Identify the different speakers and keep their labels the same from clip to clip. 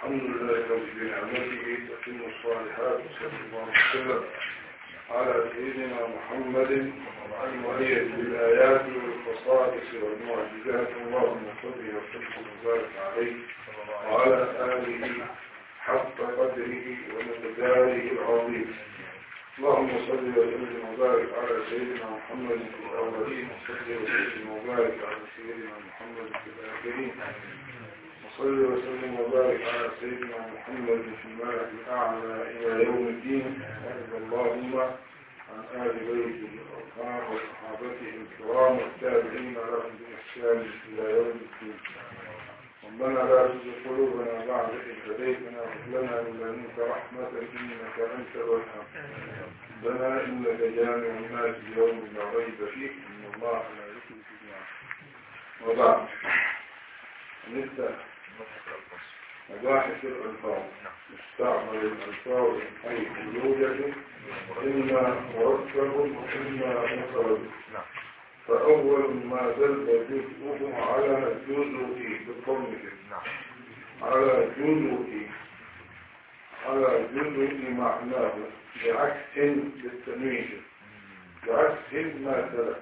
Speaker 1: الحمد لله الذي بنعمته تتم الصالحات وصلى الله وسلم على سيدنا محمد المؤيد بالآيات والخصائص والمعجزات اللهم صل وسلم وبارك عليه وعلى آله حق قدره ومقداره العظيم اللهم صل وسلم وبارك على سيدنا محمد في الأولين وصل وسلم وبارك على سيدنا محمد في الآخرين وصل وسلم وبارك على سيدنا محمد في الملأ الأعلى إلى يوم الدين وارض اللهم عن آل بيته الأطهار وصحابته الكرام والتابعين لهم بإحسان إلى يوم الدين ربنا لا تزغ قلوبنا بعد إذ هديتنا وهب لنا من لدنك رحمة إنك أنت الوهاب ربنا إنك جامع الناس ليوم لا ريب فيه إن الله لا يخلف الميعاد وبعد نبدأ مباحث الألفاظ استعمل الألفاظ من حيث يوجد إما مركب وإما مفرد فأول ما دل جزءه على جزء بالضم على جزء على جزء معناه بعكس للتنوين بعكس ما سلف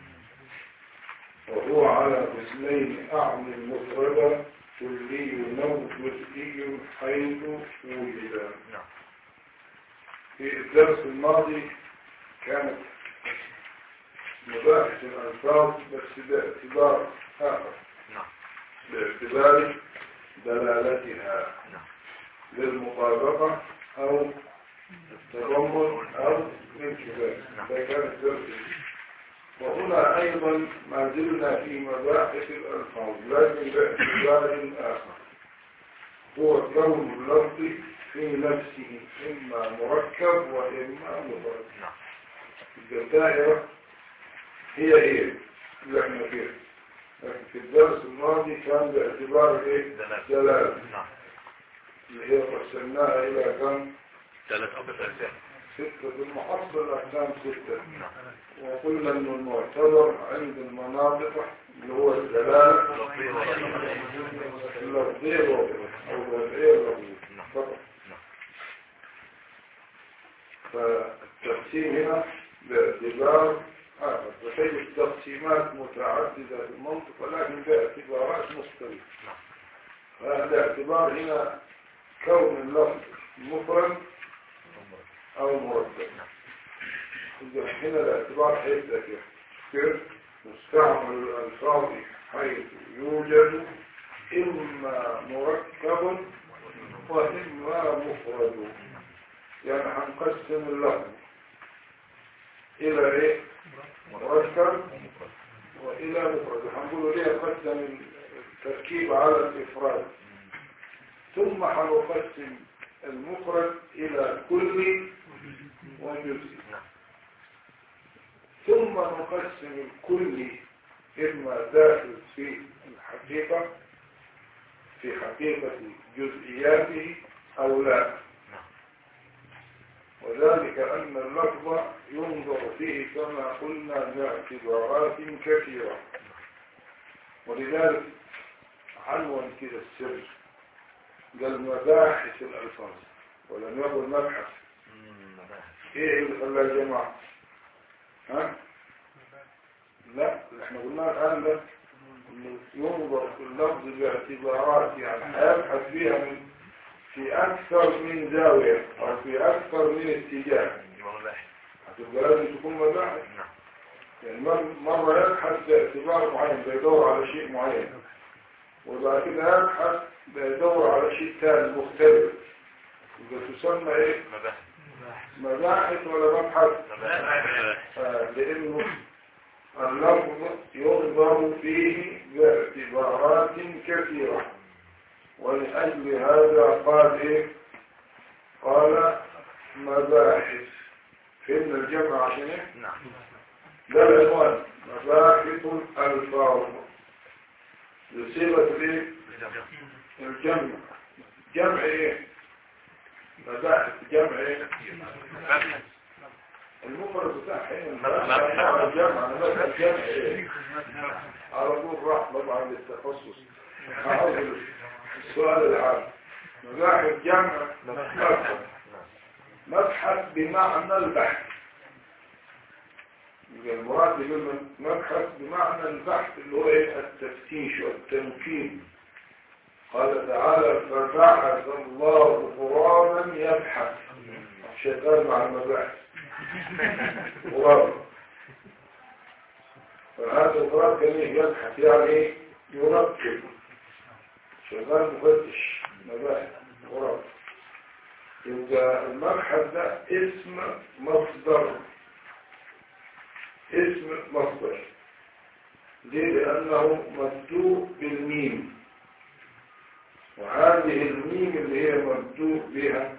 Speaker 1: وهو على قسمين أعمل مفردا كلي أو جزئي حيث وجد في الدرس الماضي كانت مباحث الألفاظ بس باعتبار آخر باعتبار دلالتها للمطابقة أو التضمن أو الانكفاء ده كان الدرس وهنا أيضا ما زلنا في مباحث الألفاظ لكن باعتبار آخر هو كون اللفظ في نفسه إما مركب وإما مفرد الدائرة هي هي اللي احنا فيها لكن في الدرس الماضي كان باعتبار ايه دلالة اللي هي قسمناها إلى كم
Speaker 2: ثلاث أقسام
Speaker 1: ستة المحصل الأحكام ستة وقلنا أنه المعتبر عند المناطق اللي هو الدلالة اللفظية أو الوضعية اللفظية فقط فالتقسيم هنا باعتبار آخر وتجد التقسيمات متعددة في المنطق ولكن باعتبارات مختلفة فالاعتبار هنا كون اللفظ مفرد أو مركب إذا هنا الاعتبار حيث ذكر كيف مستعمل الألفاظ حيث يوجد إما مركب وإما مفرد يعني هنقسم اللفظ إلى إيه مركب وإلى مفرد هنقول ليه قسم التركيب على الإفراد ثم هنقسم المفرد إلى كل وجزء ثم نقسم الكل إما داخل في الحقيقة في حقيقة جزئياته أو لا وذلك أن اللفظ ينظر فيه كما قلنا باعتبارات كثيرة ولذلك عنوان كده السر قال مباحث الألفاظ ولم يقل مبحث ايه اللي خلاه يا جماعة ها لا احنا قلنا الآن ده انه ينظر في اللفظ باعتبارات يعني هيبحث فيها من في أكثر من زاوية أو في أكثر من اتجاه هتبقى لازم تكون مباحث يعني مرة يبحث باعتبار معين بيدور على شيء معين وبعد كده يبحث بيدور على شيء ثاني مختلف يبقى تسمى ايه مباحث ولا مبحث آه لانه اللفظ ينظر فيه باعتبارات كثيرة ولأجل هذا قال ايه قال مباحث فإن الجمع عشان ايه
Speaker 2: نعم
Speaker 1: ده العنوان مباحث الفاظ بصيغة الايه الجمع جمع ايه مباحث جمع ايه المفرد بتاعها ايه الجمع انا مثلا جمع ايه على طول راح طبعا للتخصص عاوز السؤال العام مباحث جمع مبحث مبحث بمعنى البحث يبقى المراد يقول مبحث بمعنى البحث اللي هو ايه التفتيش والتمكين قال تعالى فبعث الله غرابا يبحث شغال مع المباحث غراب فهذا الغراب كان إيه؟ يبحث يعني ايه يركب شغال مفتش مباحث غراب يبقى المبحث ده اسم مصدر اسم مصدر ليه لأنه مبدوء بالميم وهذه الميم اللي هي مبدوء بها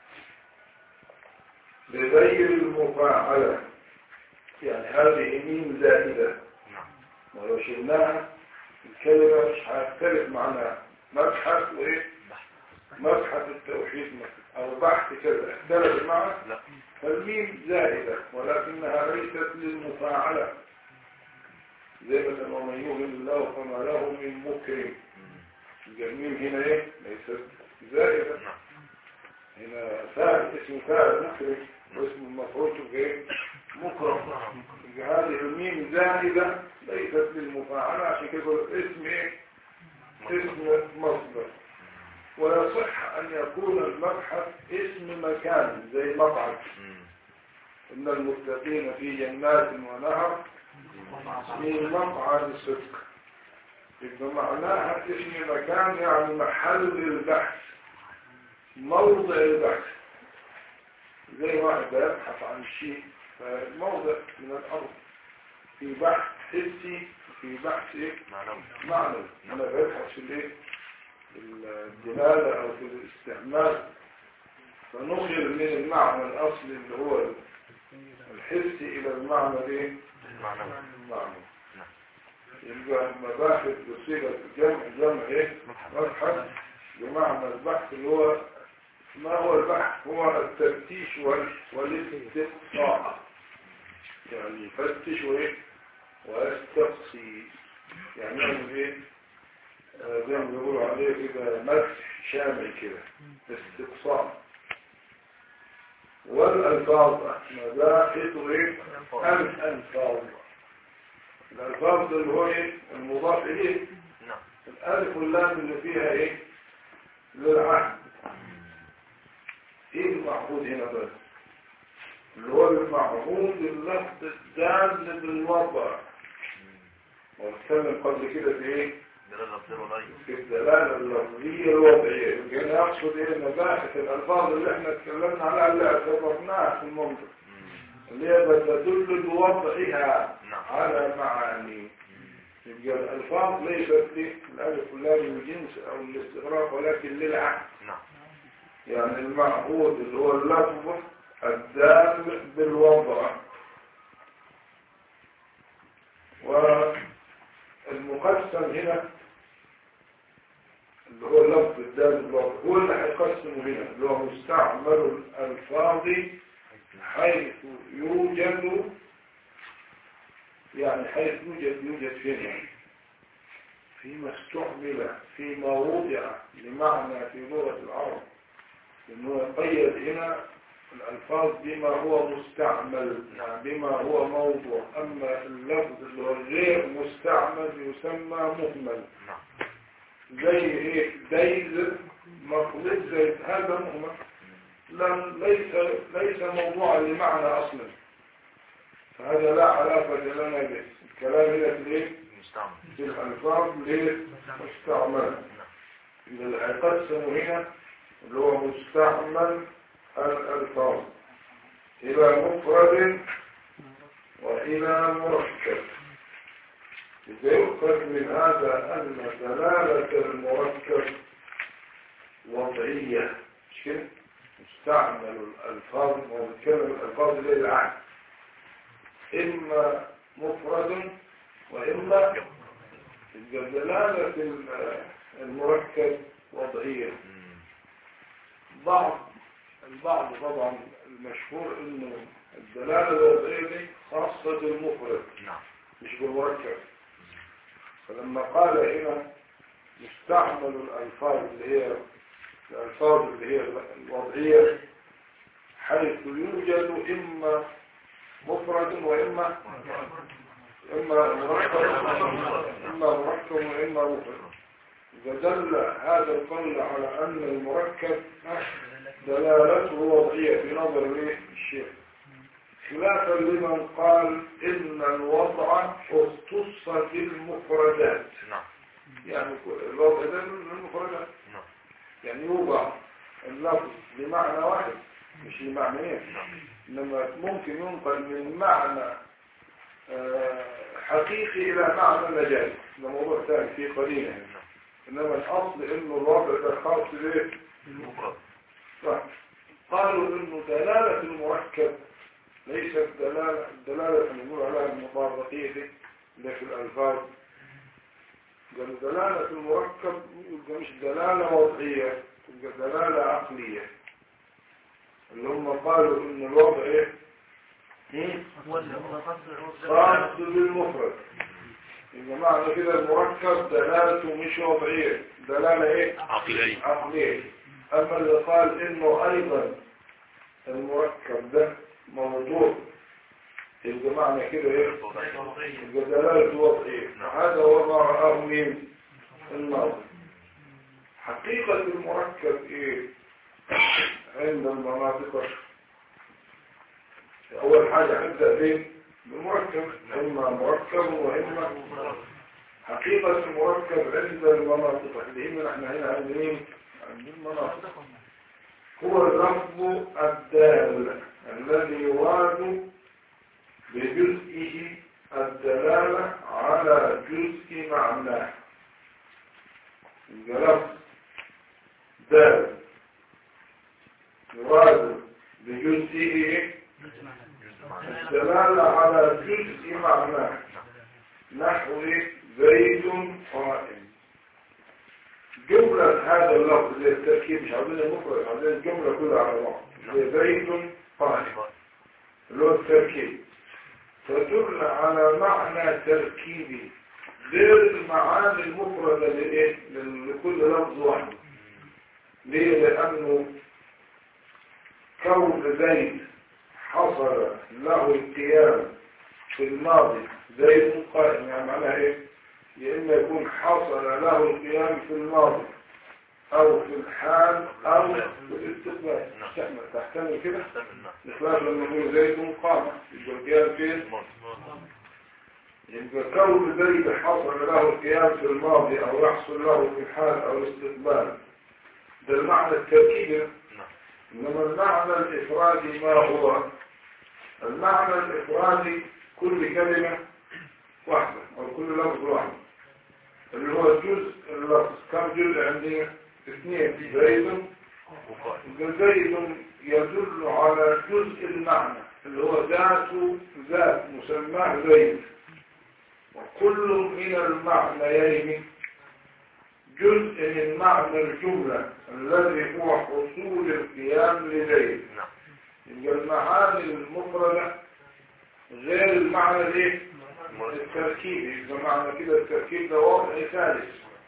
Speaker 1: لغير المفاعلة يعني هذه ميم زائدة ولو شلناها الكلمة مش هتختلف معناها مبحث وإيه مبحث التوحيد مثلا أو بحث كذا اختلف المعنى
Speaker 2: لا
Speaker 1: فالميم زائدة ولكنها ليست للمفاعلة زي مثلا ومن يؤمن الله فما له من مكرم الميم هنا ايه ليست زائدة
Speaker 2: نعم
Speaker 1: هنا فاعل اسم فاعل مكرم واسم المفروض ايه مكرم هذه الميم زائدة ليست للمفاعلة عشان كده يقول اسم ايه اسم مصدر ويصح أن يكون المبحث اسم مكان زي مقعد
Speaker 2: مم.
Speaker 1: إن المتقين في جنات ونهر في مقعد صدق يبقى معناها اسم مكان يعني محل البحث موضع البحث زي واحد يبحث عن شيء فموضع من الأرض في بحث حسي في بحث إيه؟
Speaker 2: معنوي
Speaker 1: معنوي أنا ببحث في الإيه؟ في الدلالة أو في الاستعمال فنخرج من المعنى الأصلي اللي هو الحسي إلى المعنى الإيه؟
Speaker 2: معنوي
Speaker 1: المعنوي
Speaker 2: نعم.
Speaker 1: يبقى المباحث بصيغة الجمع جمع إيه؟ مبحث بمعنى البحث اللي هو ما هو البحث هو التفتيش وال- والاستقصاء يعني يفتش وإيه؟ ويستقصي يعني يعمل إيه؟ آه، زي ما بيقولوا عليه كده مسح شامل كده استقصاء والألفاظ مباحث إيه؟ الألفاظ الألفاظ اللي هو إيه؟ المضاف إليه
Speaker 2: نعم
Speaker 1: الألف واللام اللي فيها إيه؟ للعهد إيه المعهود هنا بس؟ اللي هو المعهود اللفظ الدال بالوضع ونتكلم قبل كده في إيه؟
Speaker 2: دلالة لفظية وضعية
Speaker 1: في الدلالة اللفظية الوضعية يمكن أنا أقصد إيه مباحث الألفاظ اللي إحنا اتكلمنا عليها اللي اعتبرناها في المنطق
Speaker 2: مم.
Speaker 1: اللي هي بتدل بوضعها
Speaker 2: نعم
Speaker 1: على معاني يبقى الألفاظ ليست للألف واللام الجنس أو الاستغراق ولكن للعهد
Speaker 2: نعم
Speaker 1: يعني المعهود اللي هو اللفظ الدال بالوضع والمقسم هنا اللي هو اللفظ الدال بالوضع هو اللي هيقسمه هنا اللي هو مستعمل الألفاظ حيث يوجد يعني حيث يوجد يوجد فين يعني فيما استعمل فيما وضع لمعنى في لغة العرب لأنه يقيد هنا الألفاظ بما هو مستعمل يعني بما هو موضوع أما اللفظ اللي هو غير مستعمل يسمى مهمل
Speaker 2: نعم
Speaker 1: زي ايه ديز مخلوق زي هذا مهمل لم ليس ليس موضوعا لمعنى اصلا فهذا لا علاقة لنا به الكلام هنا في ايه
Speaker 2: مستعمل
Speaker 1: في الالفاظ ليه مستعمل إذا اللي هيقسموا هنا اللي هو مستعمل الالفاظ الى مفرد والى مركب إذا يؤخذ من هذا أن دلالة المركب وضعية مش كده؟ مستعمل الألفاظ وبتكلم الألفاظ اللي هي العهد إما مفرد وإما يبقى دلالة ال- المركب وضعية
Speaker 2: مم.
Speaker 1: بعض البعض طبعا المشهور إنه الدلالة الوضعية دي خاصة بالمفرد
Speaker 2: نعم
Speaker 1: مش بالمركب فلما قال هنا مستعمل الألفاظ اللي هي الألفاظ اللي هي الوضعية حيث يوجد إما مفرد وإما إما مركب إما مركب وإما مفرد إذا دل هذا القول على أن المركب دلالته وضعية في نظر الشيخ خلافا لمن قال إن الوضع اختص بالمفردات
Speaker 2: نعم
Speaker 1: يعني الوضع ده من المفردات
Speaker 2: نعم
Speaker 1: يعني يوضع اللفظ بمعنى واحد مش بمعنيين إنما ممكن ينقل من معنى آه، حقيقي إلى معنى مجازي ده موضوع ثاني فيه قليلا إنما الأصل إنه الوضع ده خاص بإيه؟
Speaker 2: المفرد
Speaker 1: صح. قالوا إنه دلالة المركب ليست دلالة الدلالة اللي نقول عليها المطابقية دي اللي في الألفاظ قالوا دلالة المركب يبقى مش دلالة وضعية تبقى دلالة عقلية اللي هم قالوا إن الوضع إيه؟ هم؟ خاص بالمفرد يبقى معنى كده المركب دلالته مش وضعية دلالة إيه؟
Speaker 2: عقلية
Speaker 1: عقلية أما اللي قال إنه أيضا المركب ده موضوع يبقى معنى كده إيه؟ يبقى دلالة وضعية وهذا هو ما رآه مين؟ الناظر حقيقة المركب إيه؟ عند المناطق أول حاجة نبدأ فين؟ بالمركب إما مركب وإما حقيقة المركب عند المناطق اللي هنا احنا هنا عند مين؟ عند المناطق هو اللفظ الدال الذي يراد بجزئه الدلالة على جزء معناه الجلف دال يراد بجزئه الدلالة على جزء معناه نحو زيد قائم جملة هذا اللفظ زي التركيب مش عاوزين المفرد عاوزين الجملة كلها على بعض زي زيد قائم اللي هو التركيب تدل على معنى تركيبي غير المعاني المفردة لإيه؟ لكل لفظ واحد ليه؟ لأنه كون زيد حصل له القيام في الماضي زيد قائم يعني معناها ايه؟ يا إما يكون حصل له القيام في الماضي أو في الحال أو في الاستقبال تحتمل تحتمل كده بخلاف لما نقول زيد قام يبقى القيام فين؟ يبقى كون زيد حصل له القيام في الماضي أو يحصل له في الحال أو الاستقبال ده المعنى التركيبي إنما المعنى الإفرادي ما هو المعنى الإفرادي كل كلمة واحدة أو كل لفظ واحد اللي هو جزء اللفظ كم جزء عندنا اثنين زيد زيد يدل على جزء المعنى اللي هو ذات ذات مسماه زيد وكل من المعنيين جزء من معنى الجملة الذي هو حصول القيام لزيد يبقى المعاني المفردة غير المعنى الايه؟ التركيبي يبقى معنى كده التركيب ده وضع ثالث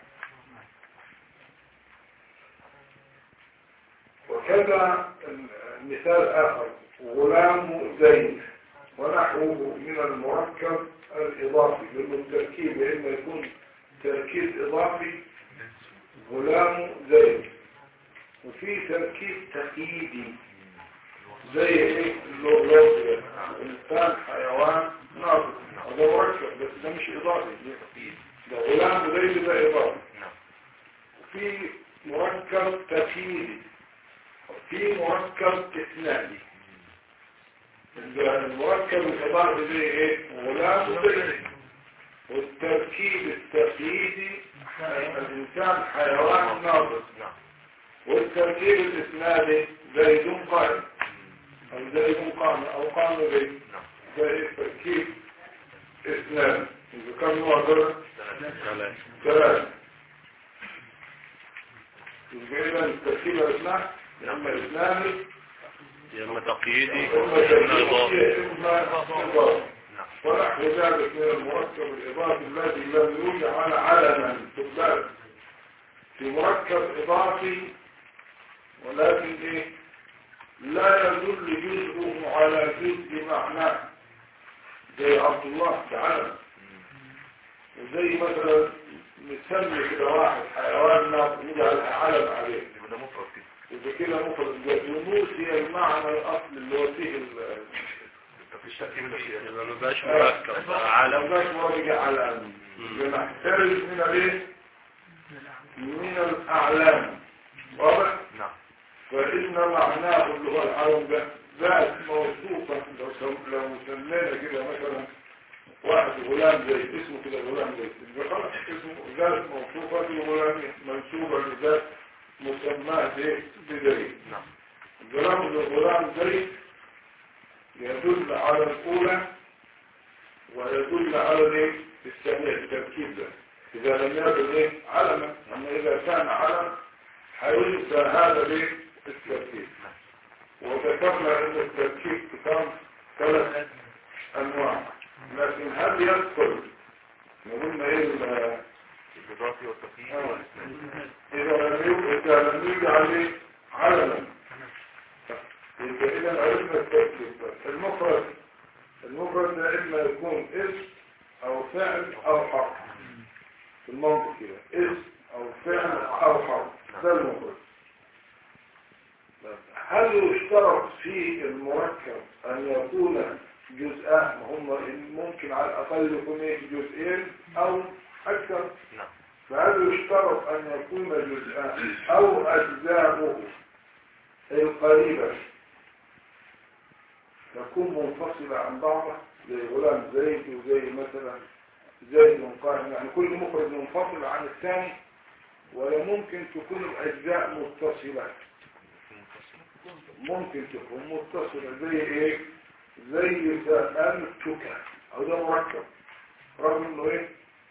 Speaker 1: وكذا مثال آخر غلام زيد ونحوه من المركب الإضافي لأنه التركيب إما يكون تركيب إضافي غلام زيد وفي تركيب تقييدي زي ايه اللغة انسان حيوان ناطق هذا مركب بس ده مش اضافي ده غلام زيد ده اضافي وفي مركب تقييدي وفي مركب اسنادي المركب الاضافي زي ايه غلام زيد والتركيب التقييدي الإنسان حيوان ناطق والتركيب الإسنادي زيد قائم أو زيد قام أو قام زيد زي تركيب إسناد إذا كان نوع ثلاث ثلاث يبقى إذا التركيب الإسناد أما إسنادي
Speaker 2: يا اما تقييدي
Speaker 1: إما
Speaker 2: يا اما
Speaker 1: تركيبي
Speaker 2: اضافي
Speaker 1: إما إضافي ونحو ذلك من المركب الإضافي الذي لم يجعل علما تبال في مركب إضافي ولكن ايه لا يدل جزءه على جزء معناه زي عبد الله تعالى وزي مثلا نسمي كده واحد حيوان نجعل علم عليه
Speaker 2: يبقى ده مفرد كده
Speaker 1: إذا كده مفرد جنوس هي المعنى الأصل اللي هو فيه ال-
Speaker 2: مفيش تركيب ده فيه يبقى ما بقاش مركب بقى عالم
Speaker 1: بس مرجع على بنحترز من الايه من الأعلام واضح
Speaker 2: نعم
Speaker 1: فإن معناه اللي هو العالم ده ذات موصوفة لو سم- لو سمينا كده مثلا واحد غلام زي اسمه كده غلام زي يبقى خلاص اسمه ذات موصوفة لغلام منسوبة لذات مسماه ايه بدليل
Speaker 2: نعم
Speaker 1: الغلام الغلام زي يدل على الأولى ويدل على الايه الثانية التركيب ده إذا لم يكن ايه علما أما إذا كان علم هينسى هذا الايه التركيب وذكرنا أن التركيب كان ثلاث أنواع لكن هل يدخل قلنا ايه ال-
Speaker 2: الإضافي والتقييد والإسناد
Speaker 1: إذا لم يوجد إذا لم يوجد عليه علما يبقى إذا عرفنا التركيب بس. المفرد المفرد ده إما يكون اسم أو فعل أو حرف في المنطق كده اسم أو فعل أو حرف ده المفرد هل يشترط في المركب أن يكون جزءان هم ممكن على الأقل يكون إيه جزئين أو أكثر
Speaker 2: نعم
Speaker 1: فهل يشترط أن يكون جزءان أو أجزاؤه القريبة تكون منفصلة عن بعضها زي غلام زيد وزي مثلا زيد قائم يعني كل مخرج منفصل عن الثاني ولا ممكن تكون الأجزاء متصلة ممكن تكون متصلة زي ايه زي سألتك او ده مركب رغم انه ايه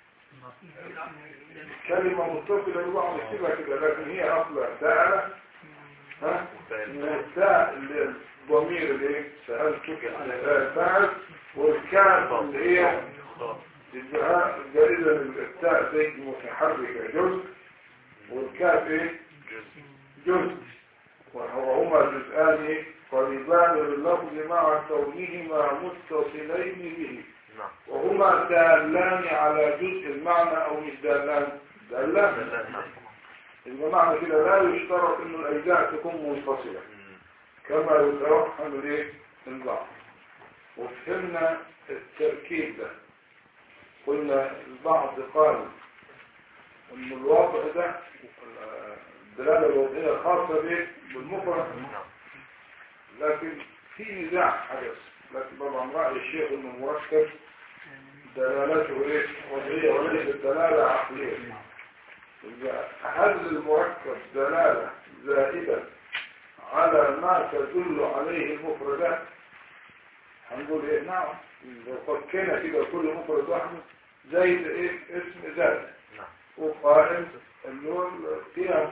Speaker 1: كلمة متصلة ببعض كده كده لكن هي اصلا سألة ها والتاء اللي الضمير اللي ايه سألتك سأل والكاف اللي هي الجهاء جائزة التاء زي متحركة جزء والكاف ايه
Speaker 2: جزء
Speaker 1: جزء وهما جزءان قريبان لللفظ مع كونهما متصلين به
Speaker 2: نعم
Speaker 1: وهما دالان على جزء المعنى او مش دالان دالان
Speaker 2: لا نعم
Speaker 1: يبقى معنى كده لا يشترط ان الاجزاء تكون منفصله
Speaker 2: مم.
Speaker 1: كما يتوهم الايه البعض وفهمنا التركيب ده قلنا البعض قال ان الواقع ده الدلاله الوضعيه خاصه به بالمفرد
Speaker 2: نعم
Speaker 1: لكن في نزاع حدث لكن طبعا رأي الشيخ انه مركب دلالته ايه وضعية وليست دلالة عقلية إذا هل المركب دلالة زائدة على ما تدل عليه المفردات هنقول ايه نعم لو فكينا كده كل مفرد وحده زي ايه اسم ذات
Speaker 2: نعم
Speaker 1: وقائم اللي هو القيام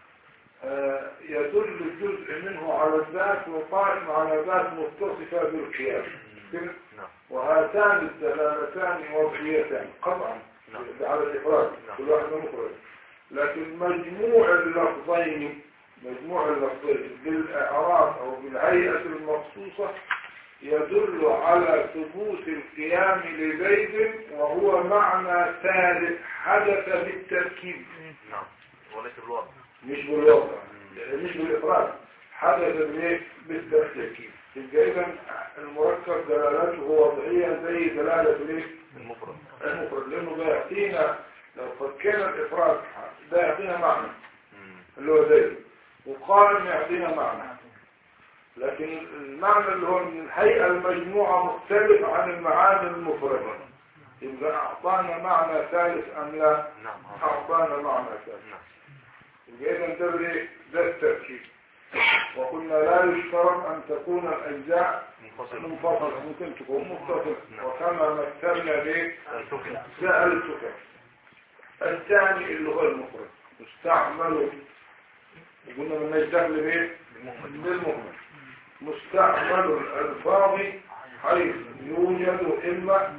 Speaker 1: آه، يدل جزء منه على الذات وقائم على ذات متصفة بالقيام كده؟
Speaker 2: نعم
Speaker 1: وهاتان الدلالتان وضعيتان قطعا
Speaker 2: نعم.
Speaker 1: على الإفراد
Speaker 2: نعم.
Speaker 1: كل واحد مفرد لكن مجموع اللفظين مجموع اللفظين بالإعراب أو بالهيئة المخصوصة يدل على ثبوت القيام لزيد وهو معنى ثالث حدث بالتركيب
Speaker 2: نعم وليس بالوضع
Speaker 1: مش بالوضع مش بالإفراد حدث بالايه؟ بالتركيب يبقى إذا المركب دلالته وضعية زي دلالة الايه؟
Speaker 2: المفرد
Speaker 1: المفرد لأنه بيعطينا لو فكينا الإفراد ده يعطينا معنى
Speaker 2: مم.
Speaker 1: اللي هو زي وقائم يعطينا معنى لكن المعنى اللي هو من الهيئة المجموعة مختلف عن المعاني المفردة يبقى أعطانا معنى ثالث أم لا
Speaker 2: نعم
Speaker 1: أعطانا معنى ثالث
Speaker 2: نعم
Speaker 1: يبقى إذا انتبه ده التركيب وقلنا لا يشترط أن تكون الأجزاء
Speaker 2: منفصل
Speaker 1: منفصلة ممكن تكون متصلة وكما مثلنا به
Speaker 2: سكن
Speaker 1: سألتك الثاني اللي هو المفرد مستعمل قلنا من دخل به
Speaker 2: بالمهمل
Speaker 1: بالمهمل مستعمل الألفاظ حيث يوجد إما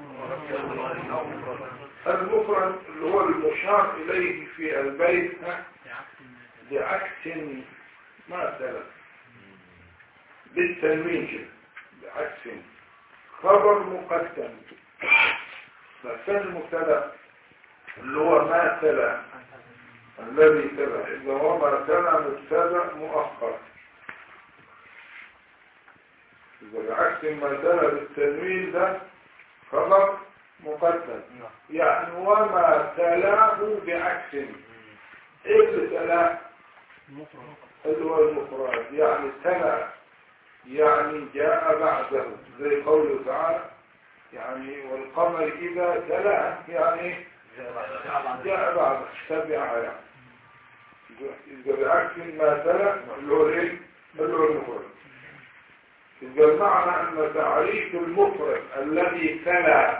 Speaker 1: المفرد اللي هو المشار إليه في البيت ها، بعكس ما تلا بالتنوين كده بعكس خبر مقدم مثل المبتدا اللي هو ما تلا الذي تلا إذا هو ما تلا مبتدا مؤخر إذا بعكس ما تلا بالتنوين ده خبر مقدم يعني وما تلاه بعكس ايه اللي تلاه اللي هو المفرد يعني تلا يعني جاء بعده زي قوله تعالى يعني والقمر إذا تلا يعني جاء بعده تبعها يعني إذا بعكس ما تلا اللي هو الايه اللي هو المفرد إذا المعنى أن تعريف المفرد الذي تلا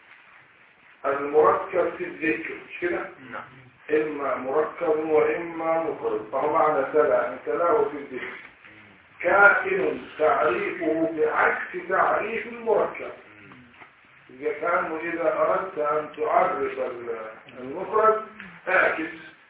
Speaker 1: المركب في الذكر مش كده
Speaker 2: نعم
Speaker 1: إما مركب وإما مفرد فهو معنى تلا أن تلاه في الذكر كائن تعريفه بعكس تعريف المركب إذا كان إذا أردت أن تعرف المفرد اعكس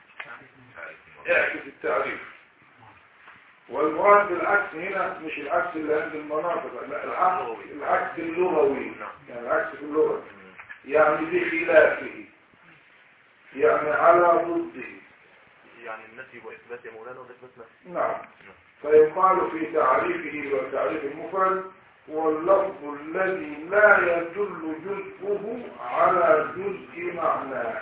Speaker 1: اعكس التعريف والمراد بالعكس هنا مش العكس اللي عند المناطق لا العكس العكس اللغوي يعني العكس في اللغة يعني بخلافه يعني على ضده
Speaker 2: يعني النفي وإثبات يا مولانا وإثبات نفي
Speaker 1: نعم فيقال في تعريفه وتعريف المفرد هو اللفظ الذي لا يدل جزءه على جزء معناه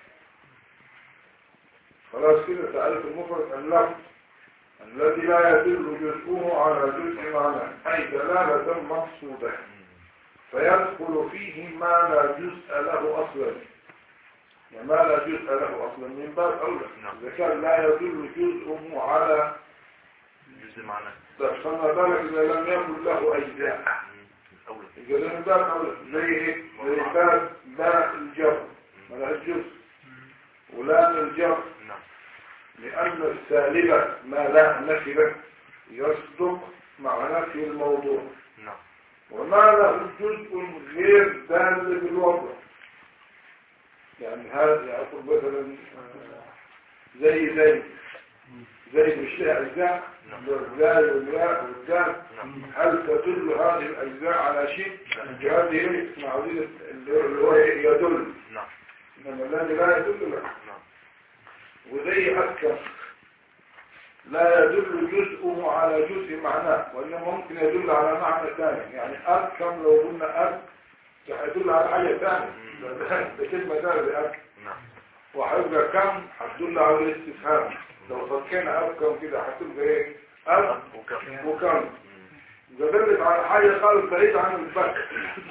Speaker 1: خلاص كده تعريف المفرد اللفظ الذي لا يدل جزءه على جزء معناه أي دلالة مقصودة فيدخل فيه ما لا جزء له أصلا يعني ما لا جزء له أصلا من باب أولى
Speaker 2: نعم.
Speaker 1: إذا كان لا يدل جزءه على
Speaker 2: جزء معناه
Speaker 1: طب فما بالك إذا لم يكن له أجزاء
Speaker 2: أولى
Speaker 1: إذا لم باب أولى زي إيه؟ زي باب باء الجر ملهاش جزء ولام الجر
Speaker 2: نعم
Speaker 1: لأن السالبة ما لا نفي له يصدق مع نفي الموضوع
Speaker 2: نعم
Speaker 1: وما له جزء غير دال بالوضع يعني هذا يعطل مثلا آه، زي زي زي مش لها أجزاء
Speaker 2: نعم.
Speaker 1: الزاي والياء والدال
Speaker 2: نعم
Speaker 1: هل تدل هذه الأجزاء على شيء؟ هذه هي معودية اللي هو يدل
Speaker 2: نعم
Speaker 1: إنما الذي لا يدل لا
Speaker 2: نعم
Speaker 1: وزي أذكر لا يدل جزءه على جزء معناه وإنما ممكن يدل على معنى ثاني يعني أذكم لو قلنا أذ هيدل على حاجة ثانية ده كلمة ثانية أذ
Speaker 2: نعم
Speaker 1: وهيبقى كم هتدل على الاستفهام لو فكينا أذكم كده هتبقى إيه أذ
Speaker 2: وكم
Speaker 1: وكم إذا دلت على حاجة خالص بعيد عن البك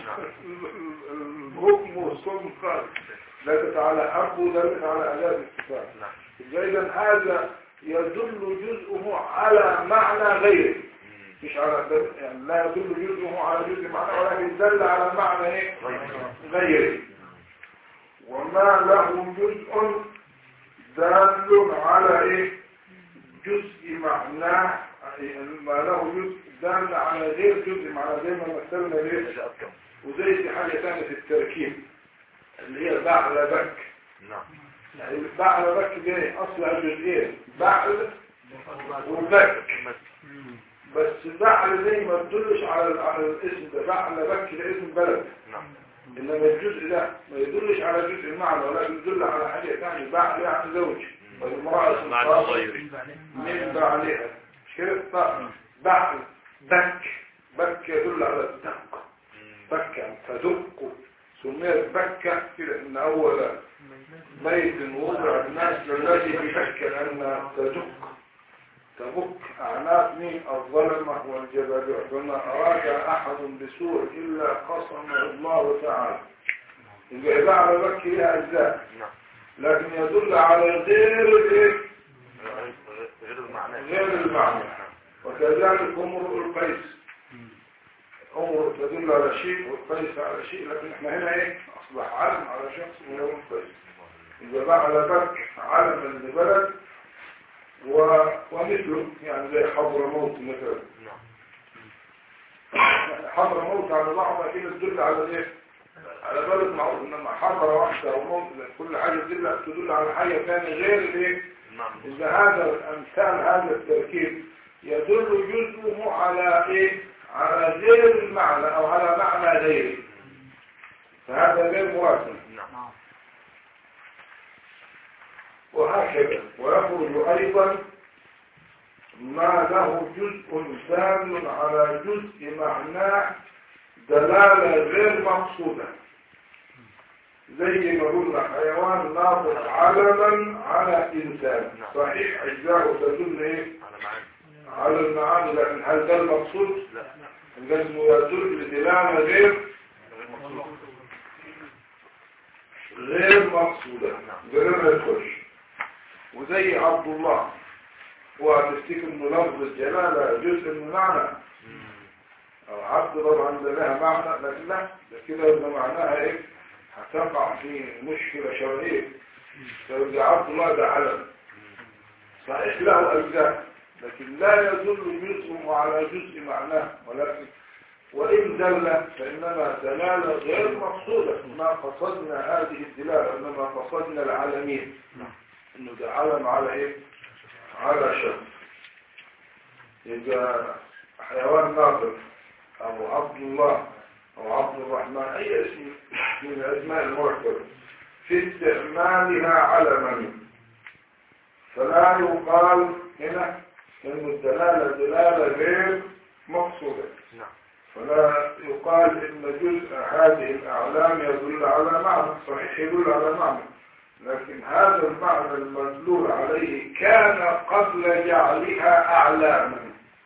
Speaker 1: الحكم والصوم خالص دلت على أب ودلت على أداة الاستفهام
Speaker 2: نعم
Speaker 1: إذا هذا يدل جزءه على معنى غيره مش على يعني لا يدل جزءه على جزء معنى ولكن دل على معنى ايه غيره وما له جزء دال على ايه جزء معناه ما له جزء دال على غير جزء معناه زي ما مثلنا ليه
Speaker 2: هذا أذكم
Speaker 1: وزي دي حاجه ثانيه في التركيب اللي هي بعل بك
Speaker 2: نعم
Speaker 1: يعني بعل بك دي اصلها جزئين بعل وبك بس بعل زي ما تدلش على على الاسم ده بعل بك ده اسم بلد
Speaker 2: نعم
Speaker 1: انما الجزء ده ما يدلش على جزء المعنى ولكن يدل على حاجه ثانيه بعل يعني زوج والمراه
Speaker 2: معنى غيري
Speaker 1: من بعلها مش كده طيب. بعل بك بك يدل على الدق بكا تدق سميت بكة كده ان اول بيت وضع الناس للذي ببكة لانها تدق تبك اعناق مين الظلمة والجبابرة فما اراد احد بسوء الا قصمه الله تعالى اذا على بك لها اجزاء
Speaker 2: نعم
Speaker 1: لكن يدل على غير الايه
Speaker 2: غير المعنى
Speaker 1: غير المعنى وكذلك امر القيس امر تدل على شيء والقيس على شيء لكن احنا هنا ايه اصبح علم على شخص وهو القيس اذا بعد بك علما لبلد و... ومثله يعني زي حضر موت مثلا
Speaker 2: نعم
Speaker 1: حضر موت على بعضها كده تدل على ايه على بلد معروف انما حضر واحدة او موت كل حاجة تدل تدل على حاجة ثانية غير الايه
Speaker 2: نعم
Speaker 1: إذا هذا الأمثال هذا التركيب يدل جزءه على إيه؟ على غير المعنى أو على معنى غيره فهذا غير مراسم
Speaker 2: نعم
Speaker 1: وهكذا ويخرج أيضا ما له جزء دال على جزء معناه دلالة غير مقصودة زي ما قلنا حيوان ناطق علما على إنسان صحيح أجزاء تدل إيه؟
Speaker 2: على معاني
Speaker 1: على المعاني لكن هل ده المقصود؟
Speaker 2: لا
Speaker 1: الجزم يدل دلالة غير
Speaker 2: غير مقصود
Speaker 1: غير مقصودة غير ما يدخلش وزي عبد الله وهتفتكر انه لفظ الجلالة جزء من المعنى او عبد طبعا ده لها معنى لكن لا ده كده يبقى معناها ايه هتقع في مشكلة شرعية فيبقى عبد الله ده علم صحيح له اجزاء لكن لا يدل جزءه على جزء معناه ولكن وإن دل فإنما دلالة غير مقصودة ما قصدنا هذه الدلالة إنما قصدنا العالمين إنه ده علم على إيه؟ على شخص إذا حيوان ناطق أو عبد الله أو عبد الرحمن أي اسم من الأسماء المركبة في استعمالها علما فلا يقال هنا إن الدلالة دلالة غير مقصودة
Speaker 2: نعم
Speaker 1: فلا يقال إن جزء هذه الأعلام يدل على معنى صحيح يدل على معنى لكن هذا المعنى المدلول عليه كان قبل جعلها أعلاما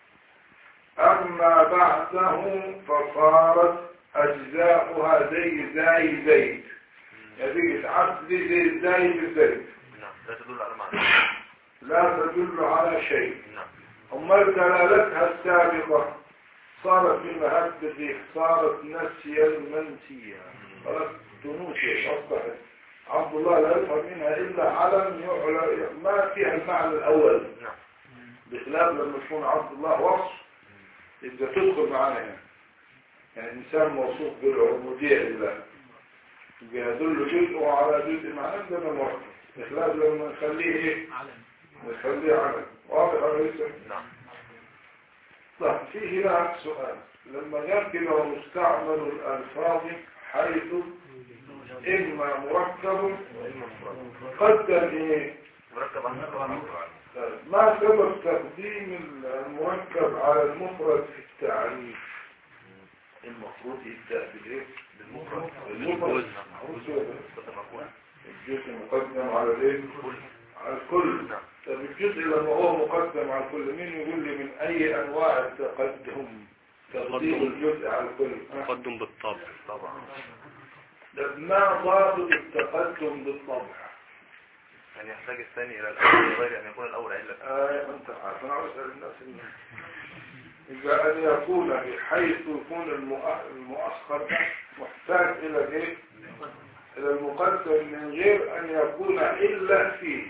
Speaker 1: أما بعده فصارت أجزاؤها زي زي زيت هذه عبد زي زي زيت
Speaker 2: نعم لا تدل على معنى
Speaker 1: لا تدل على شيء
Speaker 2: نعم
Speaker 1: أمال دلالتها السابقة صارت في مهد الريح صارت نسيا منسيا صارت تنوسيا أصبحت عبد الله لا يفهم منها إلا علم يعلى ما فيها المعنى الأول
Speaker 2: نعم
Speaker 1: بخلاف لما يكون عبد الله وصف يبقى تدخل معانا هنا يعني إنسان موصوف بالعبودية لله يبقى يدل جزءه على جزء معناه ده مركب بخلاف لما نخليه إيه؟ نخليه علم واضح ولا لسه؟
Speaker 2: نعم
Speaker 1: طيب في هنا سؤال لما جاء كده ومستعمل الألفاظ حيث إما مركب
Speaker 2: وإما مفرد
Speaker 1: قدم إيه
Speaker 2: مركب عن مفرد
Speaker 1: طيب، ما سبب تقديم المركب على المفرد في التعريف المفروض يبدأ بالإيه
Speaker 2: بالمفرد
Speaker 1: المفرد
Speaker 2: نعم.
Speaker 1: معروف كده.
Speaker 2: قدم أقول
Speaker 1: الجزء مقدم على الإيه
Speaker 2: كل
Speaker 1: على الكل
Speaker 2: نعم
Speaker 1: طب الجزء لما هو مقدم على الكل مين يقول لي من أي أنواع التقدم تقديم الجزء على الكل ها؟
Speaker 3: تقدم بالطبع
Speaker 2: طبعا
Speaker 1: ده ما ضابط التقدم بالطبع
Speaker 2: يعني يحتاج الثاني إلى الأول غير أن يكون الأول علة
Speaker 1: آه أنت عارف أنا عاوز أسأل الناس إنه إذا أن يكون بحيث يكون المؤ- المؤخر ده محتاج إلى إيه؟ إلى المقدم من غير أن يكون إلا فيه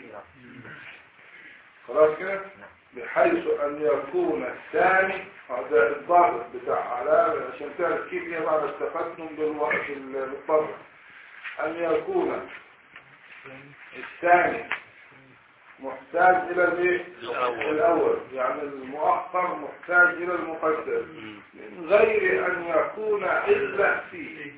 Speaker 1: خلاص كده؟ بحيث أن يكون الثاني هذا الضابط بتاع علامة عشان تعرف كيف هي معنى التقدم بالوقت بالطبع أن يكون الثاني محتاج إلى الإيه؟
Speaker 3: الأول.
Speaker 1: الأول يعني المؤخر محتاج إلى المقدم من غير أن يكون إلا فيه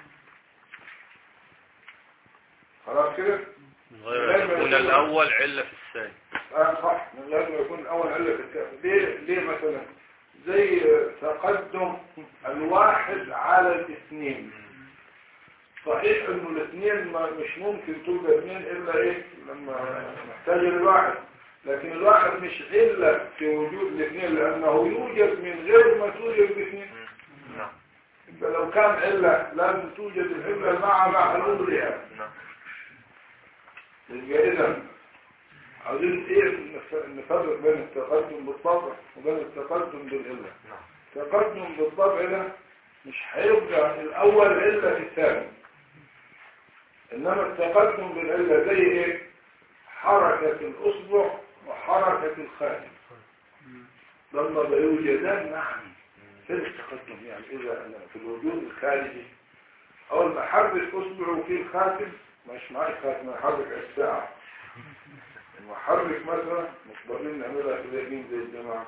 Speaker 1: خلاص كده؟
Speaker 3: من غير أن يكون الأول علة في الثاني
Speaker 1: آه صح من غير ما يكون الأول علة في الكافر ليه ليه مثلا زي تقدم الواحد على الاثنين صحيح انه الاثنين ما مش ممكن توجد اثنين الا ايه لما محتاج الواحد لكن الواحد مش علة في وجود الاثنين لانه يوجد من غير ما توجد الاثنين
Speaker 2: نعم
Speaker 1: يبقى لو كان علة لازم توجد العلة مع معلولها
Speaker 2: نعم
Speaker 1: يبقى اذا عاوزين ايه نف- نفرق بين التقدم بالطبع وبين التقدم بالعلة
Speaker 2: نعم
Speaker 1: التقدم بالطبع ده مش هيبقى الاول علة في الثاني انما التقدم بالعلة زي ايه حركة الاصبع وحركة الخاتم لما بيوجدان معا في التقدم يعني اذا في الوجود الخارجي اول ما حرك اصبعه في الخاتم مش معي خاتم احرك الساعة المحرك مثلا مضطرين نعملها في اليمين زي الجماعة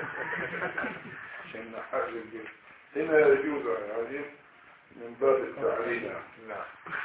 Speaker 1: عشان نحرك بيه. هنا يجوز يعني من باب التعليم
Speaker 4: نعم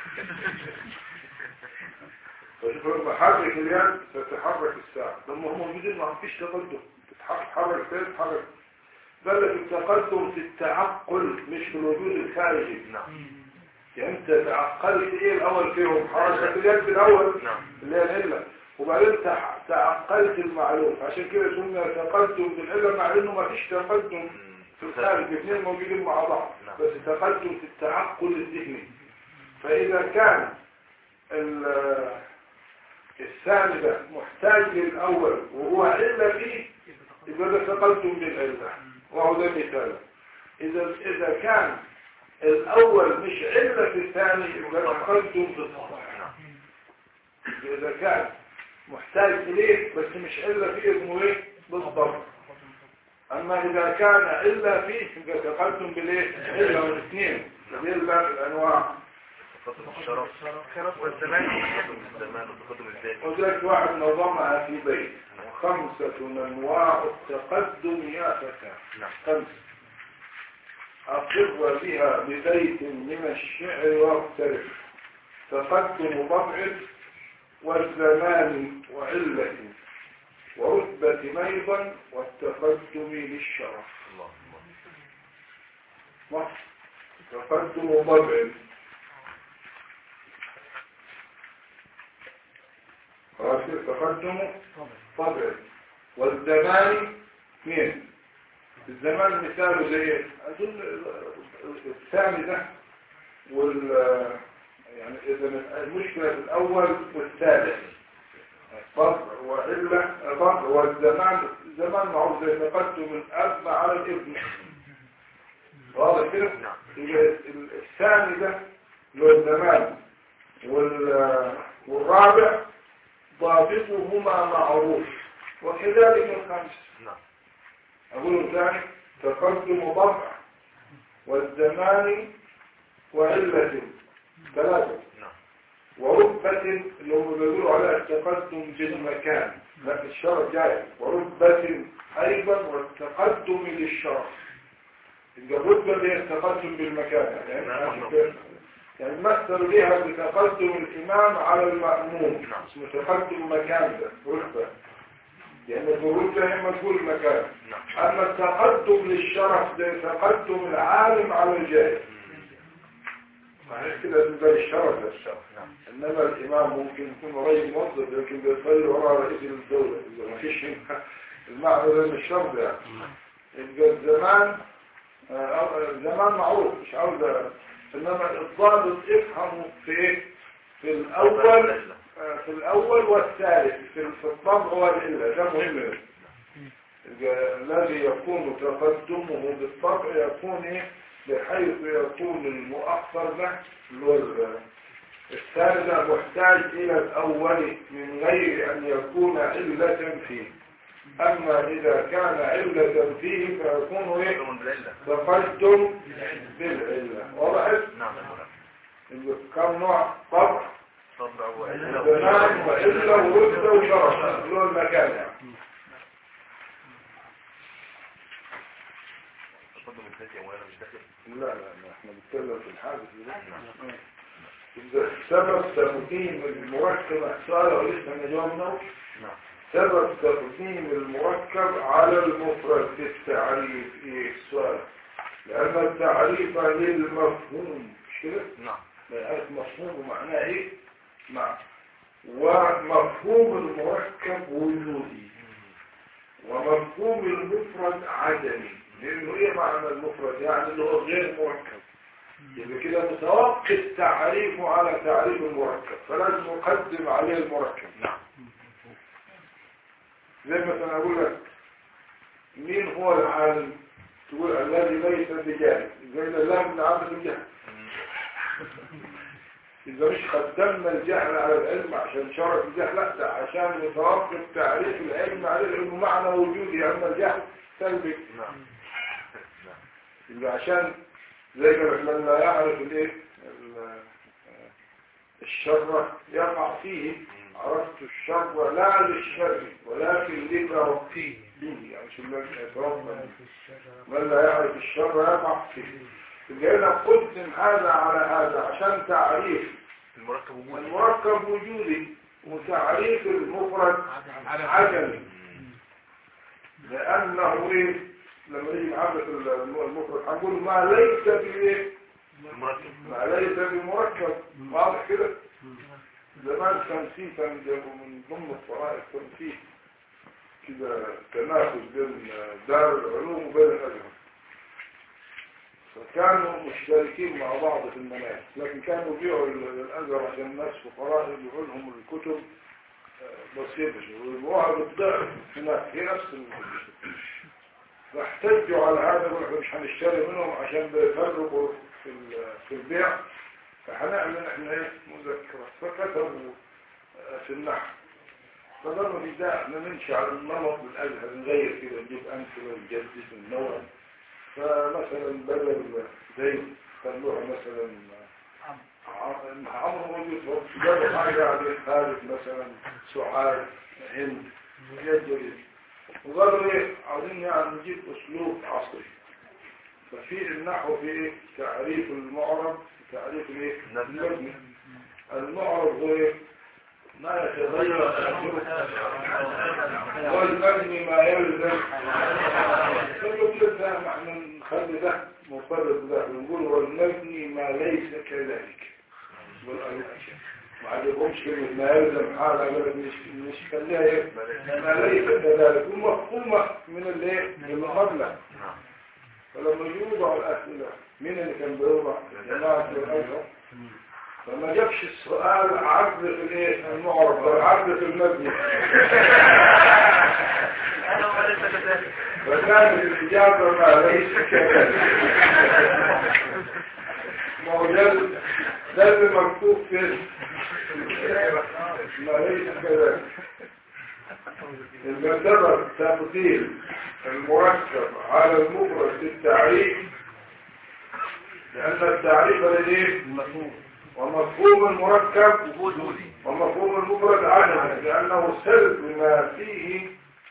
Speaker 1: فشوف لما حرك اليد تتحرك الساعة لما هم موجودين ما فيش تقدم تتحرك فين تتحرك بل التقدم في التعقل مش في الوجود الخارجي
Speaker 4: نعم
Speaker 1: يعني انت تعقلت ايه الاول فيهم حركة اليد الاول
Speaker 4: نعم
Speaker 1: اللي هي العلة وبعدين تع- تعقلت المعلوم عشان كده سمي تقدم بالعلة مع انه ما فيش تقدم في الخارج الاثنين موجودين مع بعض
Speaker 4: نعم.
Speaker 1: بس تقدم في التعقل الذهني فإذا كان ال- الثاني ده محتاج للأول وهو علة فيه يبقى ده تقدم بالعلة وهو ده مثال إذا إذا كان الأول مش علة في الثاني يبقى تقدم في الصحيح إذا كان محتاج إليه بس مش علة فيه اسمه إيه بالضبط أما إذا كان إلا فيه يبقى تقدم بالإيه إلا والاثنين دي بقى الأنواع
Speaker 4: تقدم الشرف الشرف والزمان تقدم الزمان وتقدم الذات
Speaker 1: وذلك واحد نظمها في بيت خمسة أنواع التقدم يا فتى
Speaker 4: نعم
Speaker 1: خمسة أقر بها ببيت من الشعر واقترب تقدم طبع والزمان وعلة ورتبة أيضا والتقدم للشرف
Speaker 4: الله الله
Speaker 1: صح؟ تقدم طبع خلاص كده تقدم طبع والزمان اثنين الزمان مثاله زي ايه؟ اظن الثاني ده وال يعني اذا المشكله في الاول والثالث طبع وعله طبع والزمان زمان معروف زي تقدم الاب على الابن واضح كده؟
Speaker 4: نعم
Speaker 1: يبقى ال- الثاني ده اللي هو الزمان وال- والرابع ضابطهما معروف وكذلك الخامس
Speaker 4: نعم
Speaker 1: أقول الثاني تقدم طبع والزمان وعلة ثلاثة
Speaker 4: نعم
Speaker 1: ورتبة اللي هم بيقولوا عليها التقدم بالمكان لا الشرف جاي ورتبة أيضا والتقدم للشرف يبقى الرتبة اللي هي التقدم بالمكان يعني
Speaker 4: نعم.
Speaker 1: يعني مثل بها بتقدم الإمام على المأموم
Speaker 4: نعم.
Speaker 1: اسمه تقدم مكان ده رتبة يعني في الرتبة هي مسؤول المكان
Speaker 4: نعم
Speaker 1: أما التقدم للشرف ده تقدم العالم على الجاهل صحيح كده بالنسبة للشرف ده
Speaker 4: الشرف نعم
Speaker 1: انما الامام ممكن يكون رئيس موظف لكن بيصلي وراء رئيس الدولة اذا ما فيش المعنى ده مش شرط يعني يبقى الزمان آه، الزمان معروف مش عاوز انما الضابط افهمه في ايه في الاول آه، في الاول والثالث في في الطبع والعلة ده مهم يبقى الذي يكون تقدمه بالطبع يكون ايه بحيث يكون المؤخر له اللي هو ال- الثالث محتاج إلى الأول من غير أن يكون علة فيه أما إذا كان علة فيه فيكون إيه؟
Speaker 4: تقدم بالعلة
Speaker 1: تقدم بالعلة وضحت؟
Speaker 4: نعم
Speaker 1: يبقى كم نوع طبع
Speaker 4: طبع وعلة
Speaker 1: زمان وعلة ورتبة وشرف اللي هو المكان يعني
Speaker 4: تقدم الذات يا مولانا مش داخل
Speaker 1: لا لا لا احنا بنتكلم في الحادث ده
Speaker 4: نعم
Speaker 1: إذا سبب تقديم المركب سؤال ولسه ما جاوبناش
Speaker 4: نعم
Speaker 1: سبب تقديم المركب على المفرد في التعريف ايه السؤال لأن التعريف للمفهوم مش كده؟
Speaker 4: نعم
Speaker 1: لا عارف مفهوم ومعناه ايه؟ مع ومفهوم المركب وجودي ومفهوم المفرد عدمي لأنه ايه معنى المفرد؟ يعني اللي هو غير مركب يبقى كده متوقف تعريفه على تعريف المركب فلازم نقدم عليه المركب
Speaker 4: نعم
Speaker 1: زي مثلا اقول لك مين هو العالم تقول الذي ليس بجاهل زي الله من عبد الجهل إذا مش قدمنا الجهل على العلم عشان شرف الجهل لا ده عشان يتوقف تعريف العلم عليه العلم معنى وجودي أما الجهل سلبي
Speaker 4: نعم نعم
Speaker 1: يبقى عشان زي ما من لا يعرف الايه ال- الشر يقع فيه عرفت الشر لا للشر ولكن لتركيه يعني شو الله يتربى من لا يعرف الشر يقع فيه يبقى هنا قدم هذا على هذا عشان تعريف
Speaker 4: المركب وجودي
Speaker 1: المركب وجودي وتعريف المفرد عدمي لأنه إيه لما يجي نعرف المفرد هنقول ما ليس بإيه
Speaker 4: المركب
Speaker 1: ما ليس بمركب واضح كده زمان كان في كان جابوا من ضمن الفرائض كان في كده تنافس بين دار العلوم وبين الأزهر فكانوا مشتركين مع بعض في المناهج لكن كانوا يبيعوا الأزهر عشان الناس فقراء يبيعوا لهم الكتب آه، بسيطة ويبيعوها بالضعف هناك في نفس المنهج فاحتجوا على هذا يقولوا احنا مش هنشتري منهم عشان بيفرقوا في ال- في البيع فهنعمل احنا ايه مذكرة فكتبوا آه، في النحو فقالوا في ده احنا نمشي على النمط بالازهر نغير كده نجيب امثله ونجدد النوع فمثلا بدل زيد خلوها مثلا ع- عمرو بن يوسف جابوا حاجه عليه خالد مثلا سعاد هند يجري وقالوا ايه عاوزين يعني نجيب اسلوب عصري ففي النحو في ايه تعريف المعرب تعريف الايه المبني المعرب هو ايه ما يتغير والمبني ما يلزم كل كل ده احنا نخلي ده مفرد ده ونقول والمبني ما ليس كذلك ما عجبهمش كلمة ما يلزم حالة قالت مش مش خليها ايه ما ليس كذلك ومفهومة من الايه من المبلغ فلما يوضع الأسئلة مين اللي كان بيوضع جماعة الأزهر فما جابش السؤال عبد في الايه المعرض بل عبد في المبني فكانت الإجابة ما ليس كذلك ما هو ده ده اللي مكتوب في ما ليس كذلك المعتبر تقدير المركب على المفرد في التعريف لأن التعريف لديه ومفهوم المركب
Speaker 4: وجودي
Speaker 1: ومفهوم المفرد عدم لأنه سلب ما فيه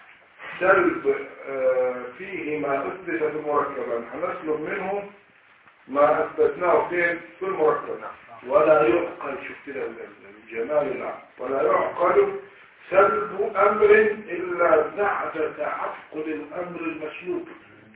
Speaker 1: سلب آه، فيه ما أثبت في المركب هنسلب منه ما أثبتناه فين في المركب ولا يعقل شوف كده الجمال العام ولا يعقل سلب أمر إلا بعد تعقل الأمر المسلوب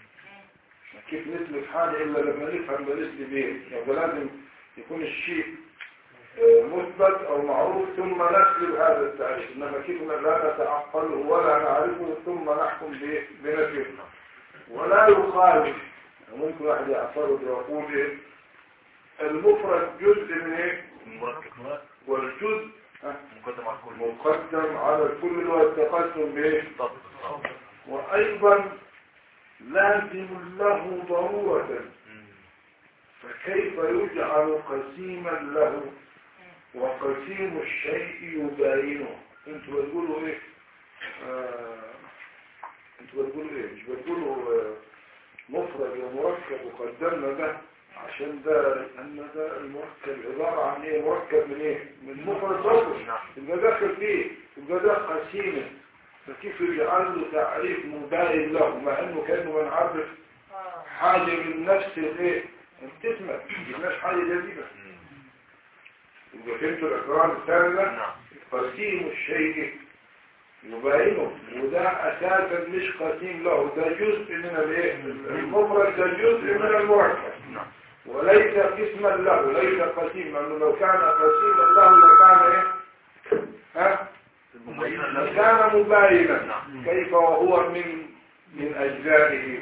Speaker 1: كيف نسلب حاجة إلا لما نفهم ده نسلب إيه يبقى لازم يكون الشيء آه، مثبت أو معروف ثم نسلب هذا التعريف إنما كيف لا نتعقله ولا نعرفه ثم نحكم به بنفسه ولا يخالف ممكن واحد يعترض ويقول إيه المفرد جزء من إيه
Speaker 4: المركب
Speaker 1: والجزء آه،
Speaker 4: مقدم على كل
Speaker 1: مقدم على الكل والتقدم به
Speaker 4: طب
Speaker 1: وأيضا لازم له ضرورة فكيف يجعل قسيما له وقسيم الشيء يباينه انتوا بتقولوا ايه آه، انتوا بتقولوا ايه مش بتقولوا آه، مفرد ومركب وقدمنا ده عشان ده ان ده المركب عبارة عن ايه مركب من ايه من مفرد برضه يبقى داخل فيه يبقى ده قسيمه فكيف يجعل له تعريف مباين له مع انه كانه من عرف حاجه من نفس الايه الكتمه مش حاجه جديده يبقى فهمتوا الاقرار الثاني ده
Speaker 4: نعم
Speaker 1: قسيم الشيء يباينه وده اساسا مش قسيم له ده جزء من الايه المفرد ده جزء من المركب
Speaker 4: نعم
Speaker 1: وليس قسما له ليس قسيما لانه لو كان قسيما له لكان ايه ها
Speaker 4: المبينة له
Speaker 1: كان مباينا
Speaker 4: نعم.
Speaker 1: كيف وهو من من أجزائه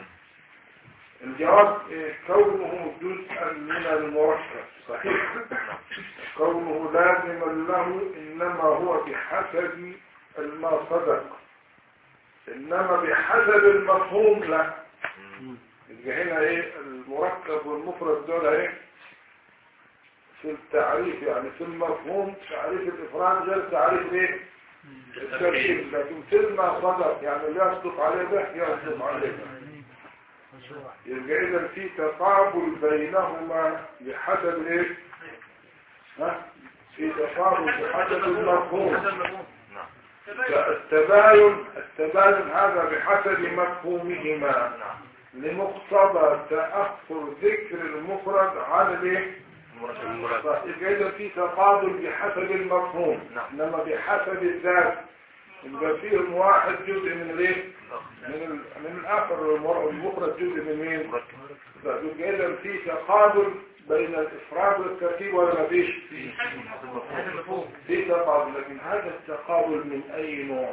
Speaker 1: الجواب إيه، كونه جزءا من المركب صحيح كونه لازما له إنما هو بحسب ما صدق إنما بحسب المفهوم لا يبقى هنا إيه المركب والمفرد دول إيه في التعريف يعني في المفهوم تعريف الإفراد غير تعريف إيه التركيب لكن كلمة صدق يعني اللي يصدق عليه ده يصدق عليه ده يبقى إذا في تقابل بينهما بحسب إيه ها في تفاضل بحسب المفهوم
Speaker 4: نعم
Speaker 1: التباين التباين هذا بحسب مفهومهما
Speaker 4: نعم
Speaker 1: لمقتضى تأخر ذكر المفرد عن الايه؟
Speaker 3: المراد
Speaker 1: يبقى إذا في تقابل بحسب المفهوم
Speaker 4: نعم.
Speaker 1: انما بحسب الذات يبقى فيهم واحد جزء من الايه؟ من ال... من الاخر المر- المفرد جزء من مين؟ طيب، يبقى اذا في تقابل بين الافراد والترتيب ولا ما فيش؟
Speaker 4: هذا مفهوم
Speaker 1: في تقابل لكن هذا التقابل من اي نوع؟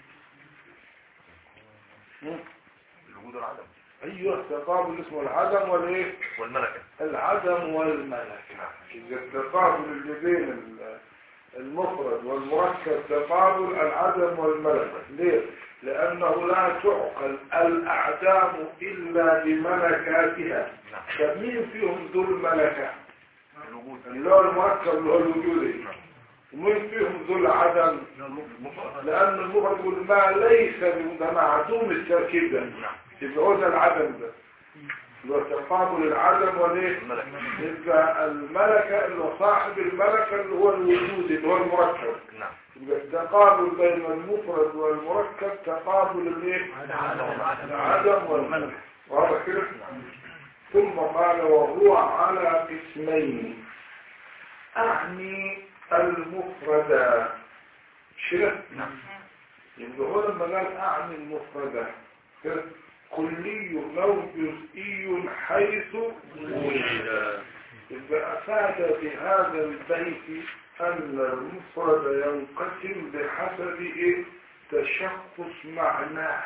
Speaker 1: مم؟
Speaker 4: الوجود والعدم
Speaker 1: ايوه التقابل اسمه العدم والايه؟
Speaker 4: والملكة
Speaker 1: العدم والملك إذا التقابل اللي بين ال- المفرد والمركب تقابل العدم والملك ليه؟ لأنه لا تعقل الأعدام إلا بملكاتها
Speaker 4: نعم
Speaker 1: فمين فيهم ذو الملكة؟
Speaker 4: الوجود
Speaker 1: اللي هو المركب اللي هو الوجودي ومين فيهم ذو العدم؟ لأن المفرد يقول ما ليس ده معدوم التركيب ده
Speaker 4: نعم
Speaker 1: يبقى هو ده العدم ده اللي هو تقابل العدم والايه؟
Speaker 4: الملكة
Speaker 1: يبقى الملكة اللي هو صاحب الملكة اللي هو الوجود اللي هو المركب
Speaker 4: نعم
Speaker 1: يبقى التقابل بين المفرد والمركب تقابل الايه؟ العدم والملك واضح كده؟ ثم قال وهو على قسمين أعني المفردة مش كده؟
Speaker 4: نعم
Speaker 1: يبقى هو لما قال أعني المفردة كده كلي أو جزئي حيث وجد يبقى أفاد في هذا البيت أن المفرد ينقسم بحسب إيه؟ تشخص معناه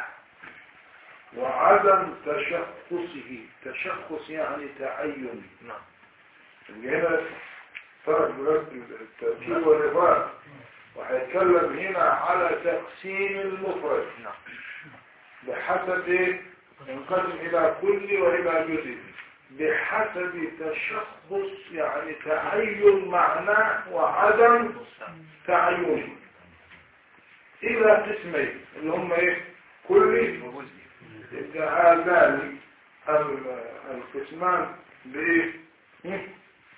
Speaker 1: وعدم تشخصه تشخص يعني تعين
Speaker 4: نعم
Speaker 1: يبقى هنا فرق بين التركيب والإفراد وهيتكلم هنا على تقسيم المفرد
Speaker 4: نعم
Speaker 1: بحسب إيه؟ ينقسم إلى كل وإلى جزء بحسب تشخص يعني تعين معناه وعدم تعينه إلى قسمين اللي هم إيه؟ كلي
Speaker 4: وجزئي
Speaker 1: يبقى هذان ال- القسمان بإيه؟ هم؟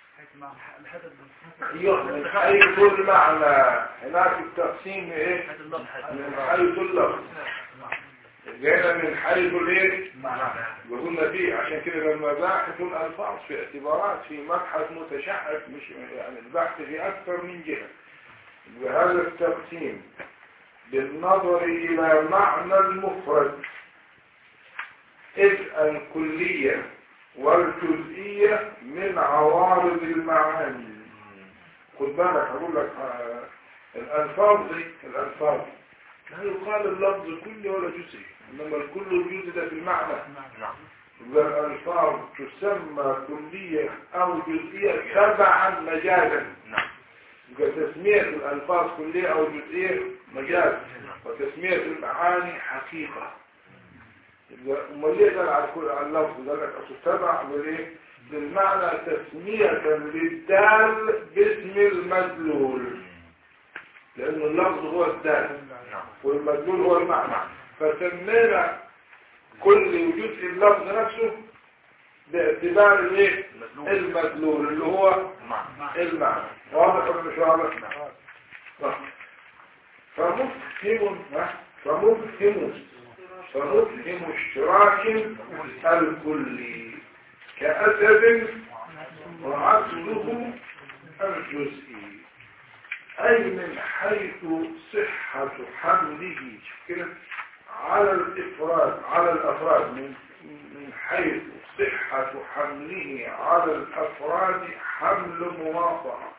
Speaker 1: أيوه من حيث المعنى هناك التقسيم إيه؟ من حيث اللفظ جانا من حيث الايه وقلنا فيه عشان كده لما باحث الالفاظ في اعتبارات في مبحث متشعب مش يعني البحث في اكثر من جهه وهذا التقسيم بالنظر الى معنى المفرد اذ الكليه والجزئيه من عوارض المعاني خد بالك هقول لك آه، الالفاظ دي الالفاظ لا يقال اللفظ كلي ولا جزئي انما الكل والجزء ده في المعنى
Speaker 4: نعم
Speaker 1: يبقى الالفاظ تسمى كليه او جزئيه تبعا مجازا
Speaker 4: نعم
Speaker 1: يبقى تسميه الالفاظ كليه او جزئيه مجاز وتسميه المعاني حقيقه يبقى امال ليه قال على كل على اللفظ قال لك اصل تبع وليه للمعنى تسميه للدال باسم المدلول لان اللفظ هو الدال
Speaker 4: نعم
Speaker 1: والمدلول هو المعنى فسمينا كل جزء اللفظ نفسه باعتبار الايه
Speaker 4: المدلول
Speaker 1: المدلول اللي هو
Speaker 4: معنى
Speaker 1: المعنى واضح ولا مش واضح صح. فمفهم ها؟ فمفهم فمفهم اشتراك الكلي كأسد وعكسه الجزئي أي من حيث صحة حمله شوف كده على الإفراد على الأفراد من من حيث صحة حمله على الأفراد حمل موافقة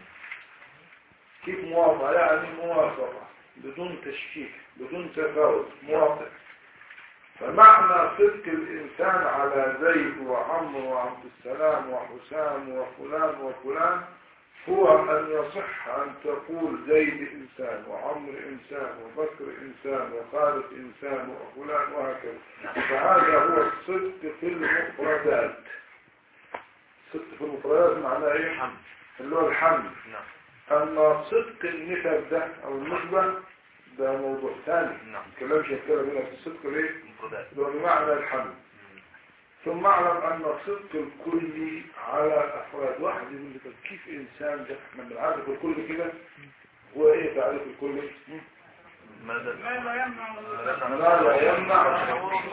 Speaker 1: كيف موافقة يعني موافقة بدون تشكيك بدون تفاوت موافق فمعنى صدق الإنسان على زيد وعمرو وعبد السلام وحسام وفلان وفلان هو أن يصح أن تقول زيد إنسان وعمر إنسان وبكر إنسان وخالد إنسان وفلان وهكذا فهذا هو الصدق في المفردات الصدق في المفردات معناه إيه؟
Speaker 4: حمد
Speaker 1: اللي هو الحمد
Speaker 4: نعم
Speaker 1: أما صدق النسب ده أو النسبة ده موضوع ثاني
Speaker 4: نعم
Speaker 1: الكلام مش هيتكلم هنا في الصدق ليه؟
Speaker 4: مفردات
Speaker 1: ده بمعنى الحمد ثم اعلم ان صدق الكل على افراد واحد يقول لك كيف انسان ده احنا بنعرف الكل كده هو ايه تعريف الكل
Speaker 4: ماذا
Speaker 1: ما لا يمنع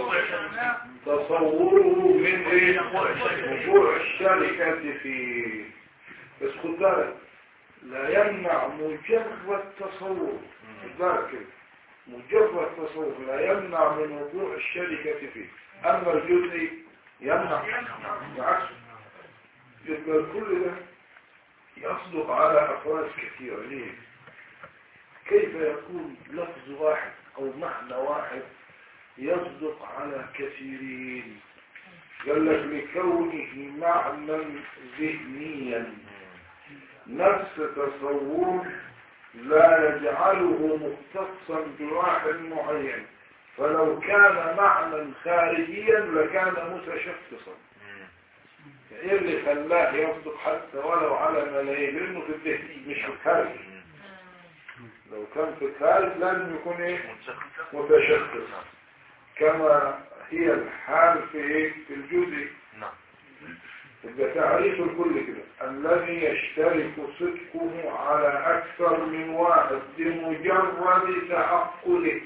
Speaker 1: تصوره من ايه وقوع الشركة فيه بس خد بالك لا يمنع مجرد تصور خد بالك كده مجرد تصور لا يمنع من وقوع الشركة فيه اما الجزء يمنع بالعكس يبقى كل ده يصدق على افراد كثيرة ليه كيف يكون لفظ واحد او معنى واحد يصدق على كثيرين قال لك لكونه معنى ذهنيا نفس تصور لا يجعله مختصا بواحد معين فلو كان معنى خارجيا لكان متشخصا ايه اللي خلاه يصدق حتى ولو على ملايين لانه في الذهن مش في الخارج لو كان في الخارج لازم يكون ايه متشخص كما هي الحال في ايه في الجزء
Speaker 4: نعم
Speaker 1: يبقى تعريف الكل كده الذي يشترك صدقه على اكثر من واحد بمجرد تعقله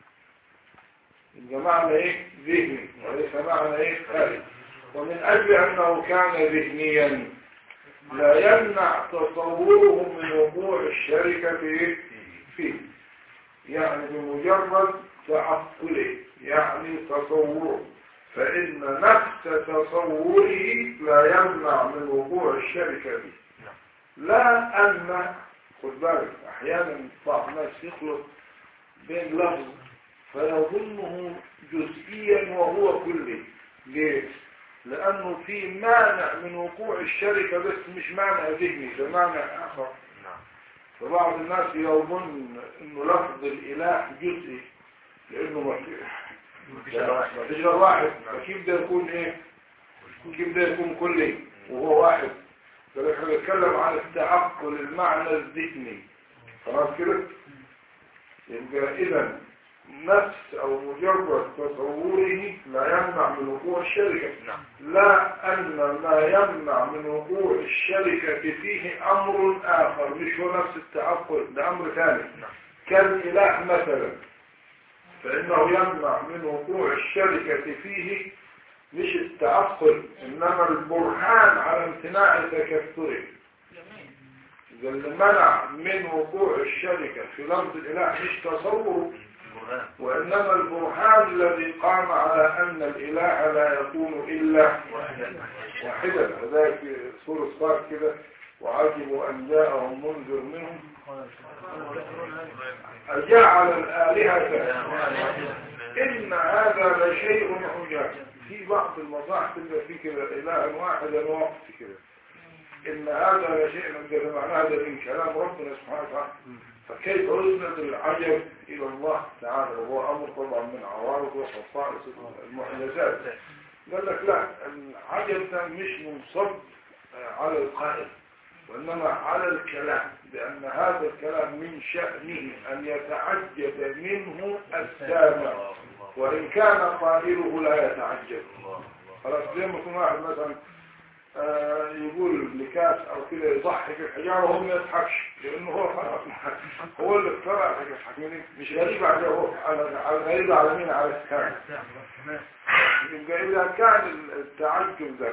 Speaker 1: يبقى معنى ايه ذهني وليس معنى ايه خارج ومن اجل انه كان ذهنيا لا يمنع تصوره من وقوع الشركة في فيه يعني بمجرد تعقله يعني تصوره فإن نفس تصوره لا يمنع من وقوع الشركة به لا أن خد بالك أحيانا بعض الناس يخلط بين لفظ فيظنه جزئيا وهو كلي ليه؟ لأنه في مانع من وقوع الشركة بس مش مانع ذهني ده مانع آخر
Speaker 4: نعم
Speaker 1: فبعض الناس يظن انه لفظ الاله جزئي لانه ما في ما فيش غير واحد فكيف ده يكون ايه كيف ده يكون كلي وهو واحد فلك احنا بنتكلم عن التعقل المعنى الذهني خلاص كده يبقى اذا نفس او مجرد تصوره لا يمنع من وقوع الشركه
Speaker 4: نعم
Speaker 1: لا أن ما يمنع من وقوع الشركة فيه أمر آخر مش هو نفس التعقل ده أمر ثاني
Speaker 4: نعم
Speaker 1: كالإله مثلا فإنه يمنع من وقوع الشركة فيه مش التعقل إنما البرهان على امتناع تكثره إذا اللي منع من وقوع الشركة في لفظ الإله مش تصوره
Speaker 4: برهان
Speaker 1: وإنما البرهان الذي قام على أن الإله لا يكون إلا واحدا فذلك سورة صار كده وعجبوا أن جاءهم منذر منهم أجعل الآلهة إن هذا لشيء عجاب في بعض المصاحف اللي في كده إله واحدا وقت كده إن هذا لشيء عجاب معنى هذا من كلام ربنا سبحانه وتعالى فكيف يسند العجب إلى الله تعالى وهو أمر طبعا من عوارض وخصائص المعجزات قال لك لا العجب ده مش منصب آه، على القائل وإنما على الكلام لأن هذا الكلام من شأنه أن يتعجب منه السامع وإن كان قائله لا يتعجب خلاص زي ما يكون واحد مثلا آه، يقول لكاس او كده يضحك الحجاره وهو ما يضحكش لانه هو خلاص هو اللي اخترع حاجه يضحك منين مش غريب على هو على على غريب على مين على الكلام يبقى اذا كان التعجب ده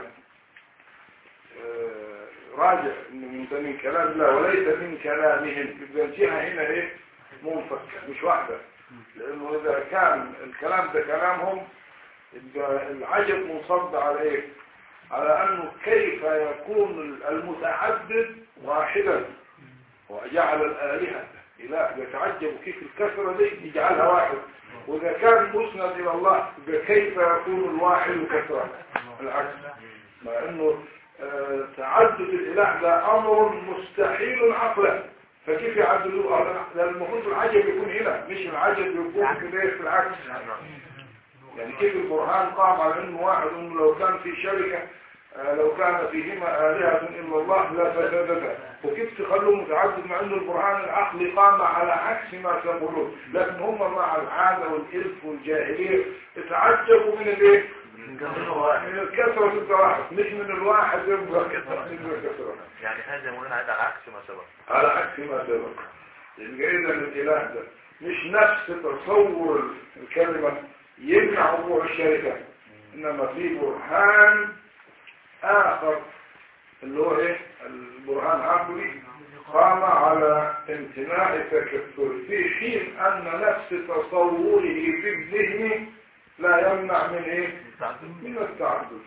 Speaker 1: آه، راجع انه من ده من كلام الله وليس من كلامهم يبقى الجهه هنا ايه منفك مش واحده لانه اذا كان الكلام ده كلامهم يبقى العجب منصب على ايه على انه كيف يكون المتعدد واحدا وجعل الالهه اله يتعجب كيف الكثره دي يجعلها واحد واذا كان مسند الى الله يبقى كيف يكون الواحد كثره العكس مع انه آه، تعدد الاله ده امر مستحيل عقلا فكيف يعدلوه ده المفروض العجب يكون هنا مش العجب يكون في الايه في العكس يعني كيف القرآن قام على انه واحد انه لو كان في شركة آه، لو كان فيهما آلهة إلا الله لا فسدتا وكيف تخلوه متعدد مع انه القرآن العقلي قام على عكس ما تقولون لكن هم مع العادة والإلف والجاهلية اتعجبوا من الايه
Speaker 4: من كثرة واحد
Speaker 1: من الكثرة تبقى واحد مش من الواحد يبقى كثرة يبقى كثرة
Speaker 4: يعني هذا مولانا عاد على عكس ما سبق
Speaker 1: على عكس ما سبق يبقى إذا الإله ده مش نفس تصور الكلمة يمنع وقوع الشركة إنما في برهان آخر اللي هو إيه البرهان عقلي قام على امتناع التكثر في حين أن نفس تصوره في الذهن لا يمنع من إيه من التعدد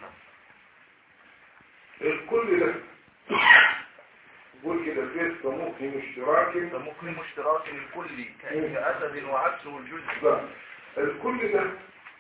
Speaker 1: الكل ده يقول كده البيت كممكن اشتراك
Speaker 4: فممكن اشتراك الكل كأسد وعكسه الجزء
Speaker 1: لا الكل ده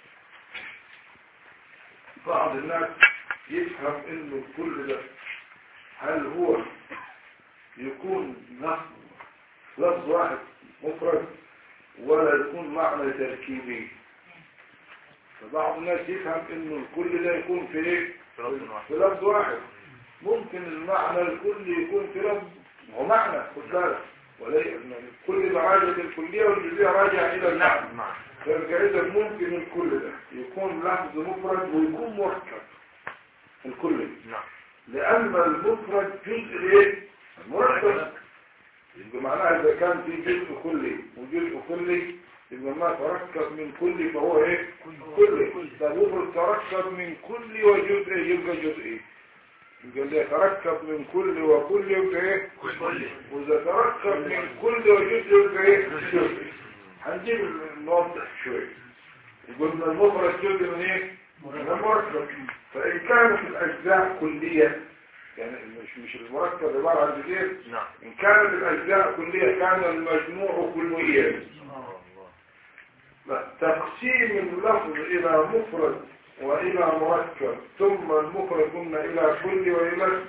Speaker 1: بعض الناس يفهم انه الكل ده هل هو يكون لفظ لفظ واحد مفرد ولا يكون معنى تركيبي فبعض الناس يفهم انه الكل ده يكون في ايه
Speaker 4: في لفظ واحد.
Speaker 1: في لفظ واحد ممكن المعنى الكلي يكون في لفظ هو معنى خد بالك ولي كل راجع للكلية والجزئية راجع إلى المعنى
Speaker 4: نعم
Speaker 1: فإذا ممكن الكل ده يكون لفظ مفرد ويكون مركب الكل
Speaker 4: نعم
Speaker 1: لأن المفرد جزء إيه؟ مركب يبقى معناها إذا كان في جزء كلي وجزء كلي يبقى ما تركب من كل فهو إيه؟ كلي طب مفرد تركب من كل وجزء يبقى جزئي يبقى اللي يتركب من كل وكل يبقى إيه؟ وإذا تركب من كل وجزء يبقى إيه؟ جزء هنجيب نوضح شوية قلنا المفرد جزء من ايه؟ من المركب فإن كانت الأجزاء كلية يعني مش مش المركب عبارة عن جزئين
Speaker 4: نعم
Speaker 1: إن كانت الأجزاء كلية كان المجموع كليا لا، تقسيم اللفظ إلى مفرد وإلى مركب ثم المفرد قلنا إلى كل وإلى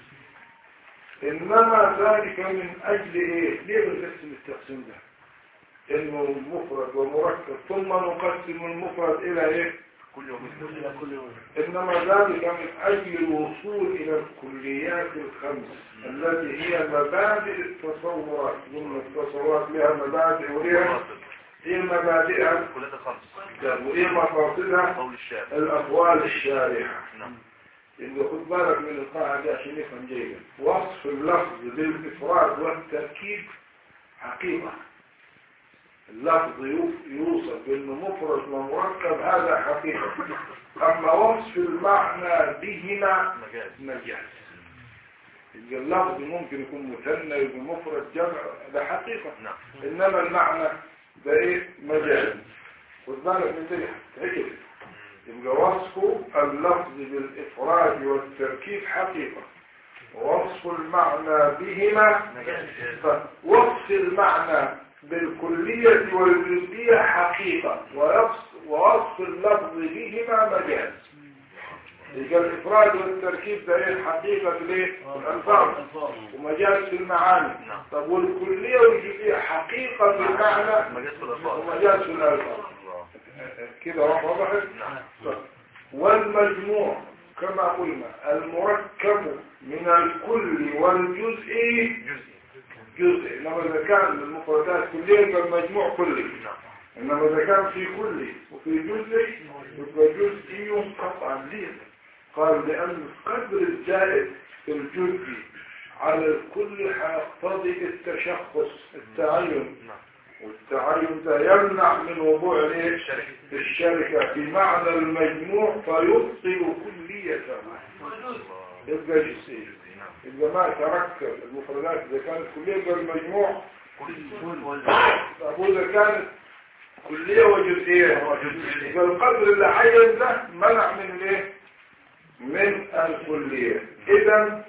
Speaker 1: إنما ذلك من أجل إيه؟ ليه بنقسم التقسيم ده؟ إنه مفرد ومركب ثم نقسم المفرد إلى إيه؟
Speaker 4: كل يوم
Speaker 1: إنما ذلك من أجل الوصول إلى الكليات الخمس التي هي مبادئ التصورات ضمن التصورات لها مبادئ ولها هي مبادئها
Speaker 4: كلها الخمس
Speaker 1: وهي مقاصدها
Speaker 4: قول الشارع
Speaker 1: الأقوال الشارحة
Speaker 4: نعم
Speaker 1: يبقى خد بالك من القاعدة دي عشان نفهم جيدا وصف اللفظ بالإفراد والتركيب حقيقة اللفظ يو- يوصف بأنه مفرد ومركب هذا حقيقة أما وصف المعنى بهما
Speaker 4: مجاز
Speaker 1: مجاز يبقى اللفظ ممكن يكون مثنى يبقى مفرد جمع ده حقيقة
Speaker 4: نعم
Speaker 1: إنما المعنى ده إيه مجاز خد بالك من دي هيك يبقى وصف اللفظ بالإفراد والتركيب حقيقة ووصف المعنى بهما
Speaker 4: مجاز
Speaker 1: وصف المعنى بالكلية والجزئية حقيقة ويص- ووصف اللفظ بهما مجاز يبقى الإفراد والتركيب ده ايه حقيقة ليه؟ الألفاظ ومجاز في المعاني
Speaker 4: نعم.
Speaker 1: طب والكلية والجزئية حقيقة في المعنى
Speaker 4: مجاز في الألفاظ
Speaker 1: ومجاز في الألفاظ
Speaker 4: الله
Speaker 1: كده وضحت؟
Speaker 4: نعم
Speaker 1: طيب. والمجموع كما قلنا المركب من الكل والجزء
Speaker 4: جزء
Speaker 1: جزء انما اذا كان المفردات كلية يبقى المجموع كلي
Speaker 4: نعم
Speaker 1: انما اذا كان في كلي وفي جزء يبقى جزئي قطعا ليه قال لان القدر الزائد في الجزء على الكل هيقتضي التشخص التعين
Speaker 4: نعم
Speaker 1: والتعين ده يمنع من وضوع الايه
Speaker 4: الشركة
Speaker 1: الشركة في معنى المجموع فيبطل كليته
Speaker 4: الله
Speaker 1: يبقى جزئي
Speaker 4: نعم
Speaker 1: يبقى ما تركب المفردات إذا كانت كلية يبقى المجموع
Speaker 4: كل
Speaker 1: طب وإذا كانت كلية وجزئية يبقى القدر اللي عين ده منع من الايه؟ من الكلية إذا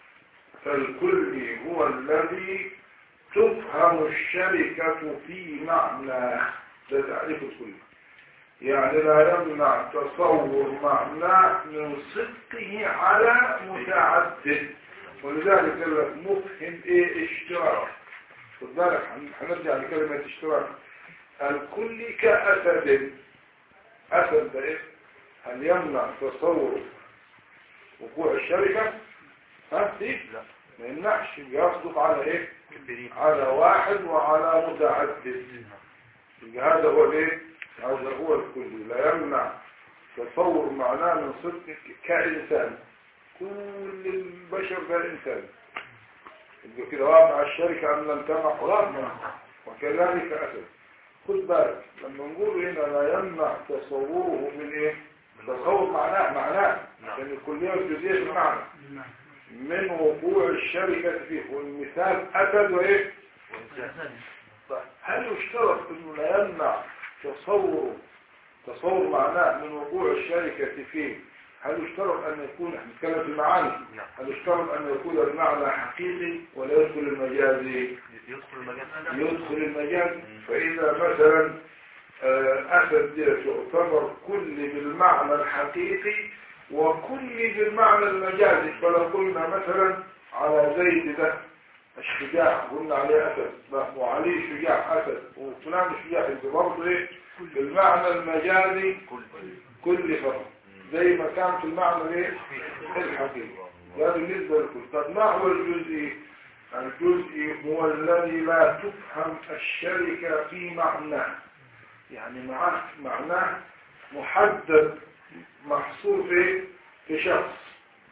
Speaker 1: فالكلي هو الذي تفهم الشركة في معناه ده تعريف الكلي يعني لا يمنع تصور معناه من صدقه على متعدد ولذلك قال لك مفهم ايه اشتراك خد بالك هن- هنرجع لكلمة اشتراك الكل كأسد أسد ده ايه هل يمنع تصور وقوع الشركة ها فيه
Speaker 4: لا
Speaker 1: ما يمنعش يصدق على ايه
Speaker 4: كبيرين
Speaker 1: على واحد وعلى متعدد يبقى هذا هو الايه هذا هو الكل لا يمنع تصور معناه من صدق كإنسان كل البشر ده إنسان يبقى كده واقع الشركة أم لم تقع واقع وكذلك أسد خد بالك لما نقول هنا لا يمنع تصوره من إيه تصور معناه معناه
Speaker 4: نعم.
Speaker 1: لأن الكلية الجزئية في المعنى من وقوع الشركة فيه والمثال أسد وإيه
Speaker 4: وإنسان
Speaker 1: طيب هل يشترط انه لا يمنع تصور تصور معناه من وقوع الشركة فيه هل يشترط ان يكون احنا بنتكلم في المعاني
Speaker 4: نعم
Speaker 1: هل يشترط ان يكون المعنى حقيقي ولا يدخل المجازي
Speaker 4: يدخل المجال
Speaker 1: يدخل المجاز فاذا مثلا آه، اسد دي تعتبر كل بالمعنى الحقيقي وكل بالمعنى المجازي فلو قلنا مثلا على زيد ده الشجاع قلنا عليه أسد وعليه شجاع أسد وفلان شجاع يبقى برضه إيه بالمعنى المجازي
Speaker 4: كل
Speaker 1: كل فرق زي ما كان في المعنى الايه الحقيقي ده بالنسبة لكل طب ما هو الجزئي الجزئي هو الذي لا تفهم الشركة في معناه يعني معناه معناه محدد محصور في في شخص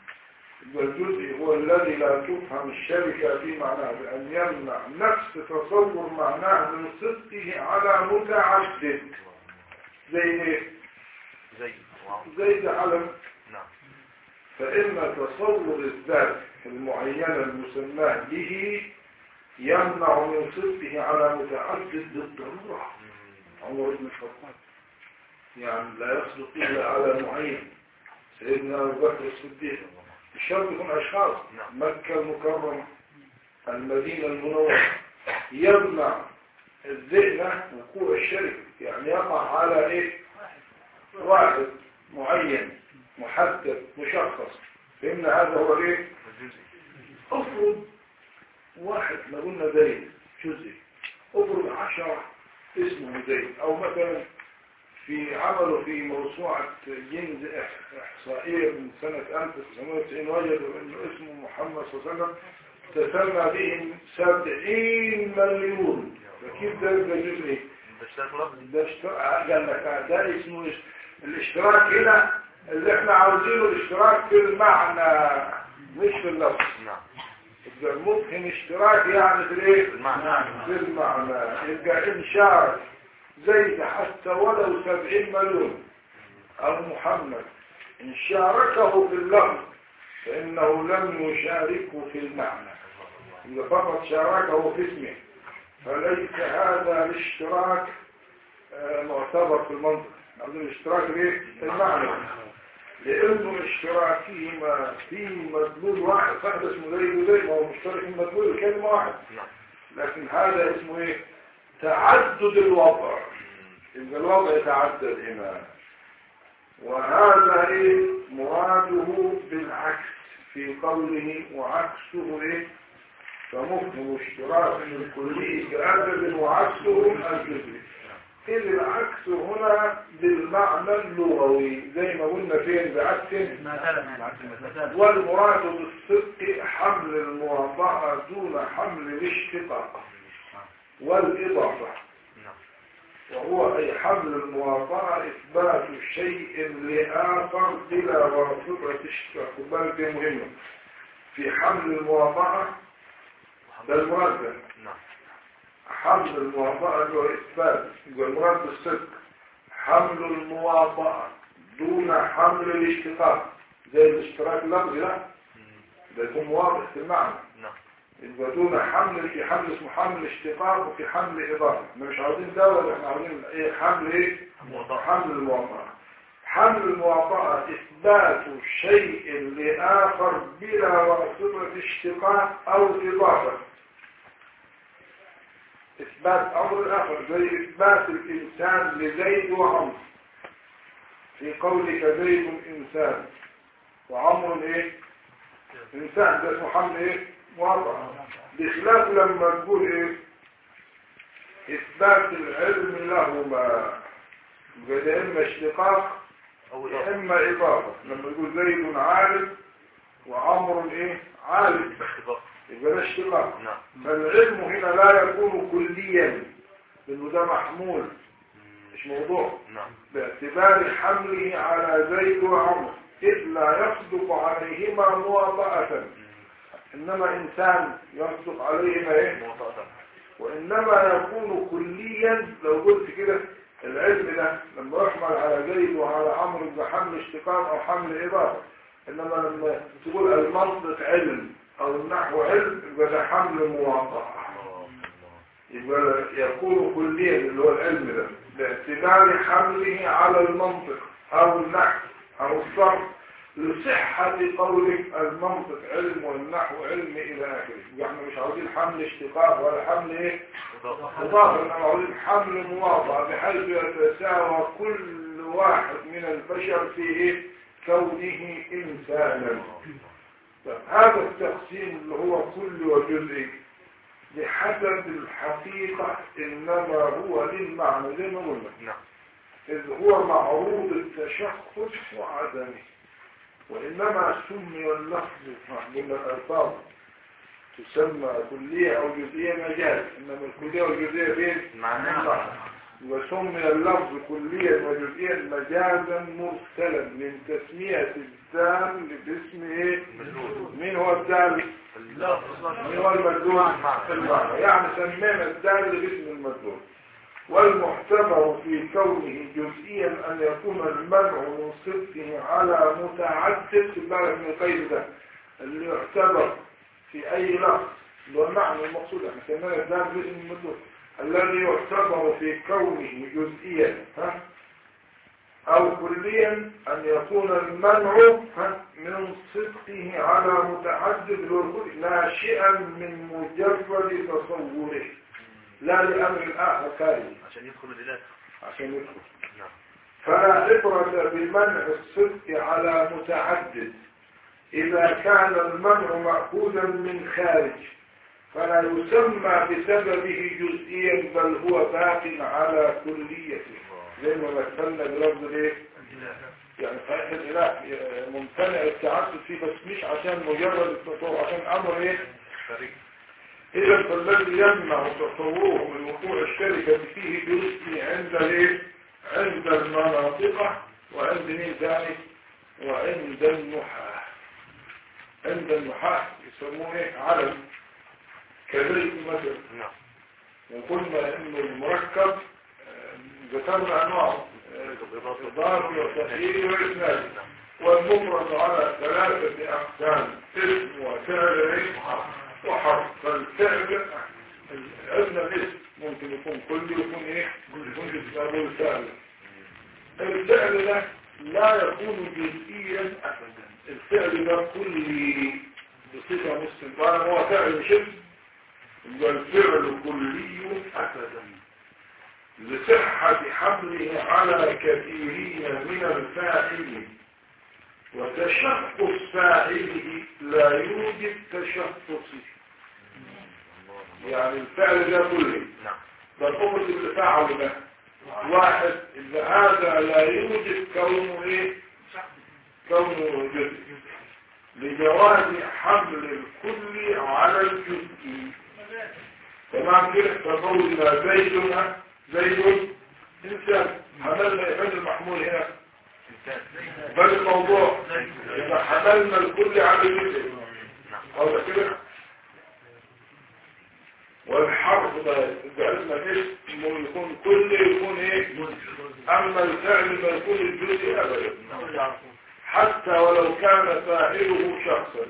Speaker 1: والجزء هو الذي لا تفهم الشركة في معناه بأن يمنع نفس تصور معناه من صدقه على متعدد زي ايه؟
Speaker 4: زي واو.
Speaker 1: زي ده علم
Speaker 4: نعم
Speaker 1: فإن تصور الذات المعينة المسماه به يمنع من صدقه على متعدد بالضرورة
Speaker 4: مم.
Speaker 1: عمر بن الخطاب يعني لا يصدق إلا على معين سيدنا أبو بكر الصديق الشرط يكون أشخاص
Speaker 4: نعم.
Speaker 1: مكة المكرمة المدينة المنورة يمنع الذهن وقوع الشرك يعني يقع على إيه واحد معين محدد مشخص فإن هذا هو إيه
Speaker 4: الجزء
Speaker 1: افرض واحد ما قلنا زيد جزء افرض عشرة اسمه زيد او مثلا في عملوا في موسوعة جنز إح- احصائية من سنة 1990 وجدوا انه اسمه محمد صلى الله عليه وسلم تسمى بهم 70 مليون فكيف ده يبقى جزء
Speaker 4: ده اشتراك لفظي
Speaker 1: ده اشتراك قال لك ده اسمه اش- الاشتراك هنا اللي احنا عاوزينه الاشتراك في المعنى مش في اللفظ
Speaker 4: نعم
Speaker 1: يبقى ممكن اشتراك يعني في الايه
Speaker 4: المعنى
Speaker 1: في المعنى يبقى ان شارك زيد حتى ولو سبعين مليون او محمد ان شاركه في اللفظ فانه لم يشاركه في المعنى اذا فقط شاركه في اسمه فليس هذا الاشتراك آه، معتبر في المنطق عندنا الاشتراك ايه في المعنى لانه اشتراكهما في مدلول واحد صح ده اسمه زي وزي ما هو مشترك في مدلول كلمه واحد
Speaker 4: نعم
Speaker 1: لكن هذا اسمه ايه تعدد الوضع يبقى الوضع يتعدد هنا وهذا ايه مراده بالعكس في قوله وعكسه ايه فمفهوم اشتراك الكلي كأدب وعكسه الجزئي إذ العكس هنا بالمعنى اللغوي زي ما قلنا فين بعكس والمراد بالصدق حمل الموضع دون حمل الاشتقاق والإضافة
Speaker 4: نعم
Speaker 1: وهو أي حمل المواطنة إثبات شيء لآخر بلا واسطة اشتراك بالك دي مهمة في حمل المواطنة ده المراد ده.
Speaker 4: نعم
Speaker 1: حمل المواطنة اللي هو إثبات يبقى المراد بالصدق حمل المواطنة دون حمل الاشتقاق زي الاشتراك اللفظي لا
Speaker 4: مم.
Speaker 1: ده يكون واضح في المعنى
Speaker 4: نعم
Speaker 1: يبقى دون حمل في حمل اسمه حمل اشتقاق وفي حمل إضافة احنا مش عاوزين ده ولا احنا عاوزين ايه حمل ايه
Speaker 4: موضوع.
Speaker 1: حمل المواطنة حمل المواطنة إثبات شيء لآخر بلا واسطة اشتقاق أو إضافة إثبات أمر آخر زي إثبات الإنسان لزيد وعمر في قولك زيد إنسان وعمر إيه إنسان ده اسمه حمل إيه مواطنة بخلاف لما تقول إيه إثبات العلم لهما يبقى ده إما اشتقاق
Speaker 4: أو
Speaker 1: يا
Speaker 4: إضافة
Speaker 1: إما إضافة لما يقول زيد عالم وعمر إيه عالم
Speaker 4: إضافة
Speaker 1: يبقى ده اشتقاق
Speaker 4: نعم
Speaker 1: فالعلم هنا لا يكون كليا لأنه ده محمول
Speaker 4: مم.
Speaker 1: مش موضوع
Speaker 4: نعم
Speaker 1: باعتبار باعتبار حمله على زيد وعمر إذ لا يصدق عليهما مواطأة إنما إنسان يصدق عليهما إيه
Speaker 4: موطأة
Speaker 1: وإنما يكون كليا لو قلت كده العلم ده لما يحمل على زيد وعلى عمرو يبقى حمل اشتقاق أو حمل إضافة إنما لما تقول المنطق علم أو النحو علم يبقى ده حمل مواطأة يبقى يكون كليا اللي هو العلم ده باعتبار حمله على المنطق أو النحو أو الصرف لصحة قولك المنطق علم والنحو علم إلى آخره يبقى احنا مش عاوزين حمل اشتقاق ولا حمل ايه مضاف انما عاوزين حمل مواضع بحيث يتساوى كل واحد من البشر في ايه كونه انسانا طب هذا التقسيم اللي هو كل وجزء بحسب الحقيقة انما هو للمعنى زي ما قلنا
Speaker 4: نعم
Speaker 1: إذ هو معروض التشخص وعدمه وإنما سمي اللفظ من الألفاظ تسمى كلية أو جزئية مجاز إنما الكلية والجزئية بين
Speaker 4: معناه
Speaker 1: وسمي اللفظ كليا وجزئيا مجازا مرسلا من تسمية الدال باسم ايه؟ مين هو الدال؟ مين هو المدلول؟ في المعنى يعني سمينا الدال باسم المدلول والمحتمل في كونه جزئيا أن يكون المنع من صدقه على متعدد في بالك من القيد ده اللي يعتبر في أي لفظ اللي هو المعنى المقصود احنا سمينا الدال باسم المدلول الذي يعتبر في كونه جزئيا ها أو كليا أن يكون المنع ها من صدقه على متعدد الوجود ناشئا من مجرد تصوره لا لأمر آخر خارجي
Speaker 4: عشان يدخل الإله
Speaker 1: عشان يدخل
Speaker 4: نعم
Speaker 1: فلا عبرة بمنع الصدق على متعدد إذا كان المنع مأخوذا من خارج فلا يسمى بسببه جزئيا بل هو باق على كليته زي ما مثلنا بلفظ الايه يعني صحيح الاله ممتنع التعدد فيه بس مش عشان مجرد التطور عشان امر ايه
Speaker 4: فريق
Speaker 1: اذا فالذي يمنع تصوره من وقوع الشركه فيه جزئي عند الايه عند المناطق وعند مين ثاني وعند النحاة عند النحاة يسموه ايه علم كذلك مثلا
Speaker 4: نعم
Speaker 1: وقلنا انه المركب آه، ذكرنا انواعه آه، اضافي وتحليل واسناد والمفرد على ثلاثة اقسام اسم وفعل إيه؟ وحرف فالفعل عندنا الاسم ممكن يكون كل يكون ايه ممكن تسألوا الفعل الفعل ده لا يكون جزئيا ابدا الفعل ده كلي بصفة مستمرة هو فعل شبه والفعل كلي أبدا لصحة حمله على كثيرين من الفاعل وتشخص فاعله لا يوجد تشخصه يعني الفعل ده كله
Speaker 4: نعم
Speaker 1: ده الأمر اللي فعله ده واحد إذا هذا لا يوجد كونه إيه كونه جزء لجواز حمل الكل على الجزء تمام كده فقولنا زيدنا زيد إنسان حملنا إيمان المحمول هنا بل الموضوع إذا حملنا الكل على الجزء هذا كده والحرف ده جعلنا اسم انه يكون كل يكون ايه اما الفعل ما يكون الجزء ابدا حتى ولو كان فاعله شخصا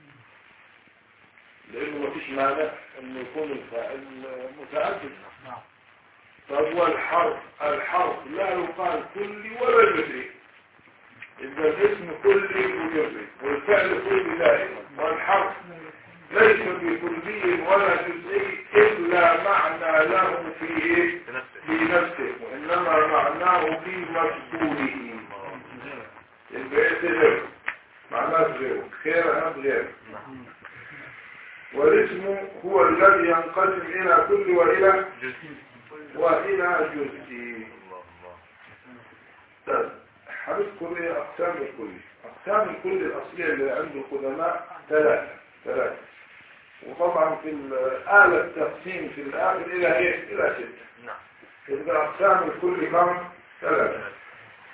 Speaker 1: لانه ما فيش مانع انه يكون الفاعل متعدد طب والحرف الحرف لا يقال كلي ولا جزئي إذا الاسم كلي وجزئي والفعل كلي دائما والحرف ليس بكلي ولا جزئي إلا معنى له في إيه؟
Speaker 4: بنفسه
Speaker 1: في نفسه وإنما معناه في مفعوله البيت غير معناه غيره خير أم غير والاسم هو الذي ينقسم إلى كل وإلى
Speaker 4: جزء
Speaker 1: وإلى جزء
Speaker 4: الله الله
Speaker 1: طيب هنذكر ايه اقسام الكل اقسام الكل الاصليه اللي عند القدماء ثلاثه ثلاثه وطبعا في الآلة التقسيم في الآخر إلى إيه؟ إلى ستة
Speaker 4: نعم
Speaker 1: إذا أقسام الكل كم؟ ثلاثة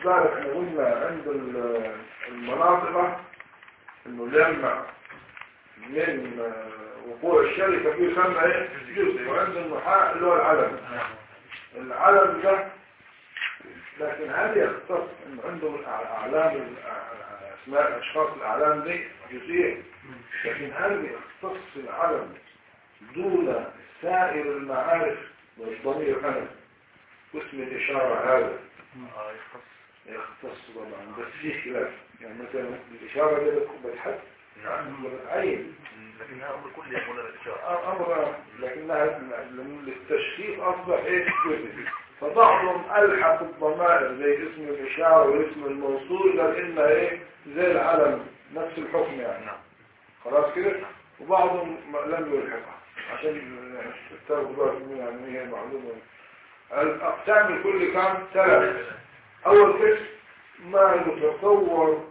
Speaker 1: بالك احنا قلنا عند ال- المناطق انه جمع من آه، وقوع الشركة فيه يسمى ايه جزء وعند النحاة اللي هو العلم العلم ده لكن هل يختص انه عندهم الأع- اعلام الأع- اسماء الاشخاص الاعلام دي جزئية لكن هل يختص العلم دون سائر المعارف والضمير انا واسم الاشارة هذا
Speaker 4: اه يختص
Speaker 1: يختص طبعا بس فيه خلاف يعني مثلا الاشارة دي بتكون بتحد
Speaker 4: نعم
Speaker 1: بتعين
Speaker 4: مم. لكنها امر كلي يقول الاشاره
Speaker 1: أمر لكنها للتشخيص أصبح إيه جزء فبعضهم ألحق الضمائر زي اسم الإشارة واسم الموصول قال إنها إيه زي العلم نفس الحكم يعني
Speaker 4: نعم
Speaker 1: خلاص كده وبعضهم ما- لم يلحقها عشان تاخدوا بالك منها يعني هي معلومة الأقسام الكل كان ثلاثة أول قسم ما يتصور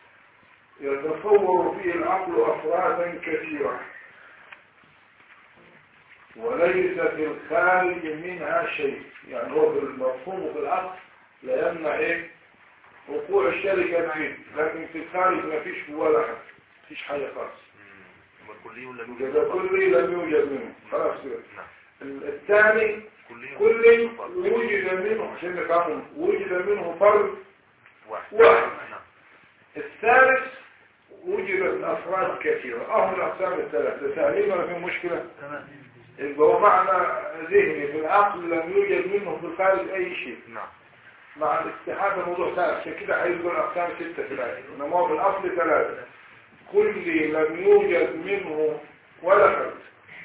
Speaker 1: يتصور فيه العقل أفرادا كثيرة وليس في الخارج منها شيء يعني هو في المفهوم وفي العقل لا يمنع ايه وقوع الشركة فيه لكن في الخارج ما فيش ولا حاجة فيش حاجة خالص
Speaker 4: مم. والكلي ولا
Speaker 1: وجد كلي لم يوجد منه خلاص كده
Speaker 4: نعم
Speaker 1: الثاني
Speaker 4: كلي
Speaker 1: كل وجد منه عشان نفهمه وجد منه فرد
Speaker 4: واحد
Speaker 1: واحد.
Speaker 4: نعم
Speaker 1: الثالث وجدت أفراد كثيرة أهم الأقسام الثلاثة سهلين ولا في مشكلة
Speaker 2: تمام
Speaker 1: يبقى هو معنى ذهني في العقل لم يوجد منه في الخارج أي شيء
Speaker 4: نعم
Speaker 1: مع الاستحاضة موضوع ثالث عشان كده هيذكر الأقسام ستة في الآية إنما هو في الأصل ثلاثة كل لم يوجد منه ولا فرد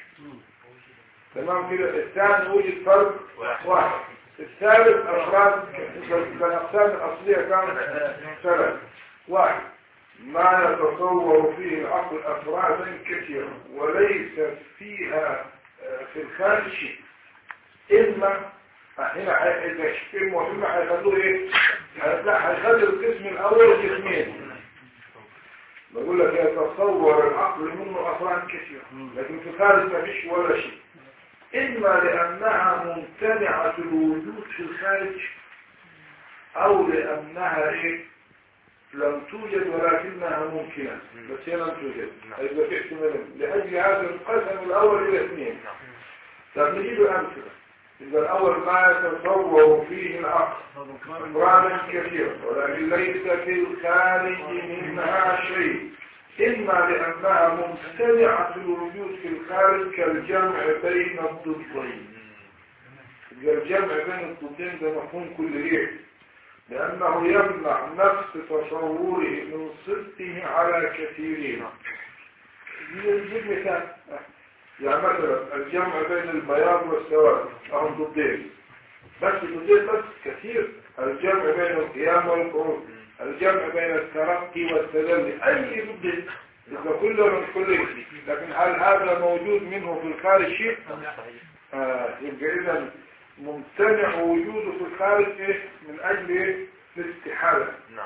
Speaker 1: تمام كده الثاني وجد فرد
Speaker 4: واحد.
Speaker 1: واحد الثالث أفراد ك- الأقسام الأصلية كانت ثلاثة واحد ما يتصور فيه العقل أفرادا كثيرا وليس فيها آه، في الخارج شيء إما هنا حي- إذا شكل مهم هيخلوه إيه؟ هي- لا هيخلي القسم الأول قسمين بقول لك يتصور العقل منه أفراد كثيرة لكن في الخارج ما فيش ولا شيء إما لأنها ممتنعة الوجود في الخارج أو لأنها إيه لم توجد ولكنها ممكنة بس هي لم توجد هيبقى في احتمالين لأجل هذا القسم الأول إلى اثنين
Speaker 4: نعم
Speaker 1: طب نجيب أمثلة يبقى الأول ما يتصور فيه العقل أفرادا كثيرة ولكن ليس في الخارج منها شيء إما لأنها ممتنعة الوجود في الخارج كالجمع بين الضدين
Speaker 4: مم.
Speaker 1: يبقى الجمع بين الضدين ده مفهوم كل ايه لأنه يمنع نفس تصوره من صدقه على كثيرين نجيب مثال يعني مثلا الجمع بين البياض والسواد أهم ضدين بس ضدين بس كثير الجمع بين القيام والقعود الجمع بين الترقي والتدلي أي ضدين إذا كله من كل لكن هل هذا موجود منه في الخارج شيء؟ آه، يبقى إذا ممتنع وجوده في الخارج إيه؟ من أجل إيه؟ الاستحالة
Speaker 4: نعم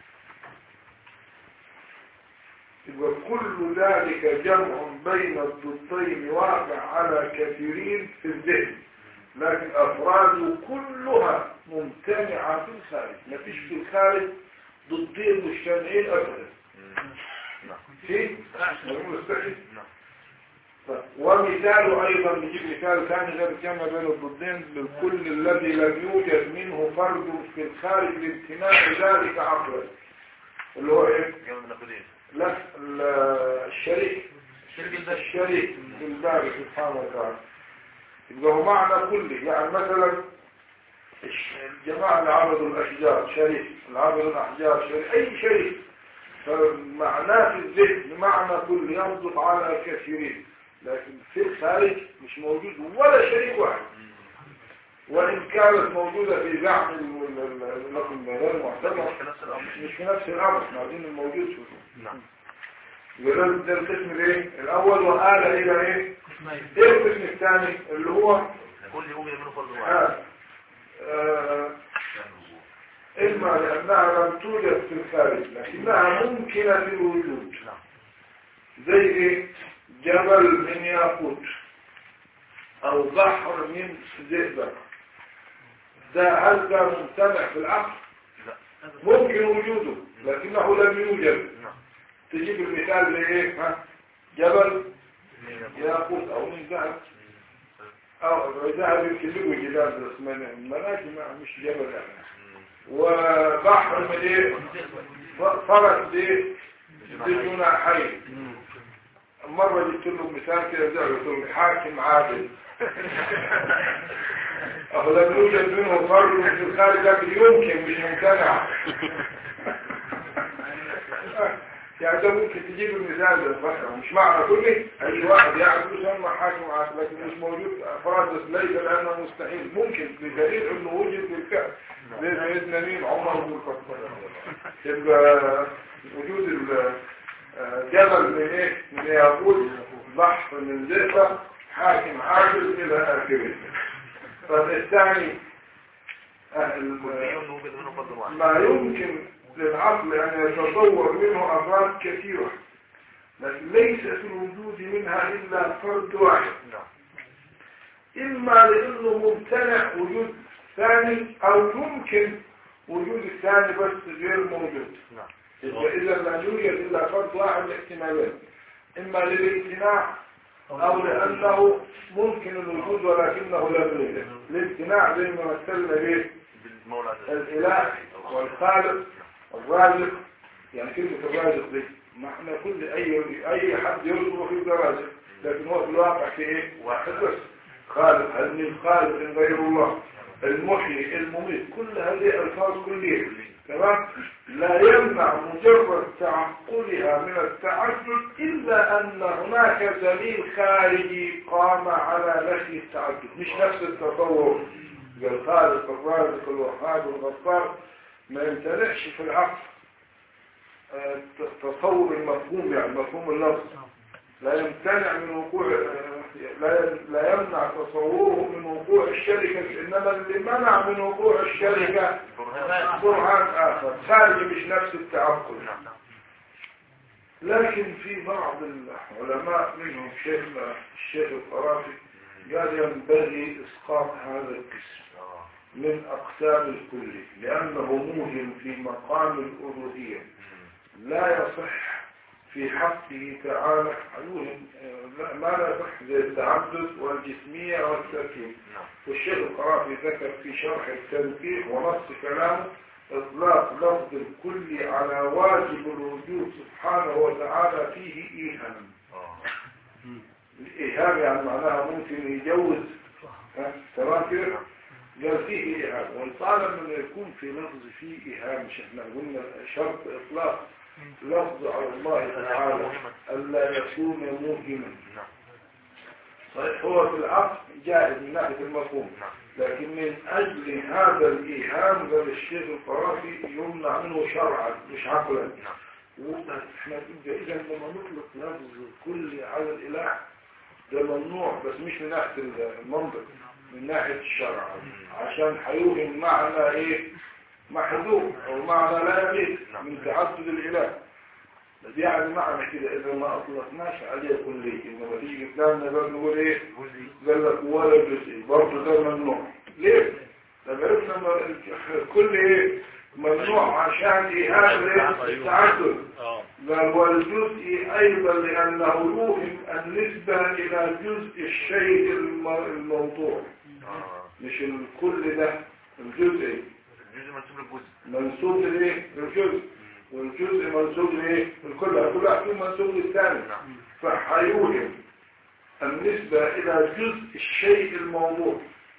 Speaker 1: يبقى كل ذلك جمع بين الضدين واقع على كثيرين في الذهن لكن أفراده كلها ممتنعة في الخارج ما فيش في الخارج ضدين مجتمعين أبدا
Speaker 4: مم. نعم
Speaker 1: في مستحيل
Speaker 4: نعم
Speaker 1: طيب، ومثال أيضا نجيب مثال ثاني غير الجمع بين الضدين للكل الذي لم يوجد منه فرد في الخارج لامتناع ذلك عقلا اللي هو ايه؟
Speaker 4: جمع من أخذين
Speaker 1: لا ال- الشريك الشريك بالباري سبحانه وتعالى يبقى هو معنى كلي يعني مثلا الش- الجماعة اللي عبدوا الأشجار شريك اللي عبدوا الأحجار شريك أي شريك فمعناه في الذهن معنى كل ينطق على كثيرين لكن في الخارج مش موجود ولا شريك واحد وإن كانت موجودة في زعم ال- ال- ال- النقل غير معتبر
Speaker 4: في نفس الأمر
Speaker 1: مش في نفس الأمر احنا عايزين الموجود في
Speaker 4: نعم
Speaker 1: يبقى ده ده القسم الايه الاول وآل الى ايه ايه القسم الثاني اللي هو
Speaker 4: كل يوجد منه فرد واحد
Speaker 1: آه. آه. اما لانها لم توجد في الخارج لكنها ممكنة في الوجود
Speaker 4: نعم
Speaker 1: زي ايه جبل من ياقوت او بحر من زئبق ده هل ده ممتنع في العقل
Speaker 4: لا
Speaker 1: ممكن وجوده لكنه لم يوجد
Speaker 4: نعم
Speaker 1: تجيب المثال لإيه ها جبل ياقوت أو من ذهب أو ذهب يمكن له جبال بس من مناجم مش جبل يعني وبحر من إيه ف- فرس دي بجناحين مرة جبت له مثال كده زي قلت له حاكم عادل أهو لم يوجد منه فرد في الخارج لكن يمكن مش ممتنع يعني ده ممكن تجيب المثال للبشر مش معنى كله أي واحد يعرف يسمى حاكم عادل لكن مش موجود أفراد بس ليس لأنه مستحيل ممكن بدليل أنه وجد بالفعل زي سيدنا مين عمر بن الخطاب يبقى وجود ال- آه، جبل من ايه من ياقوت بحر من زئبة حاكم عادل الى اخره فالثاني آه، ال-
Speaker 4: كليون وجد منه فرد واحد
Speaker 1: ما يمكن للعقل ان يتصور منه افراد كثيرة لكن ليس في الوجود منها الا فرد واحد
Speaker 4: نعم
Speaker 1: إما لأنه ممتنع وجود ثاني أو يمكن وجود الثاني بس غير موجود
Speaker 4: نعم
Speaker 1: يبقى إذا لا يوجد إلا فرد واحد الاحتمالين إما للامتناع أو لأنه ممكن الوجود ولكنه لا يوجد الامتناع زي ما مثلنا به
Speaker 4: بالمولى
Speaker 1: الإله والخالق الرازق يعني كلمة الرازق دي ما احنا كل أي أي حد يرزق في رازق لكن هو في الواقع في إيه؟ واحد بس خالق هل من خالق غير الله المحيي المميت كل هذه ألفاظ كلية تمام لا يمنع مجرد تعقلها من التعدد إلا أن هناك دليل خارجي قام على نفي التعدد مش نفس التصور الخالق الرازق الوهاب الغفار ما يمتنعش في العقل آه، تصور المفهوم يعني مفهوم اللفظ لا يمتنع من وقوع آه، لا لا يمنع تصوره من وقوع الشركة إنما اللي منع من وقوع الشركة
Speaker 4: برهان
Speaker 1: برهان آخر خارج مش نفس التعقل
Speaker 4: نعم
Speaker 1: لكن في بعض العلماء منهم شيخنا الشيخ القرافي قال ينبغي إسقاط هذا القسم
Speaker 4: آه.
Speaker 1: من أقسام الكل لأنه موهم في مقام الألوهية
Speaker 4: مم.
Speaker 1: لا يصح في حقه تعالى يوهم آه، لا- ما لا يصح زي التعدد والجسمية والتركيب
Speaker 4: نعم
Speaker 1: والشيخ القرافي ذكر في شرح التنقيح ونص كلامه إطلاق لفظ الكل على واجب الوجود سبحانه وتعالى فيه إيهام
Speaker 4: آه.
Speaker 1: الإيهام يعني معناها ممكن يجوز ها؟ تمام كده قال فيه إيهام والطالب من يكون في لفظ فيه إيهام مش احنا قلنا شرط إطلاق لفظ على الله تعالى ألا يكون موهما
Speaker 4: نعم
Speaker 1: صحيح هو في العقل جائز من ناحية المفهوم
Speaker 4: نعم
Speaker 1: لكن من أجل هذا الإيهام قال الشيخ القرافي يمنع منه شرعا مش عقلا
Speaker 4: نعم
Speaker 1: احنا إذا لما نطلق لفظ كل على الإله ده ممنوع بس مش من ناحية المنطق من ناحية الشرع عشان هيوهم معنى ايه محذوف او معنى لا يليق من تعدد الإله بس يعني معنى كده إذا ما أطلقناش عليه كلي إنما تيجي كلامنا بقى نقول إيه
Speaker 4: جزئي
Speaker 1: قال لك ولا جزئي برضه ده ممنوع ليه؟ طب عرفنا ما- كل ايه ممنوع عشان ايهام الايه؟ التعدد
Speaker 3: اه
Speaker 1: بل والجزء ايضا لانه يوهم النسبة الى جزء الشيء الم- الموضوع
Speaker 4: آه.
Speaker 1: مش الكل ده الجزء
Speaker 4: الجزء منسوب للجزء
Speaker 1: منسوب لايه؟ للجزء والجزء منسوب لايه؟ الكل كل واحد فيهم منسوب للثاني
Speaker 4: نعم
Speaker 1: فحيوهم النسبة إلى جزء الشيء الموضوع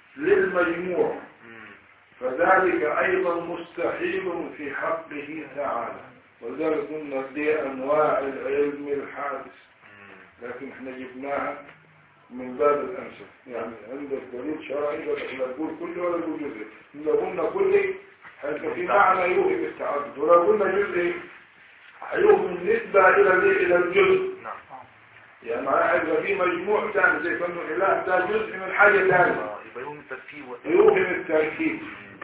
Speaker 1: للمجموع
Speaker 4: مم.
Speaker 1: فذلك أيضا مستحيل في حقه تعالى ولذلك قلنا دي أنواع العلم الحادث
Speaker 4: مم.
Speaker 1: لكن احنا جبناها من باب الأنسب يعني عندك دليل شرعي لا تقول كل ولا تقول جزء لو قلنا كل هيبقى في معنى يوهم التعدد ولو قلنا جزء هيوهم النسبة إلى الإيه؟ إلى الجزء
Speaker 4: نعم
Speaker 1: يعني معناها هيبقى في مجموع ثاني زي كأنه إله ده جزء من حاجة ثانية
Speaker 4: آه. يبقى يوم التركيب و...
Speaker 1: يوهم التركيب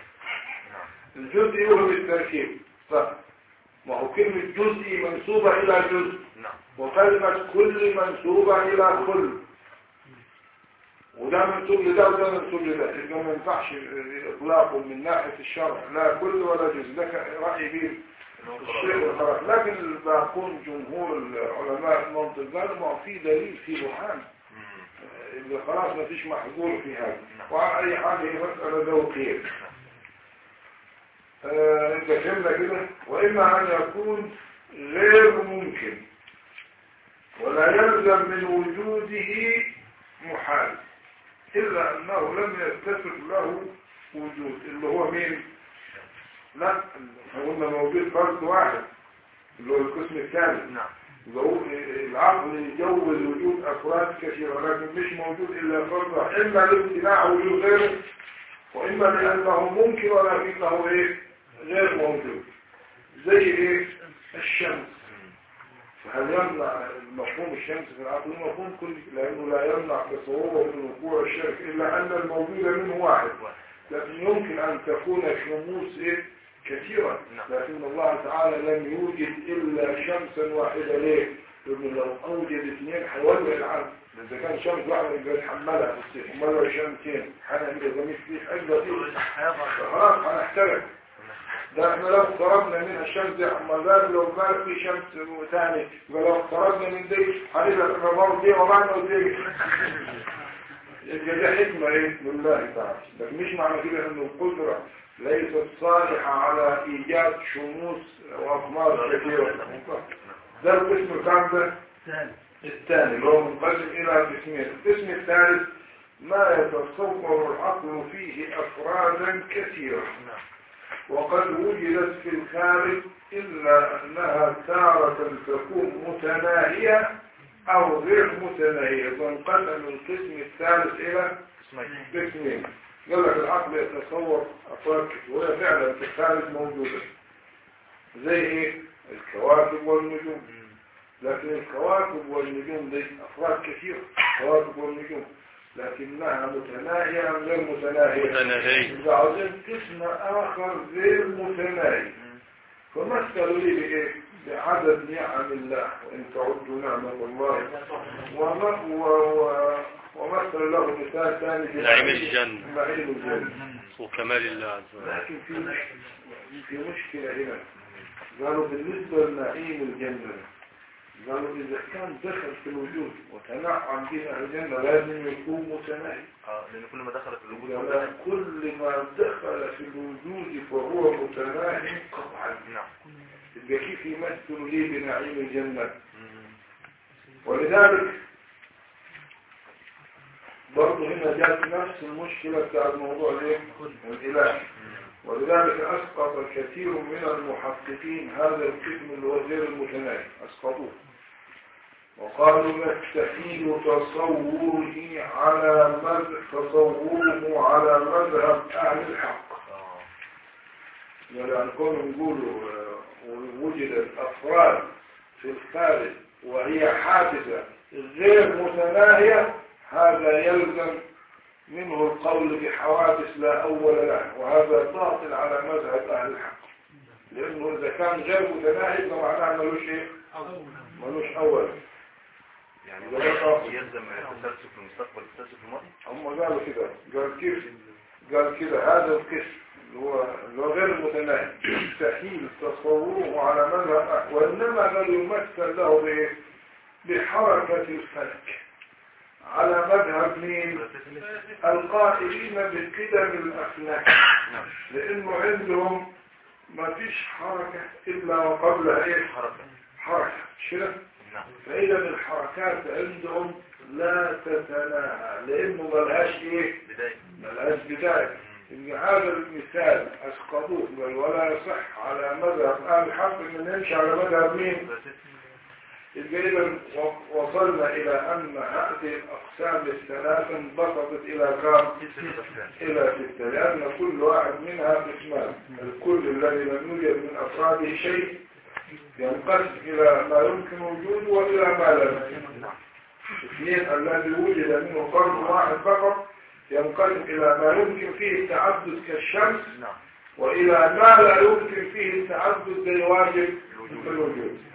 Speaker 4: نعم
Speaker 1: الجزء يوهم التركيب صح ما هو كلمة جزء منسوبة إلى جزء
Speaker 4: نعم
Speaker 1: وكلمة كل منسوبة إلى كل وده منسوب لده وده منسوب لده يبقى ما ينفعش اطلاقه من ناحيه الشرع لا كل ولا جزء ده كان راي بيه الشيخ الخلاص لكن بكون جمهور العلماء المنطق قالوا ما في دليل في برهان اللي خلاص ما فيش محظور في هذا وعلى اي حال هي مساله ذوقيه آه، انت فهمنا كده واما ان يكون غير ممكن ولا يلزم من وجوده محال إلا أنه لم يتفق له وجود اللي هو مين لا احنا قلنا موجود فرد واحد اللي هو القسم الثاني
Speaker 4: نعم
Speaker 1: اللي هو العقل يجوز وجود أفراد كثيرة لكن مش موجود إلا فرد واحد إما لامتناع وجود غيره وإما لأنه ممكن ولكنه إيه غير موجود زي إيه الشمس فهل يمنع مفهوم الشمس في العقل مفهوم كلي لأنه لا يمنع تصوره من وقوع الشرك إلا أن الموجود منه واحد لكن يمكن أن تكون شموس إيه؟ كثيرة لكن الله تعالى لم يوجد إلا شمسا واحدة ليه؟ لأنه لو أوجد اثنين هيولع العالم إذا كان شمس واحدة يبقى يتحملها في الصيف أمال لو شمسين هنعمل زميل فيه حاجة فيه خلاص هنحترق ده احنا لو اقتربنا من الشمس دي اما ذلك لو كان في شمس ثاني ولو اقتربنا من دي هنبقى الرمار دي ومعنى دي يبقى دي حكمة ايه لله تعالى لكن مش معنى كده ان القدرة ليست صالحة على ايجاد شموس واقمار كثيرة ده القسم كام ده الثاني اللي هو منقسم الى قسمين القسم الثالث ما يتصور العقل فيه افرادا كثيرة وقد وجدت في الخارج إلا أنها تارة تكون متناهية أو غير متناهية فانقسم القسم الثالث إلى قسمين قال لك العقل يتصور أفراد كتير وهي فعلا في الخارج موجودة زي إيه؟ الكواكب والنجوم لكن الكواكب والنجوم دي أفراد كثير الكواكب والنجوم لكنها متناهية أم غير متناهية
Speaker 3: متناهية.
Speaker 1: إذا عاوزين قسم آخر غير متناهي فمثلوا لي بإيه؟ بعدد نعم الله وإن تعدوا نعمة الله وم- و- و- ومثل له مثال ثاني
Speaker 3: نعيم الجنة.
Speaker 1: نعيم الجنة
Speaker 3: وكمال الله عز وجل
Speaker 1: لكن في في مشكلة هنا قالوا بالنسبة لنعيم الجنة قالوا إذا كان دخل في الوجود وتنعم به أهل الجنة لازم يكون متناهي
Speaker 4: اه لان كل ما دخلت الوجود
Speaker 1: ولا كل ما دخل في الوجود فهو متناهي قطعا
Speaker 4: نعم
Speaker 1: يبقى كيف يمثل لي بنعيم الجنة ولذلك برضه هنا جات نفس المشكلة بتاع الموضوع الايه؟ الإله ولذلك أسقط كثير من المحققين هذا القسم اللي هو غير المتناهي أسقطوه وقالوا يستحيل تصوره على مذهب تصوره على مذهب أهل الحق
Speaker 4: اه
Speaker 1: يعني كونوا يقولوا آه، وجدت أفراد في الخارج وهي حادثة غير متناهية هذا يلزم منه القول بحوادث لا أول له وهذا باطل على مذهب أهل الحق لأنه إذا كان غير متناهي فمعناه ملوش إيه؟ ملوش أول
Speaker 4: يعني
Speaker 1: ده بقى-
Speaker 4: يلزم التسلسل في المستقبل التسلسل في الماضي
Speaker 1: هم قالوا كده قال كيف قال كده هذا القسم اللي هو اللي هو غير المتناهي يستحيل تصوره على مذهب أحد وإنما قال يمثل له بإيه؟ بحركة الفلك على مذهب مين؟ القائلين بقدم الأفلاك لأنه عندهم ما فيش حركة إلا وقبلها إيه؟
Speaker 4: حركة
Speaker 1: حركة شرف
Speaker 4: نعم
Speaker 1: فإذا الحركات عندهم لا تتناهى لأنه ملهاش إيه؟
Speaker 4: بداية
Speaker 1: ملهاش بداية إن هذا المثال أسقطوه بل ولا يصح على مذهب أهل الحق إن نمشي على مذهب مين؟ يبقى إذا و- وصلنا إلى أن هذه الأقسام الثلاثة انبسطت إلى كام؟ إلى ستة لأن كل واحد منها قسمان الكل الذي لم يوجد من أفراده شيء ينقسم إلى ما يمكن وجوده وإلى ما لا يمكن اثنين الذي وجد منه فرد واحد فقط ينقسم إلى ما يمكن فيه التعدد كالشمس
Speaker 4: نعم
Speaker 1: وإلى ما لا يمكن فيه التعدد زي واجب في الوجود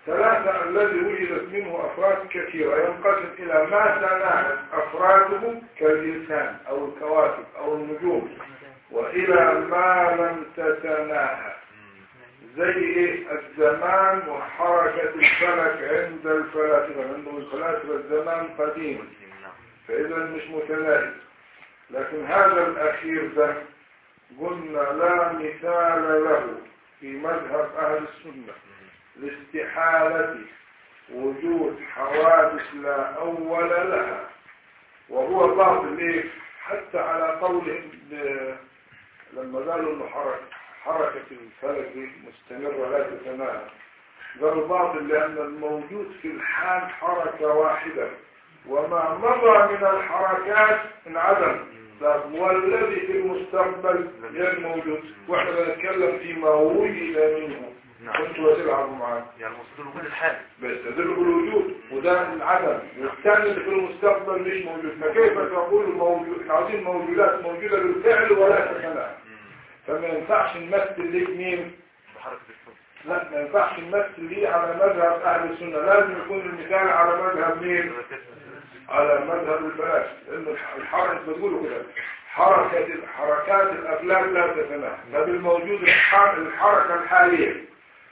Speaker 1: ثلاثة الذي وجدت منه أفراد كثيرة ينقسم إلى ما تناهت أفراده كالإنسان أو الكواكب أو النجوم وإلى ما لم تتناهى زي إيه الزمان وحركة الفلك عند الفلاسفة عند الفلاسفة الزمان قديم فإذا مش متناهي لكن هذا الأخير ده قلنا لا مثال له في مذهب أهل السنة لاستحالة وجود حوادث لا أول لها وهو باطل إيه؟ حتى على قولهم ب- لما قالوا انه حركة حركة الفلك دي مستمرة لا تتناهى قالوا باطل لأن الموجود في الحال حركة واحدة وما مضى من الحركات انعدم طب والذي في المستقبل غير موجود واحنا بنتكلم فيما وجد منه
Speaker 4: نعم
Speaker 1: كنتوا تلعبوا معاه
Speaker 4: يعني المقصود وجود الحال
Speaker 1: بيستدل بالوجود وده العدم والثاني اللي في المستقبل مش موجود فكيف تقول موجود احنا عاوزين موجودات موجودة بالفعل ولا تتناهى فما ينفعش نمثل ليه مين
Speaker 4: بحركة الصوت
Speaker 1: لا ما ينفعش نمثل ليه على مذهب اهل السنة لازم يكون المثال على مذهب مين على مذهب الفلاسفة لأن الح- الحركة بتقولوا كده حركة حركات الأفلاك لا تتناهى ده بالموجود الح- الحركة الحالية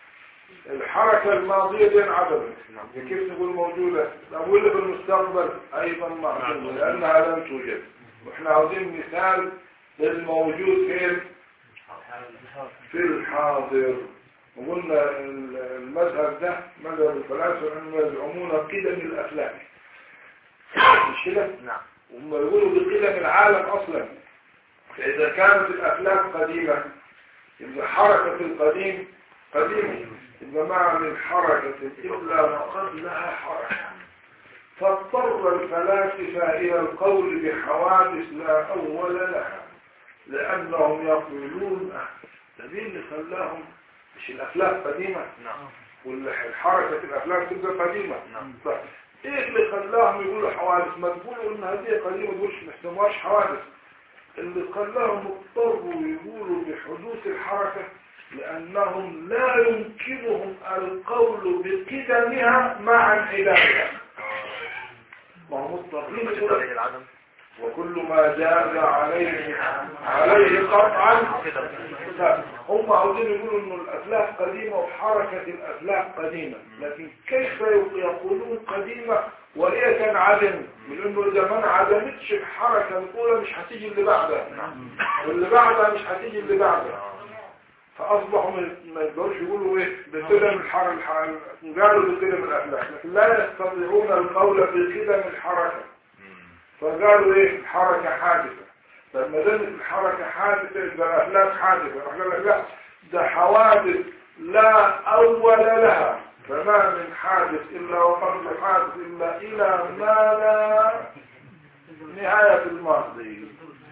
Speaker 1: الحركة الماضية دي انعدمت كيف تقول موجودة طب واللي في المستقبل أيضا معدومة لأنها لم توجد واحنا عاوزين مثال للموجود فين في الحاضر وقلنا ال- المذهب ده مذهب الفلاسفة انهم يزعمون قدم الأفلاك مش كده؟
Speaker 4: نعم
Speaker 1: هم يقولوا بقدم العالم أصلا فإذا كانت الأفلاك قديمة إذا حركة القديم قديمة إذا ما من حركة إلا وقد لها حركة فاضطر الفلاسفة إلى القول بحوادث لا أول لها لأنهم يقولون آه، ده مين اللي خلاهم مش الأفلاك قديمة
Speaker 4: نعم
Speaker 1: والحركة الأفلاك تبقى قديمة
Speaker 4: نعم
Speaker 1: طيب ايه اللي خلاهم يقولوا حوادث ما تقولوا ان هذه قديمة تقولش ما يسموهاش حوادث اللي خلاهم اضطروا يقولوا بحدوث الحركة لانهم لا يمكنهم القول بقدمها مع انعدامها ما هم مضطرين
Speaker 4: وجود
Speaker 1: يقولوا
Speaker 4: عليه العدم
Speaker 1: وكل ما جاز عليه عليه قطعا
Speaker 4: كده
Speaker 1: لا هم عاوزين يقولوا انه الافلاك قديمة وحركة الافلاك قديمة لكن كيف يقولون قديمة وهي تنعدم من انه اذا ما انعدمتش الحركة الاولى مش هتيجي اللي بعدها واللي بعدها مش هتيجي اللي بعدها فاصبحوا ما- ما يقدروش يقولوا ايه بقدم الحر الح- قالوا بقدم الافلاك لكن لا يستطيعون القول بقدم الحركة فقالوا ايه الحركة حادثة طب ما دام الحركة حادثة يبقى الأفلاك حادثة راح قال لك لا ده حوادث لا أول لها فما من حادث إلا وقبل حادث إلا إلى ما لا نهاية الماضي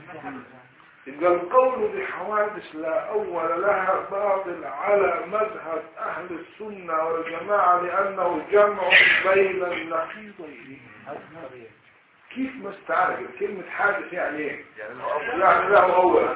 Speaker 1: يبقى القول بحوادث لا أول لها باطل على مذهب أهل السنة والجماعة لأنه جمع بين النقيضين كيف ما استعرف كلمة حادث يعني ايه
Speaker 4: يعني له أول
Speaker 1: يعني له أول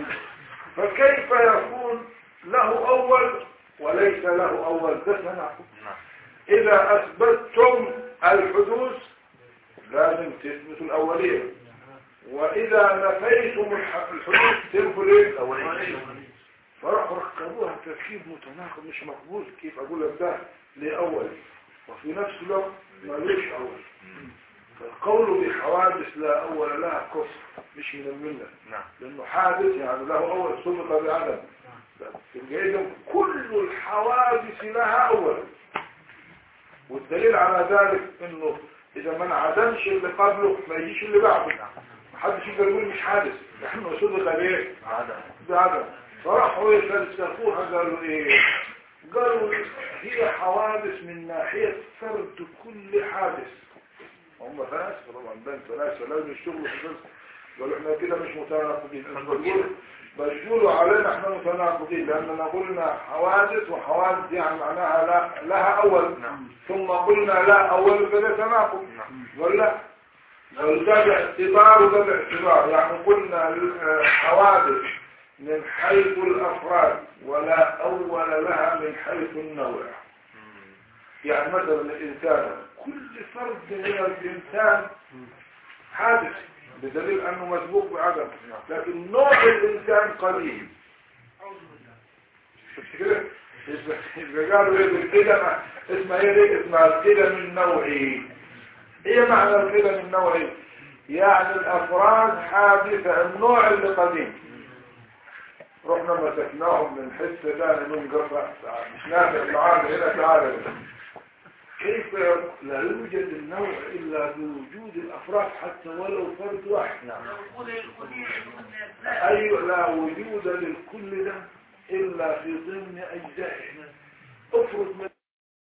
Speaker 1: فكيف يكون له أول وليس له أول ده تناقض
Speaker 4: نعم
Speaker 1: إذا أثبتتم الحدوث لازم تثبتوا الأولية وإذا نفيتم الح- الحدوث تنفوا الايه؟
Speaker 4: الأولية.
Speaker 1: فراحوا ركبوها تركيب متناقض مش مقبول كيف أقول لك ده ليه أول وفي نفس الوقت ملوش أول فالقول بحوادث لا أول لها كفر مش من الملة
Speaker 4: نعم
Speaker 1: لأنه حادث يعني له أول سبق بعدم يبقى إذن كل الحوادث لها أول والدليل على ذلك إنه إذا ما انعدمش اللي قبله ما يجيش اللي بعده محدش يقدر يقول مش حادث لأنه سبق بإيه؟
Speaker 4: عدم
Speaker 1: بعدم فراحوا يفلسفوها قالوا إيه؟ قالوا هي حوادث من ناحية فرد كل حادث هم فلاسفة طبعا بين فلاسفة لازم يشتغلوا في الفلسفة قالوا احنا كده مش متناقضين بيقولوا بيقولوا علينا احنا متناقضين لاننا قلنا حوادث وحوادث يعني معناها لا لها اول
Speaker 4: نعم
Speaker 1: ثم قلنا لا اول فده تناقض
Speaker 4: نعم
Speaker 1: ولا وده باعتبار وده باعتبار يعني قلنا ال- حوادث من حيث الافراد ولا اول لها من حيث النوع
Speaker 4: مم.
Speaker 1: يعني مثلا الإنسان كل فرد من الإنسان حادث بدليل أنه مسبوق بعدم لكن نوع الإنسان قليل شفت كده؟ يبقى- يبقى قالوا ايه القدم اسمها ايه دي؟ اسمها القدم النوعي ايه معنى القدم النوعي يعني الافراد حادثة النوع اللي قديم رحنا مسكناهم من حصة ثاني من قفا مش نافع معانا هنا تعالى كيف لا يوجد النوع الا بوجود الافراد حتى ولو فرد واحد ايوه لا وجود للكل ده الا في ضمن اجزائه افرض من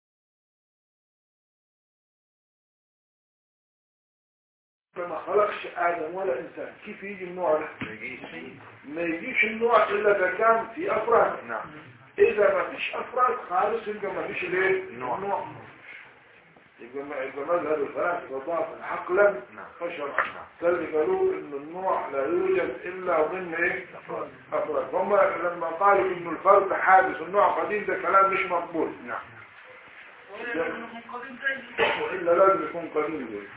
Speaker 1: ما خلقش ادم ولا انسان كيف يجي النوع ده
Speaker 4: ما يجيش
Speaker 1: ما يجيش النوع الا اذا كان في افراد
Speaker 4: نعم
Speaker 1: اذا ما فيش افراد خالص يبقى ما فيش الايه
Speaker 4: النوع.
Speaker 1: النوع يبقى ما- يبقى مذهب الفلاسفه ضعف عقلا
Speaker 4: نعم
Speaker 1: فشرعا فاللي قالوا ان النوع لا يوجد الا ضمن ايه افراد هم لما قالوا ان الفرد حادث والنوع قديم ده كلام مش مقبول
Speaker 4: نعم
Speaker 1: والا لازم يكون قديم ده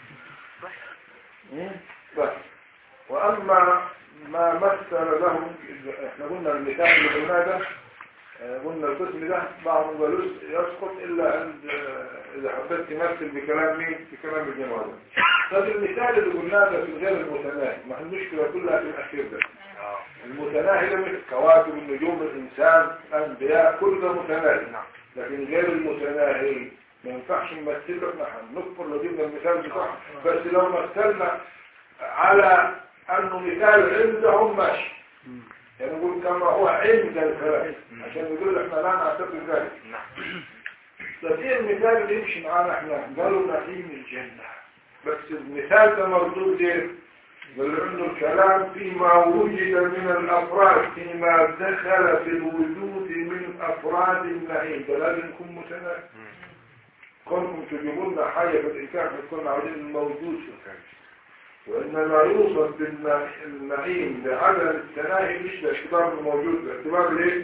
Speaker 1: مم؟ بس واما ما مثل لهم احنا قلنا المثال اللي قلناه ده آه، قلنا القسم ده بعض قالوا يسقط الا عند آه، اذا حبيت تمثل بكلام مين بكلام الجماعه ده طب المثال اللي قلناه ده في الغير المتناهي ما هي المشكله كلها في الاخير ده
Speaker 4: اه
Speaker 1: المتناهي ده مثل كواكب النجوم الانسان الانبياء كل ده متناهي
Speaker 4: نعم
Speaker 1: لكن غير المتناهي ما ينفعش نمثل له احنا هنكفر لو جبنا المثال بتاعه بس لو مثلنا على انه مثال عندهم ماشي يعني نقول كما هو عند الفلاسفه عشان يقول احنا لا نعتقد ذلك
Speaker 4: نعم
Speaker 1: طب ايه المثال اللي يمشي معانا احنا قالوا نعيم الجنه بس المثال ده مردود ليه قالوا انه الكلام فيما وجد من الافراد فيما دخل في الوجود من افراد النعيم ده لازم يكون متناهي
Speaker 4: مم.
Speaker 1: كونكم تجيبوا لنا حاجة في الإنكار بتكون عاوزين الموجود في الخارج وإنما يوصف بالنعيم بعدم التناهي مش باعتبار الموجود باعتبار ليه؟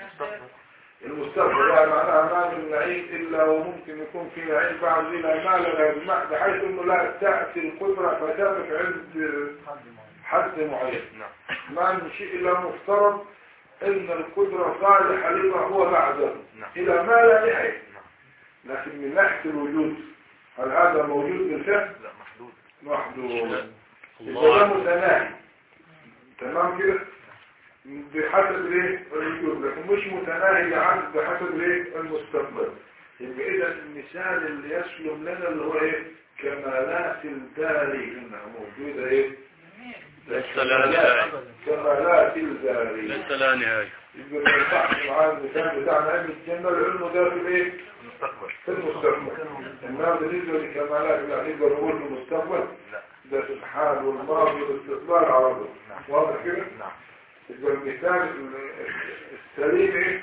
Speaker 1: المستقبل يعني معناها ما من نعيم إلا وممكن يكون في نعيم بعد إلى ما لا يجمع بحيث إنه لا تأتي القدرة فتقف عند حد معين
Speaker 4: نعم
Speaker 1: ما من شيء إلا مفترض إن القدرة صالحة لما هو بعده
Speaker 4: نعم
Speaker 1: إلى ما لا نهاية
Speaker 4: نعم
Speaker 1: لكن من ناحية الوجود هل هذا موجود بالفعل؟
Speaker 4: لا محدود
Speaker 1: محدود يبقى
Speaker 3: الله
Speaker 1: ده متناهي تمام كده؟ بحسب ايه الوجود لكن مش متناهي عن بحسب ايه المستقبل يبقى اذا المثال اللي يسلم لنا اللي هو ايه كمالات الداري انها موجودة ايه
Speaker 3: ليس لها نهاية
Speaker 1: كمالات الداري
Speaker 3: ليس لها نهاية
Speaker 1: يبقى ما ينفعش معاه المثال بتاعنا علم الجنة العلم ده في ايه
Speaker 4: المستقبل
Speaker 1: في المستقبل انما بالنسبة لكمالات يعني نقدر نقول المستقبل
Speaker 4: لا
Speaker 1: ده في الحال والماضي والاستقبال على طول
Speaker 4: نعم.
Speaker 1: واضح كده
Speaker 4: نعم
Speaker 1: يبقى المثال السليم ايه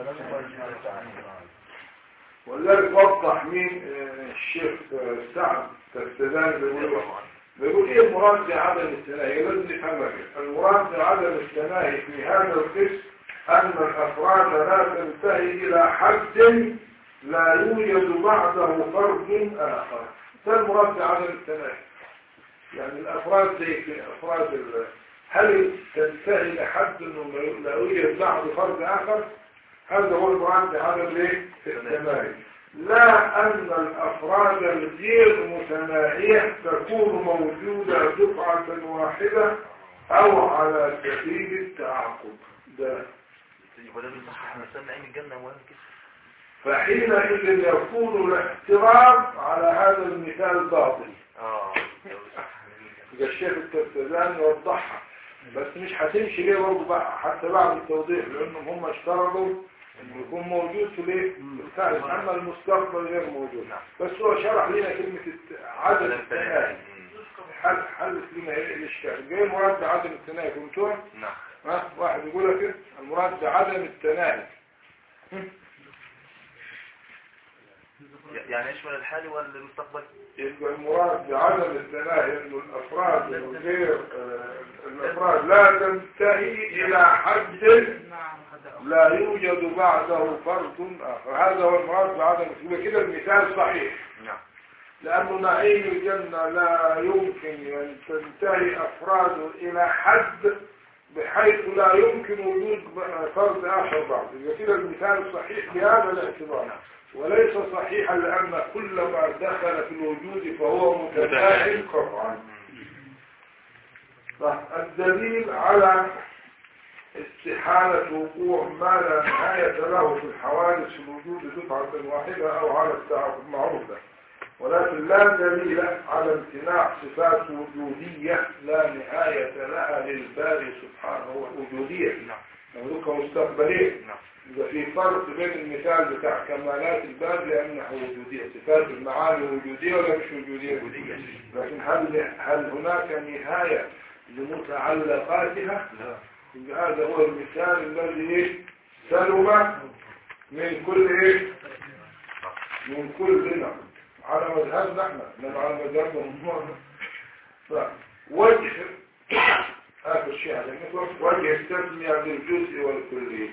Speaker 1: ولذلك وضح مين آه، الشيخ آه، سعد تستدان بيقول بيقول ايه المراد بعدم التناهي لازم نفهمها كده. المراد بعدم التناهي في هذا القسم ان الافراد لا تنتهي الى حد لا يوجد بعده فرد اخر ده المراد بعدم التناهي يعني الافراد زي في افراد ال- هل تنتهي لحد انه لا- لا يوجد بعد فرد اخر هذا هو المراد بعدم الايه التناهي لا ان الافراد الغير متناهيه تكون موجوده دفعه واحده او على سبيل التعاقب ده
Speaker 4: يبقى ده بيصح احنا نستنى عين الجنة ولا كده
Speaker 1: فحينئذ يكون الاحترام على هذا المثال باطل
Speaker 4: اه ده بيصح
Speaker 1: يبقى الشيخ الترتزان يوضحها بس مش هتمشي ليه برضه بقى حتى بعد التوضيح لانهم هم اشترطوا انه يكون موجود في الايه؟ في الخارج اما المستقبل غير موجود بس هو شرح لنا كلمة الت- عدم التناهي حل حلت لنا ايه الاشكال جاي المراد بعدم التناهي فهمتوها؟
Speaker 4: نعم
Speaker 1: ها واحد يقول لك إيه؟ المراد بعدم التناهي هم؟
Speaker 4: يعني يشمل الحالي والمستقبل
Speaker 1: يبقى المراد بعدم الثناء انه الافراد غير آه، الافراد لا تنتهي الى حد لا يوجد بعده فرد اخر هذا هو المراد بعدم يبقى كده المثال صحيح
Speaker 4: نعم
Speaker 1: لأنه نعيم الجنة لا يمكن أن تنتهي أفراده إلى حد بحيث لا يمكن وجود فرد آخر بعد إذا كده المثال صحيح بهذا الاعتبار وليس صحيحا لأن كل ما دخل في الوجود فهو متناهي قطعا الدليل على استحالة وقوع ما لا نهاية له في الحوادث في الوجود دفعة واحدة أو على التعاقب معروفة ولكن لا دليل على امتناع صفات وجودية لا نهاية لها للباري سبحانه وجودية
Speaker 4: نعم
Speaker 1: نملك مستقبلية
Speaker 4: نعم
Speaker 1: إذا في فرق بين المثال بتاع كمالات الباب لأنها وجودية صفات المعاني وجودية ولا مش وجودية
Speaker 4: وجودية.
Speaker 1: لكن هل هل هناك نهاية لمتعلقاتها
Speaker 4: لا
Speaker 1: يبقى هذا هو المثال الذي إيه؟ سلم من كل ايه من كل نعم على مذهبنا احنا لان على مذهبنا هم وجه اخر شيء على المثل وجه التسمية بالجزء والكلي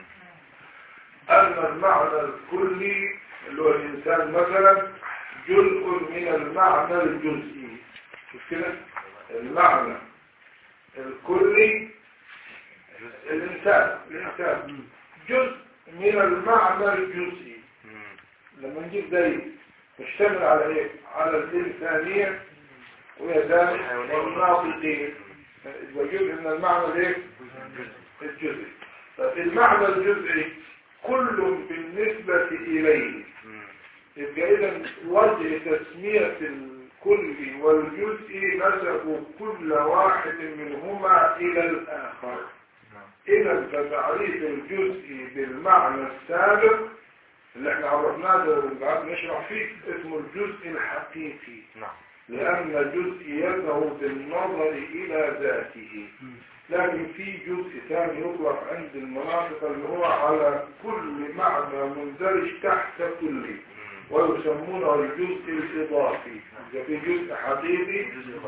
Speaker 1: ان المعنى الكلي اللي هو الانسان مثلا جزء من المعنى الجزئي شوف كده المعنى الكلي الإنسان الإنسان جزء من المعنى الجزئي لما نجيب زي تشتمل على ايه على الإنسانية ويزال والناطقين يبقى جزء من المعنى الايه الجزئي طيب المعنى الجزئي كل بالنسبة إليه يبقى إذا وجه تسمية الكل والجزء نسبوا كل واحد منهما إلى الآخر إذا فتعريف الجزء بالمعنى السابق اللي احنا عرفناه ده وقعدنا نشرح فيه اسمه الجزء الحقيقي
Speaker 4: نعم
Speaker 1: لأن جزئيته بالنظر إلى ذاته لكن في جزء ثاني يطلق عند المناطق اللي هو على كل معنى مندرج تحت كل ويسمونه الجزء الإضافي إذا في جزء حقيقي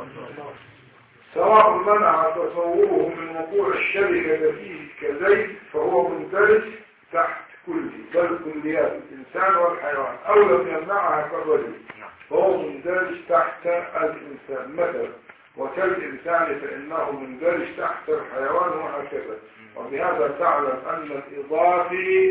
Speaker 1: سواء منع تصوره من وقوع الشركة فيه كزيت فهو مندرج تحت كل بل كليات الإنسان والحيوان أو لم يمنعها كالرجل فهو مندرج تحت الإنسان مثلا وكالإنسان فإنه مندرج تحت الحيوان وهكذا وبهذا تعلم أن الإضافي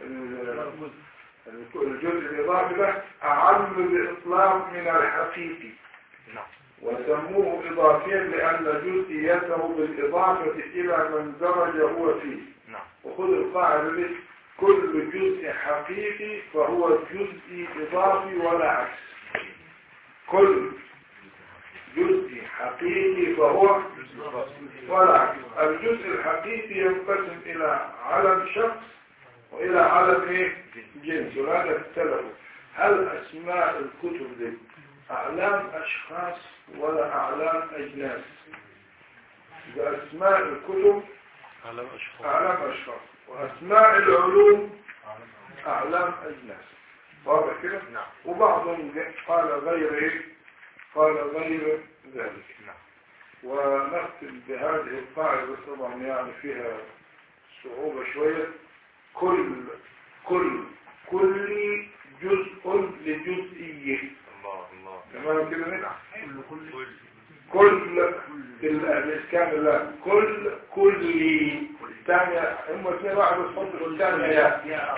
Speaker 1: الجزء الإضافي ده أعم بإطلاق من الحقيقي
Speaker 4: نعم
Speaker 1: وسموه إضافيا لأن جزئيته بالإضافة إلى من درج هو فيه
Speaker 4: نعم
Speaker 1: وخذ القاعدة دي كل جزء حقيقي فهو جزء إضافي ولا عكس كل جزء حقيقي فهو ولا عكس الجزء الحقيقي ينقسم إلى علم شخص وإلى علم إيه؟ جنس وهذا اختلفوا هل أسماء الكتب دي أعلام أشخاص ولا أعلام أجناس إذا أسماء الكتب
Speaker 3: على أشخاص
Speaker 1: أعلام أشخاص وأسماء العلوم أعلام أجناس واضح كده؟
Speaker 4: نعم
Speaker 1: وبعضهم قال غير إيه؟ قال غير ذلك
Speaker 4: نعم
Speaker 1: ونختم بهذه القاعدة طبعا يعني فيها صعوبة شوية كل كل كل جزء لجزئيه
Speaker 4: الله الله
Speaker 1: تمام كده نعم
Speaker 4: كل
Speaker 1: كل الإسكان لا كل كلي الثانية هم اثنين واحد الصدر والثانية يا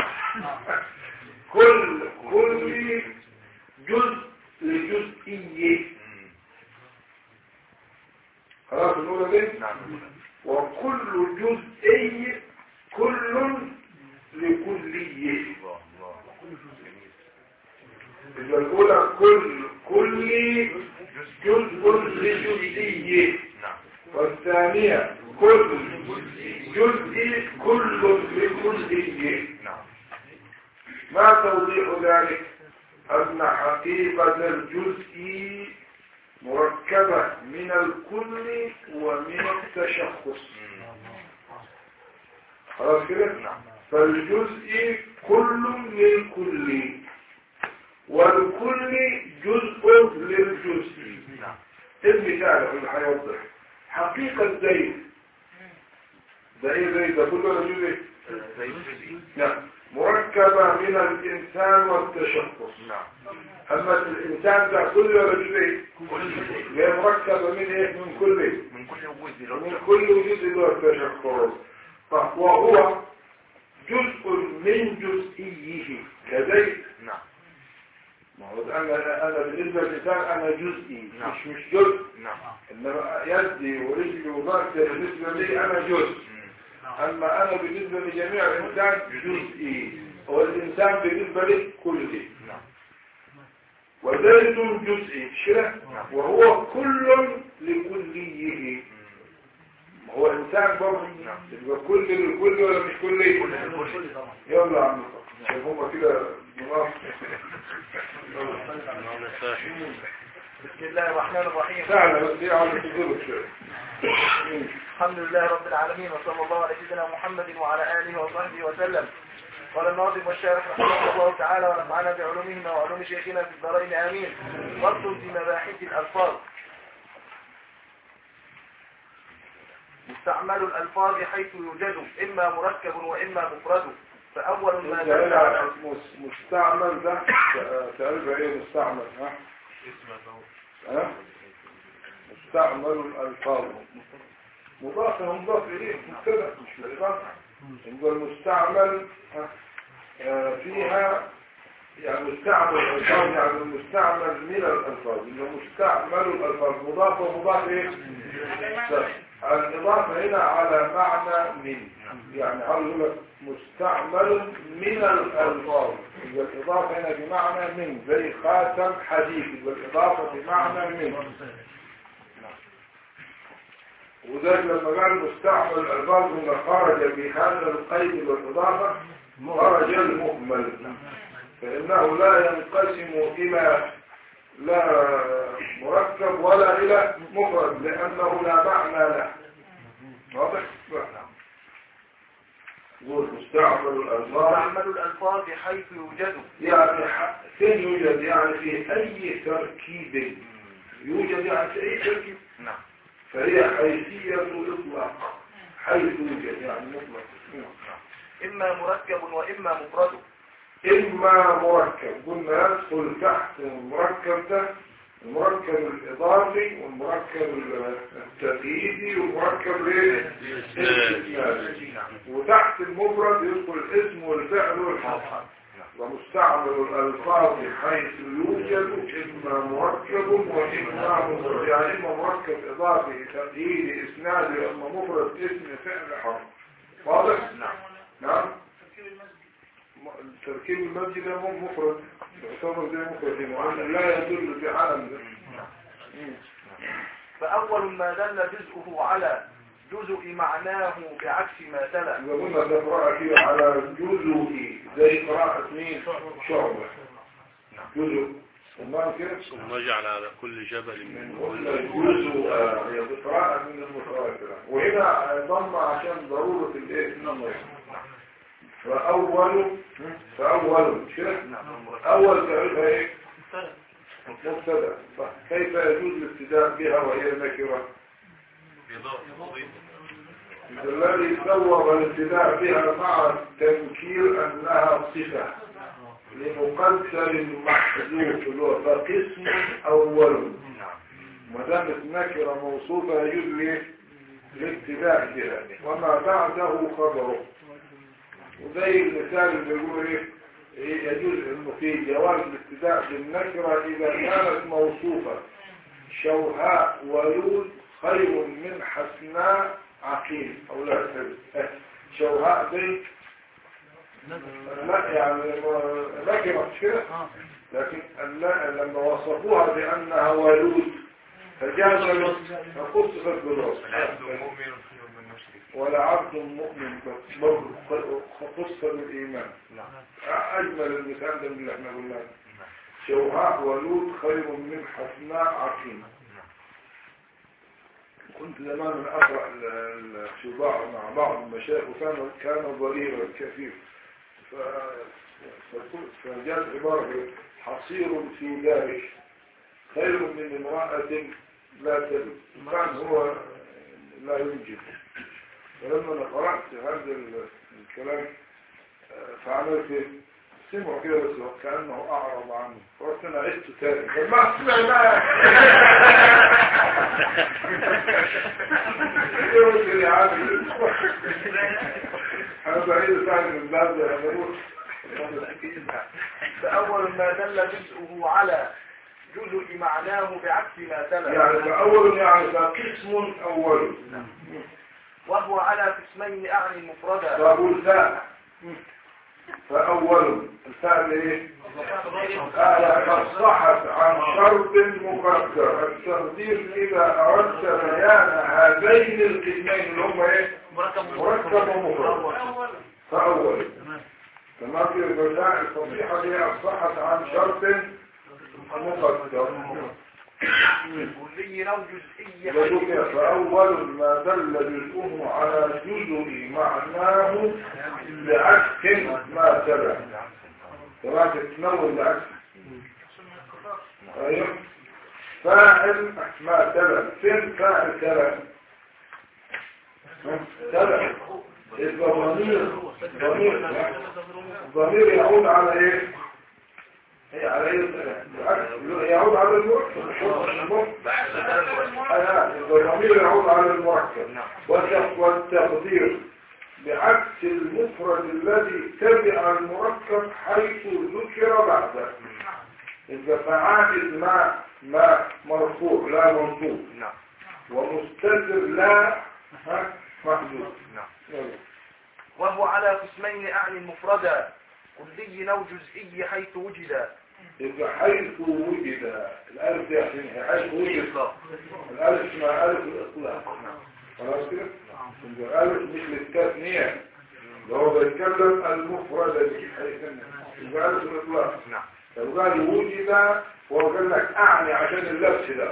Speaker 1: كل كل جزء لجزئية خلاص الأولى دي
Speaker 4: نعم
Speaker 1: وكل جزئي كل لكلية
Speaker 4: الله الله جميل
Speaker 1: يبقى الأولى كل كلي جزء لجزئية
Speaker 4: نعم
Speaker 1: والثانية كل جزء كل لكلية
Speaker 4: نعم
Speaker 1: ما توضيح ذلك أن حقيقة الجزء مركبة من الكل ومن التشخص خلاص كده
Speaker 4: نعم
Speaker 1: فالجزء كل للكل والكل جزء للجزء
Speaker 4: نعم
Speaker 1: المثال اللي هيوضح حقيقة زيد ده ايه زيد ده كله ولا جزء
Speaker 4: زي الجزئي
Speaker 1: نعم مركبة من الإنسان والتشخص
Speaker 4: نعم
Speaker 1: أما الإنسان ده كله ولا جزء
Speaker 4: كل جزء
Speaker 1: هي مركبة من إيه من كل
Speaker 4: من كل وجود لو
Speaker 1: من كل جزء والتشخص طب وهو جزء من جزئيه كزيت
Speaker 4: نعم
Speaker 1: ما هو أنا أنا بالنسبة للإنسان أنا جزئي
Speaker 4: نعم.
Speaker 1: مش مش جزء
Speaker 4: نعم
Speaker 1: إنما يدي ورجلي وضغطي بالنسبة لي أنا جزء
Speaker 4: مم.
Speaker 1: أما أنا بالنسبة لجميع الإنسان جزئي والإنسان بالنسبة لي كلي
Speaker 4: نعم
Speaker 1: وزيد جزئي شرع وهو كل لكليه
Speaker 4: مم.
Speaker 1: هو إنسان برضه
Speaker 4: نعم.
Speaker 1: يبقى كل للكل ولا مش كلي
Speaker 4: كل لكل
Speaker 1: يلا يا عم عشان هما كده منافق
Speaker 3: هذا ساحر
Speaker 5: بسم الله الرحمن الرحيم
Speaker 1: سهلة بس دي عاوزة تضرب شوية
Speaker 5: الحمد لله رب العالمين وصلى الله على سيدنا محمد وعلى آله وصحبه وسلم قال الناظم والشارح رحمه الله تعالى ونفعنا بعلومهما وعلوم شيخنا في الدارين آمين فصل في مباحث الألفاظ مستعمل الألفاظ حيث يوجد إما مركب وإما مفرد فأول ما
Speaker 1: انت
Speaker 5: دل على
Speaker 1: هنا مس- مستعمل ده تعرف ايه مستعمل ها ها مستعمل الالفاظ مضاف مضاف اليه مبتدا مش مضاف يبقى المستعمل ها، آه، فيها يعني مستعمل الالفاظ يعني المستعمل من الالفاظ اللي مستعمل الالفاظ مضاف ومضاف ايه طيب، الاضافه هنا على معنى من يعني عاوز يقول لك مستعمل من الالفاظ يبقى الاضافه هنا بمعنى من زي خاتم حديث يبقى الاضافه بمعنى من وذلك لما قال مستعمل الالفاظ هنا خرج بهذا القيد والاضافه خرج المهمل فانه لا ينقسم الى لا مركب ولا الى مفرد لانه لا معنى له واضح يقول مستعمل الالفاظ
Speaker 5: مستعمل الألفاظ حيث يوجد
Speaker 1: يعني ح- فين يوجد يعني في اي تركيب يوجد يعني في اي تركيب
Speaker 4: نعم
Speaker 1: فهي حيثية اطلاق حيث يوجد يعني مطلق
Speaker 5: إما مركب وإما مفرد
Speaker 1: اما مركب قلنا يدخل تحت المركب ده المركب الاضافي والمركب التقييدي والمركب الايه الاستثنائي وتحت المفرد يدخل الاسم والفعل والحرف ومستعمل الألفاظ حيث يوجد إما مركب وإما مفرد يعني إما مركب إضافي تقييدي إسنادي إما مفرد اسم فعل حرف واضح؟
Speaker 4: نعم
Speaker 1: نعم م- تركيب المسجد ده مو مفرد يعتبر زي مفرد لأنه لا يدل بعلم ده مم.
Speaker 5: فأول ما دل جزءه على جزء معناه بعكس ما تلا
Speaker 1: إذا قلنا ده قراءة فيه على جزء زي قراءة مين شعبة جزء تمام كده
Speaker 3: ثم اجعل على كل جبل من
Speaker 1: قلنا
Speaker 3: كل
Speaker 1: جزء آه، هي قراءة من المتواترة وهنا ضم عشان ضرورة الايه النمر فأول فأول مش كده أول تعرفها ايه مبتدا طيب، كيف يجوز الابتداء بها وهي نكرة الذي صور الابتداء بها مع تنكير أنها صفة لمقدر محذوف اللي هو فقسم أول ما دامت نكرة موصوفة يجوز ليه؟ الابتداء بها وما بعده خبره وزي المثال اللي يقول ايه إيه يجوز انه في جواز الابتداء بالنكرة اذا كانت موصوفة شوهاء ولود خير من حسناء عقيم او لا أسد. شوهاء دي لا يعني نكرة مش كده لكن الل- لما وصفوها بانها ولود فجازت فخصصت بالوصف
Speaker 4: العبد مؤمن خير من مشرك
Speaker 1: ولا عبد مؤمن بس برضه خص بالإيمان أجمل المثال ده من اللي احنا قلناه شوهاء ولود خير من حسناء عقيم كنت زمان أقرأ ال- الشباع مع بعض المشايخ وكان كان ضريرا كثير ف- فكل- فجاءت عبارة حصير في دارك خير من امرأة لا تلد كان هو لا ينجب فلما أنا قرأت هذا ال- الكلام آه، فعملت إيه؟ سمعوا كده بس كأنه أعرض عنه فقلت أنا عدت تاني قال ما اسمع بقى قلت لي عادي أنا بعيد ثاني من باب ده أنا بروح
Speaker 5: فأول ما دل جزءه على جزء معناه بعكس ما تلا
Speaker 1: يعني فأول يعني فقسم أول
Speaker 5: وهو على قسمين أعني مفردا
Speaker 1: فأقول فاء فأول الفاء إيه؟ قال قد صحت عن شرط مقدر التقدير إذا أردت بيان هذين القسمين اللي هم إيه؟ مركب ومفرد فأول تمام في البداء الفصيحة دي صحت عن شرط مقدر
Speaker 5: كلي أو جزئي
Speaker 1: وذكر فأول ما دل جزءه على جزء معناه بعكس ما تبع تبع تتنول بعكس أيوه فاعل ما تبع فين فاعل تبع ها؟ تبع يبقى ضمير ضمير ضمير يعود على ايه هي على ايه بالعكس يعود على المركب الضمير يعود على المركب والت- والتقدير بعكس المفرد الذي تبع المركب حيث ذكر بعده إذا فعال ما ما مرفوع لا منصوب
Speaker 4: نعم
Speaker 1: ومستتر لا ها محدود يلا.
Speaker 5: وهو على قسمين أعني مفردا كلي أو جزئي حيث وجد
Speaker 1: إذا حيث وجد الألف دي عشان هي حيث وجد الألف اسمها ألف الإطلاق خلاص كده؟ يبقى الألف مش للتثنية اللي هو بيتكلم المفردة دي حيث يبقى ألف الإطلاق
Speaker 4: نعم
Speaker 1: لو قال وجد وهو قال لك أعني عشان اللبس ده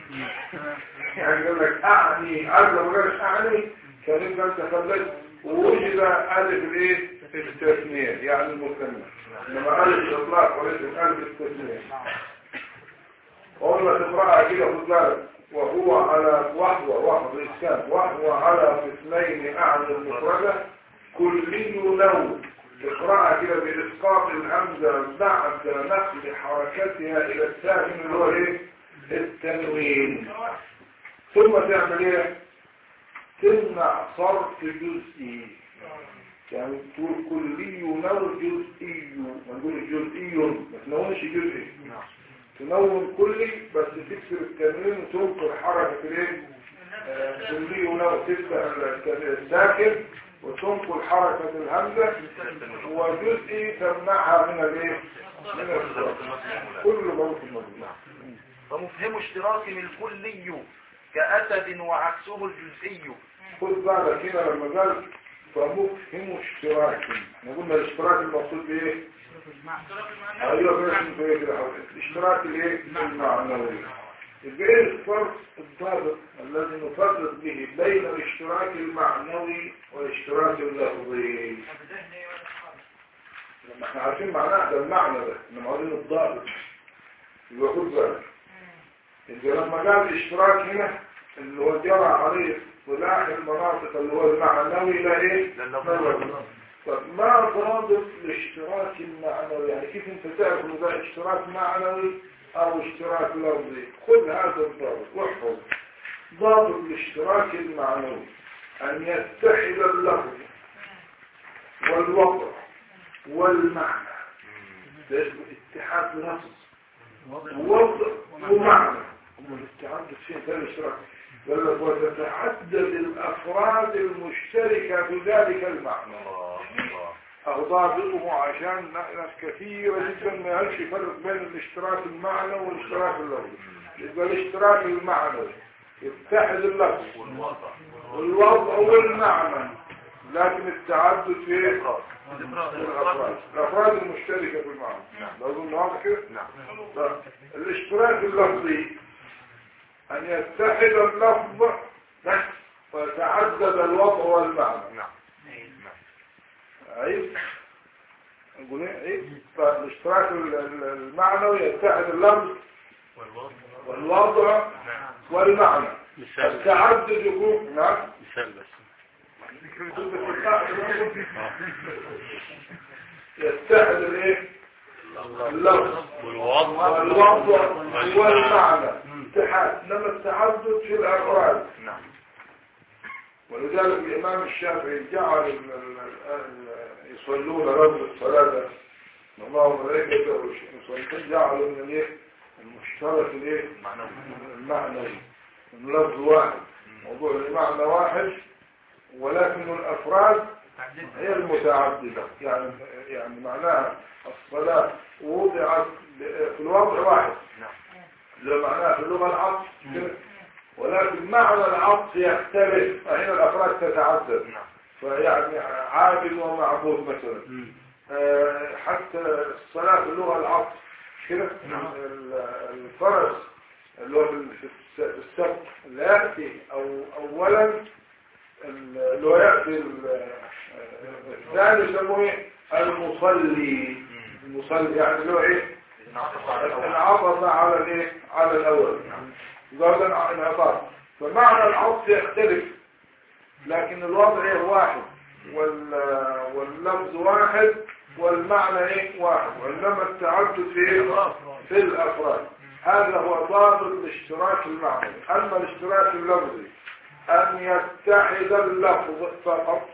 Speaker 1: يعني قال لك أعني عارف لو ما قالش أعني كان يبقى أنت خليت ووجد ألف الإيه؟ التثنية يعني المثنى إنما ألف الإطلاق وليس ألف التثنية والله تقرأها كده خد بالك وهو على وهو وهو الإسكان وهو على قسمين أعني المفردة كلي لو تقرأها كده بإسقاط الهمزة بعد نقل حركتها إلى الساكن اللي هو إيه؟ التنوين ثم تعمل إيه؟ تمنع صرف جزئي يعني تقول كلي نو جزئي ما نقول جزئي ما تنونش جزئي تنون كلي بس تكسر التنوين وتنقل حركة الايه آه، كلي نو تفتح ال- الساكن وتنقل حركة الهمزة وجزئي تمنعها من الايه من الصرف كل ضرب المجموع
Speaker 5: ومفهم اشتراك الكلي كأسد وعكسه الجزئي
Speaker 1: خد بالك هنا لما قال فمفهم اشتراك احنا قلنا الاشتراك المقصود بايه ايوه بس انتوا ايه كده حضرتك الاشتراك الايه المعنوي يبقى ايه الفرق الضابط الذي نفرق به بين الاشتراك المعنوي والاشتراك اللفظي لما احنا عارفين معناه ده المعنى ده انما عاوزين الضابط يبقى خد بالك يبقى لما قال الاشتراك هنا اللي هو جرى عليه اصطلاح المناطق اللي هو المعنوي لا ايه لا طب ما ضابط الاشتراك المعنوي يعني كيف انت تعرف ان ده اشتراك معنوي او اشتراك لفظي خذ هذا الضابط واحفظ ضابط الاشتراك المعنوي ان يتحد اللفظ والوضع والمعنى ده اسمه اتحاد لفظ وضع ومعنى هم التعدد فين ده الاشتراك قال لك وتتعدد الافراد المشتركه في ذلك المعنى أضابطه عشان ناس كثيرة جدا ما يعرفش يفرق بين الاشتراك المعنوي والاشتراك اللفظي يبقى الاشتراك المعنوي يتحد اللفظ والوضع والمعنى لكن التعدد في ايه؟ في الأفراد الأفراد المشتركة في المعنى لو قلنا واضح كده؟ طيب. الاشتراك اللفظي أن يتحد اللفظ ويتعدد الوضع والمعنى
Speaker 4: نعم
Speaker 1: عيب نقول ايه فالاشتراك ال- ال- المعنوي يتحد اللفظ والوضع والمعنى
Speaker 3: مثال
Speaker 1: التعدد يكون نعم
Speaker 3: مثال بس
Speaker 1: يتحد الايه اللفظ
Speaker 3: والوضع
Speaker 1: والوضع والمعنى اتحاد انما التعدد في الافراد
Speaker 4: نعم
Speaker 1: ولذلك الامام الشافعي جعل ال- ال- ال- يصلون رجل الصلاه الله ملائكته يصلون جعلوا من الايه المشترك الايه
Speaker 4: معنوي
Speaker 1: المعنوي من لفظ واحد موضوع المعنى واحد ولكن الافراد هي المتعددة يعني يعني معناها الصلاة وضعت في الوضع واحد
Speaker 4: نعم
Speaker 1: اللي هو معناها في اللغة العطف كده. ولكن معنى العطف يختلف فهنا الأفراد تتعدد
Speaker 4: نعم
Speaker 1: فيعني عابد ومعبود مثلا آه، حتى الصلاة في اللغة العطف كده ال- الفرس اللي هو في الس- في السبت اللي يأتي أو أولا اللي هو يأتي ال- الثاني يسموه ايه المصلي المصلي يعني اللي هو ايه
Speaker 4: نعطف على الأول
Speaker 1: العطف على الايه على الاول يبقى ده انعطاف فمعنى العطف يختلف لكن الوضع ايه واحد وال واللفظ واحد والمعنى ايه واحد وانما التعدد في ايه في الافراد هذا هو ضابط الاشتراك المعنوي اما الاشتراك اللفظي ان يتحد اللفظ فقط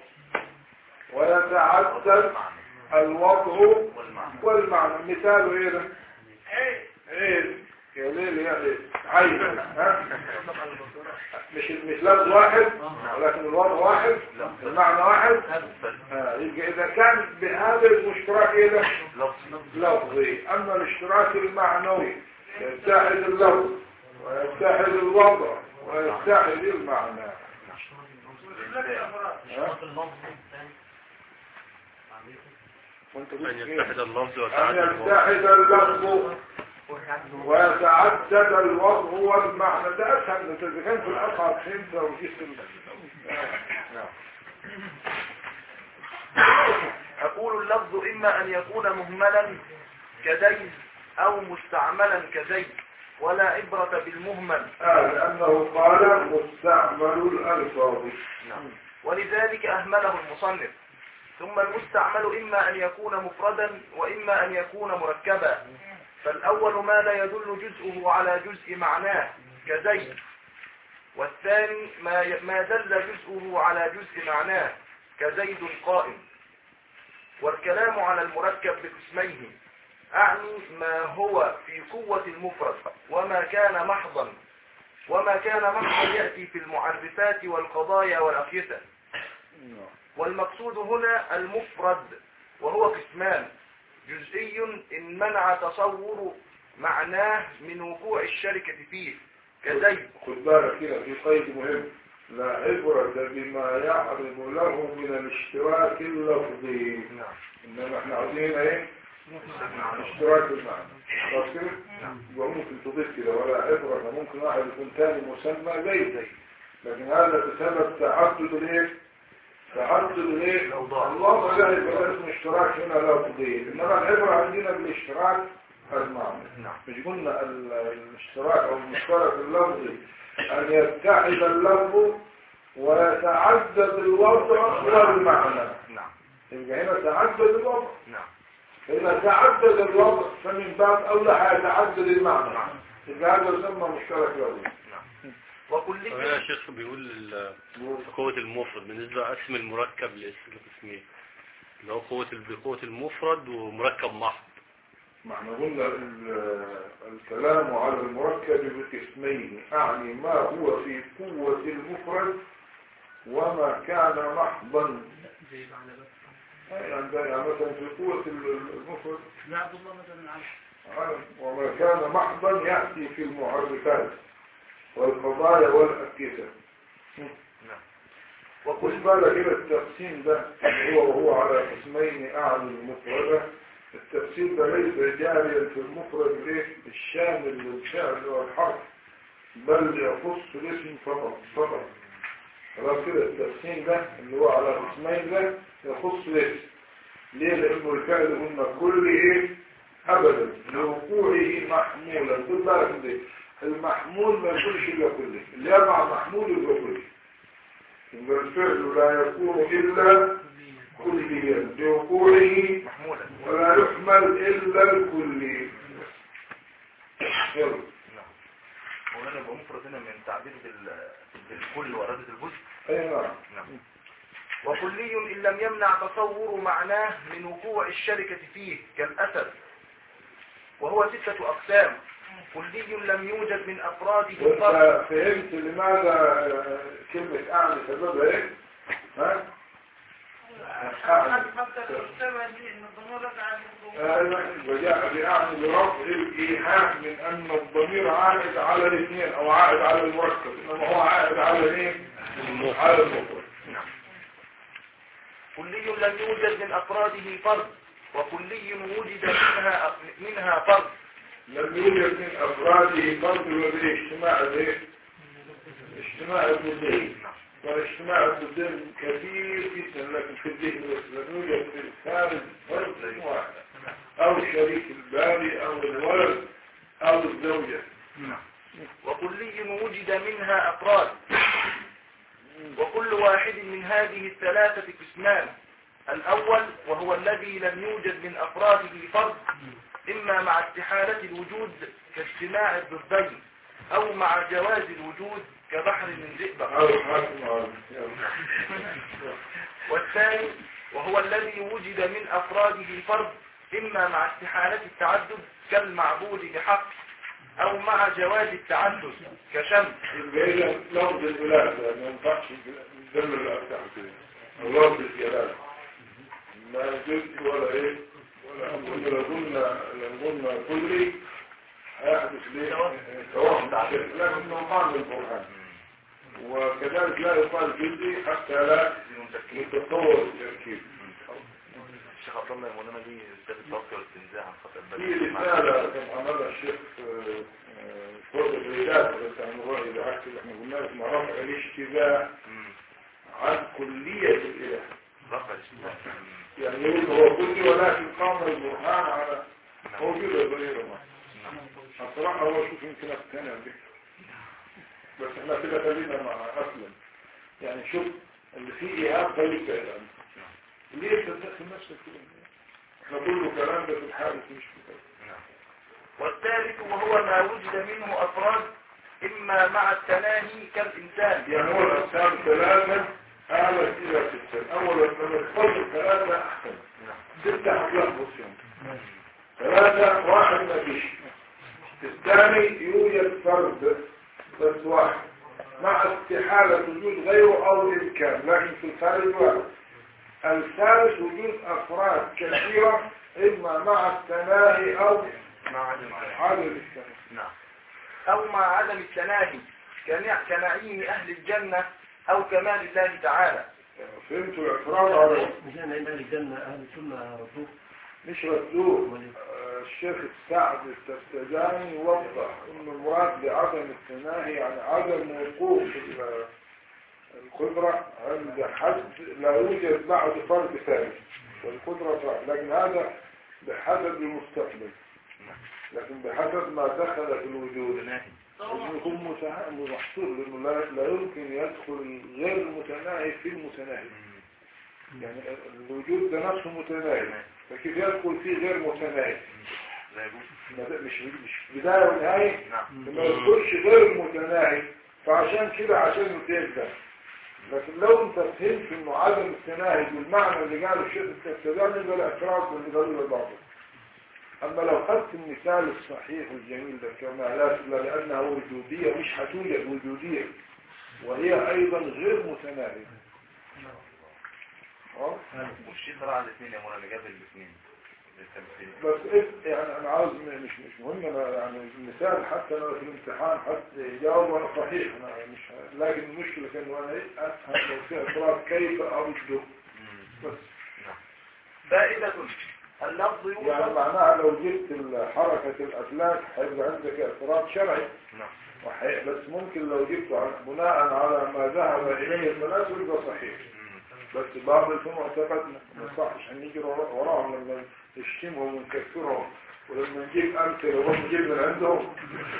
Speaker 1: ويتعدد الوضع
Speaker 4: والمعنى
Speaker 1: والمعنى مثاله ايه ده ايه يا ليل يا ليل عين ها مش مش لفظ واحد ولكن الوضع واحد المعنى واحد آه، يبقى اذا كان بهذا الاشتراك ايه ده
Speaker 4: لفظ
Speaker 1: لفظي اما الاشتراك المعنوي يتحد اللفظ ويتحد الوضع ويتحد المعنى ها؟ وانت
Speaker 3: أن
Speaker 1: قلت إيه؟
Speaker 3: يتحد اللفظ
Speaker 1: أن
Speaker 3: وتعدد الوضع
Speaker 1: يتحد اللفظ ويتعدد الوضع والمعنى ده أسهل من إذا كان في الأصعب فهمت وجسم
Speaker 5: أقول اللفظ إما أن يكون مهملا كزيد أو مستعملا كزيد ولا عبرة بالمهمل
Speaker 1: آه لأنه قال مستعمل الألفاظ
Speaker 5: ولذلك أهمله المصنف ثم المستعمل إما أن يكون مفردا وإما أن يكون مركبا فالأول ما لا يدل جزءه على جزء معناه كزيد والثاني ما ي- ما دل جزءه على جزء معناه كزيد قائم والكلام على المركب بقسميه أعني ما هو في قوة المفرد وما كان محضا وما كان محضا يأتي في المعرفات والقضايا والأقيسة والمقصود هنا المفرد وهو قسمان جزئي إن منع تصور معناه من وقوع الشركة فيه كزيد
Speaker 1: خد بالك كده في قيد مهم لا عبرة بما يعرض له من الاشتراك اللفظي إنما احنا عاوزين ايه اشتراك المعنى خلاص كده يبقى ممكن تضيف كده ولا عبرة ممكن واحد يكون تاني مسمى زي لكن هذا بسبب تعدد الايه تعدد الايه
Speaker 4: الأوضاع.
Speaker 1: الوضع ده يبقى اسمه اشتراك هنا لفظي انما العبرة عندنا بالاشتراك المعنى
Speaker 4: نعم
Speaker 1: مش قلنا ال- الاشتراك او المشترك اللفظي ان يتحد اللفظ ويتعدد الوضع والمعنى
Speaker 4: نعم
Speaker 1: يبقى هنا تعدد الوضع
Speaker 4: نعم
Speaker 1: إذا تعدد الوضع فمن باب أولى هيتعدد المعنى يبقى هذا يسمى مشترك لفظي
Speaker 5: وكل
Speaker 3: هنا يا شيخ بيقول ال- قوة المفرد بالنسبة اسم المركب لاسم القسمين اللي هو قوة ال- بقوة المفرد ومركب محض
Speaker 1: ما احنا قلنا ال- الكلام على المركب بقسمين أعني ما هو في قوة المفرد وما كان محضا يعني ده يعني مثلا في قوة ال- المفرد
Speaker 2: عبد الله مثلا عن
Speaker 1: عالم. وما كان محضا يأتي في المعرفات والقضايا والأكيسة
Speaker 5: وكل
Speaker 1: خد بالك إلى التقسيم ده هو وهو على قسمين أعلى مفردة التقسيم ده ليس جاريا في المفرد الايه الشامل للفعل والحرف بل يخص الاسم فقط فقط خلاص كده التقسيم ده اللي هو على قسمين ده يخص الاسم ليه لانه الفعل قلنا كل ايه ابدا لوقوعه محمولا خد بالك من دي المحمول ما يكونش الا كله اللي يقع محمول يبقى كله يبقى الفعل لا يكون الا كليا لوقوعه
Speaker 5: محمولا
Speaker 1: ولا يحمل الا الكلي يلا
Speaker 5: وهنا يبقى مفرد هنا من تعبير بال- بالكل وإرادة الجزء
Speaker 1: اي نعم
Speaker 5: نعم وكلي إن لم يمنع تصور معناه من وقوع الشركة فيه كالأسد وهو ستة أقسام كلي لم يوجد من أفراده فرد
Speaker 1: وانت فهمت لماذا آه، كلمة اعلى سببها ايه ها أعلى. أيوة، وجاء بأعلى برفع الإيحاء من أن الضمير عائد على الاثنين أو عائد على المركب إنما هو عائد على الايه؟ على المفرد
Speaker 5: كلي لم يوجد من أفراده فرد وكلي وجد منها منها فرد
Speaker 1: لم يوجد من أفراده فرد بالاجتماع الايه؟ اجتماع الضدين والاجتماع الضدين كثير جدا لكن في الذهن بس لم يوجد في الخارج فرد واحد أو شريك الباري أو الولد أو الزوجة
Speaker 5: وكلي وجد منها أفراد وكل واحد من هذه الثلاثة قسمان الأول وهو الذي لم يوجد من أفراده فرد إما مع استحالة الوجود كاجتماع الضدين أو مع جواز الوجود كبحر من زئبق
Speaker 1: أو حاكم عرض يلا.
Speaker 5: والثاني وهو الذي وجد من أفراده فرد إما مع استحالة التعدد كالمعبود بحق أو مع جواز التعدد كشمس
Speaker 1: يبقى إذا لفظ الولادة ما ينفعش نزمر الأفتح كده أو لفظ الجلالة ما جزء ولا إيه ولا أقول لو قلنا لو قلنا كلي هيحدث ليه توهم لكن نوعان من القرآن وكذلك لا يقال جزئي حتى لا يتطور التركيب
Speaker 4: الشيخ عبد الله يقول لنا دي استاذ التوكل والاستنزاع عن خطأ
Speaker 1: في
Speaker 4: البلد
Speaker 1: رسالة كان عملها الشيخ فوق الرجال بتاع الرأي العكس اللي احنا قلناه اسمه رفع الاشتباه عن كلية الإله
Speaker 4: رفع الاشتباه
Speaker 1: يعني يقول هو كلي ولكن قام البرهان على موجودة الضريرة ما الصراحة هو شوف يمكن اقتنع به بس احنا كده خلينا مع أسلم يعني شوف اللي فيه إيهاب خليك فعلا ليه تدخل نفسك كده احنا كله كلام ده في الحادث مش في كده
Speaker 5: والثالث وهو ما وجد منه أفراد إما مع التناهي كالإنسان
Speaker 1: يعني هو الأقسام ثلاثة أعلى إلى ستة أولا لما تفضل ثلاثة أحسن ستة هتلخبط فيهم ثلاثة واحد ما فيش الثاني يوجد فرد بس واحد مع استحالة وجود غيره أو إمكان لكن في الخارج واحد الثالث وجود أفراد كثيرة إما مع التناهي أو
Speaker 5: مع عدم
Speaker 1: عدم التناهي
Speaker 4: نعم
Speaker 5: أو مع عدم التناهي كنع- كنعيم أهل الجنة أو كمال الله تعالى
Speaker 1: فهمتوا الإفراد على
Speaker 6: مش انا عند اهل الجنه اهل السنه رسول
Speaker 1: مش ردوه آه، الشيخ السعد التفتزاني وضح ان المراد بعدم التناهي عن عدم وقوف ال- القدرة عند حد لا يوجد بعد فرد ثاني والقدرة فرد لكن هذا بحسب المستقبل لكن بحسب ما دخل في الوجود لازم يكون متها- محصور لانه لا, لا يمكن يدخل غير المتناهي في المتناهي يعني الوجود ده نفسه متناهي فكيف يدخل فيه غير متناهي
Speaker 4: لا يجوز
Speaker 1: ما ده مش مش بداية ونهاية
Speaker 4: نعم
Speaker 1: ما يدخلش غير المتناهي فعشان كده عشان يتبدا لكن لو انت فهمت انه عدم التناهي بالمعنى اللي قاله الشيخ التفتزاني يبقى الاعتراض واللي قالوا لبعضه اما لو خدت المثال الصحيح الجميل ده كما لا لا لانها وجودية مش هتوجد وجودية وهي ايضا غير متناهية اه
Speaker 4: والشيخ راح على الاثنين يا مولانا اللي جاب الاثنين للتمثيل
Speaker 1: بس إيه يعني انا عاوز م- مش مش مهم انا يعني المثال حتى انا في الامتحان حتى يجاوب انا صحيح انا مش ه- لكن المشكله كان انا ايه افهم لو في اعتراض كيف ارده بس
Speaker 5: فائدة اللفظ
Speaker 1: يعني
Speaker 5: يوجد
Speaker 1: معناها لو جبت ال- حركه الافلاك هيبقى عندك اعتراض شرعي
Speaker 4: نعم
Speaker 1: وحي- بس ممكن لو جبته على- بناء على ما ذهب اليه التناسل يبقى صحيح بس بعض في معتقدنا ما يصحش هنيجي ورا- وراهم لما نشتمهم ونكفرهم ولما نجيب امثله وهم نجيب من عندهم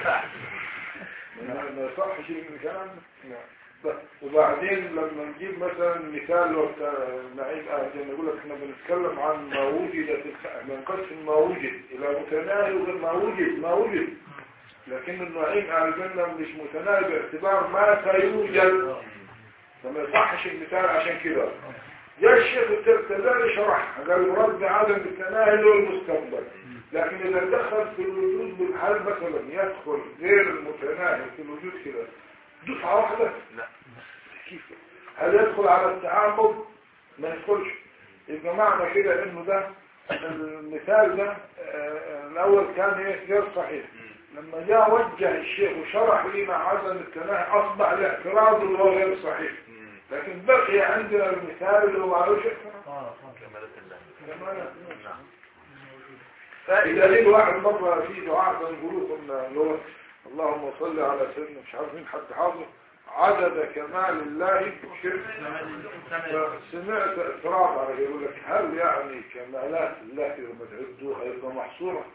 Speaker 1: ما ما يصحش الكلام ده لا. وبعدين لما نجيب مثلا مثال وقت نعيم اهل نقول لك احنا بنتكلم عن ما وجد في الخ- بنقسم ما وجد الى متناهي وغير ما وجد ما وجد لكن النعيم اهل الجنه مش متناهي باعتبار ما سيوجد فما يصحش المثال عشان كده جاء الشيخ الترتزاني شرح قال المراد بعدم التناهي له المستقبل لكن اذا دخل في الوجود بالحال مثلا يدخل غير المتناهي في الوجود كده دفعه واحده
Speaker 4: لا
Speaker 1: كيف هل يدخل على التعاقب ما يدخلش يبقى معنى كده انه ده المثال ده آه، الاول كان ايه غير صحيح لما جاء وجه الشيخ وشرح لنا عدم التناهي اصبح الاعتراض اللي هو غير صحيح
Speaker 4: مم.
Speaker 1: لكن بقي عندنا المثال اللي هو معلوش اعتراض
Speaker 6: اه اه
Speaker 4: كمالات الله
Speaker 1: كمان
Speaker 4: نعم
Speaker 1: فإذا ليه واحد مرة في دعاء بنقوله كنا اللي هو اللهم صل على سيدنا مش عارف مين حد حافظه عدد كمال الله شرك سمعت اعتراض على يقول لك هل يعني كمالات الله لما تعدوها هيبقى محصورة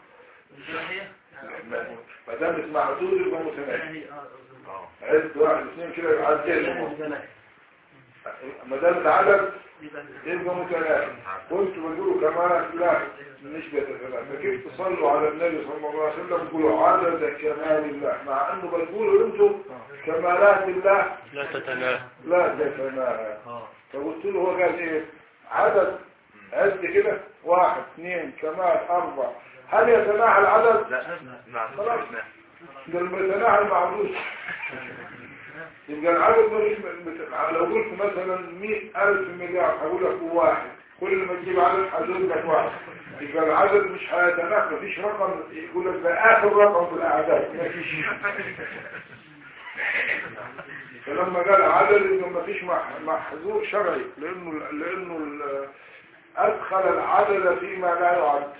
Speaker 1: ما دام معدود يبقى متناهي
Speaker 4: اه
Speaker 1: عد واحد اثنين كده يعدل ما دام عدد يبقى متناهي كنت بقول كمالات الله نسبة الثلاثة فكيف تصلوا على النبي صلى الله عليه وسلم تقولوا عدد كمال الله مع انه بتقولوا انتم كمالات الله
Speaker 3: لا تتناهى
Speaker 1: لا تتناهى
Speaker 6: اه
Speaker 1: فقلت له هو قال ايه عدد عد كده واحد اثنين كمال اربع هل يتناهى العدد
Speaker 4: لا نعم
Speaker 1: خلاص. قال بيتناهى المعدود يبقى العدد مش لو قلت مثلا مئة ألف مليار هقول لك واحد كل ما تجيب عدد هقول لك واحد يبقى العدد مش هيتناهى مفيش رقم يقول لك ده آخر رقم في الأعداد مفيش فلما قال عدد يبقى مفيش مح- محظور شرعي لأنه لأنه ال- أدخل العدد فيما لا يعد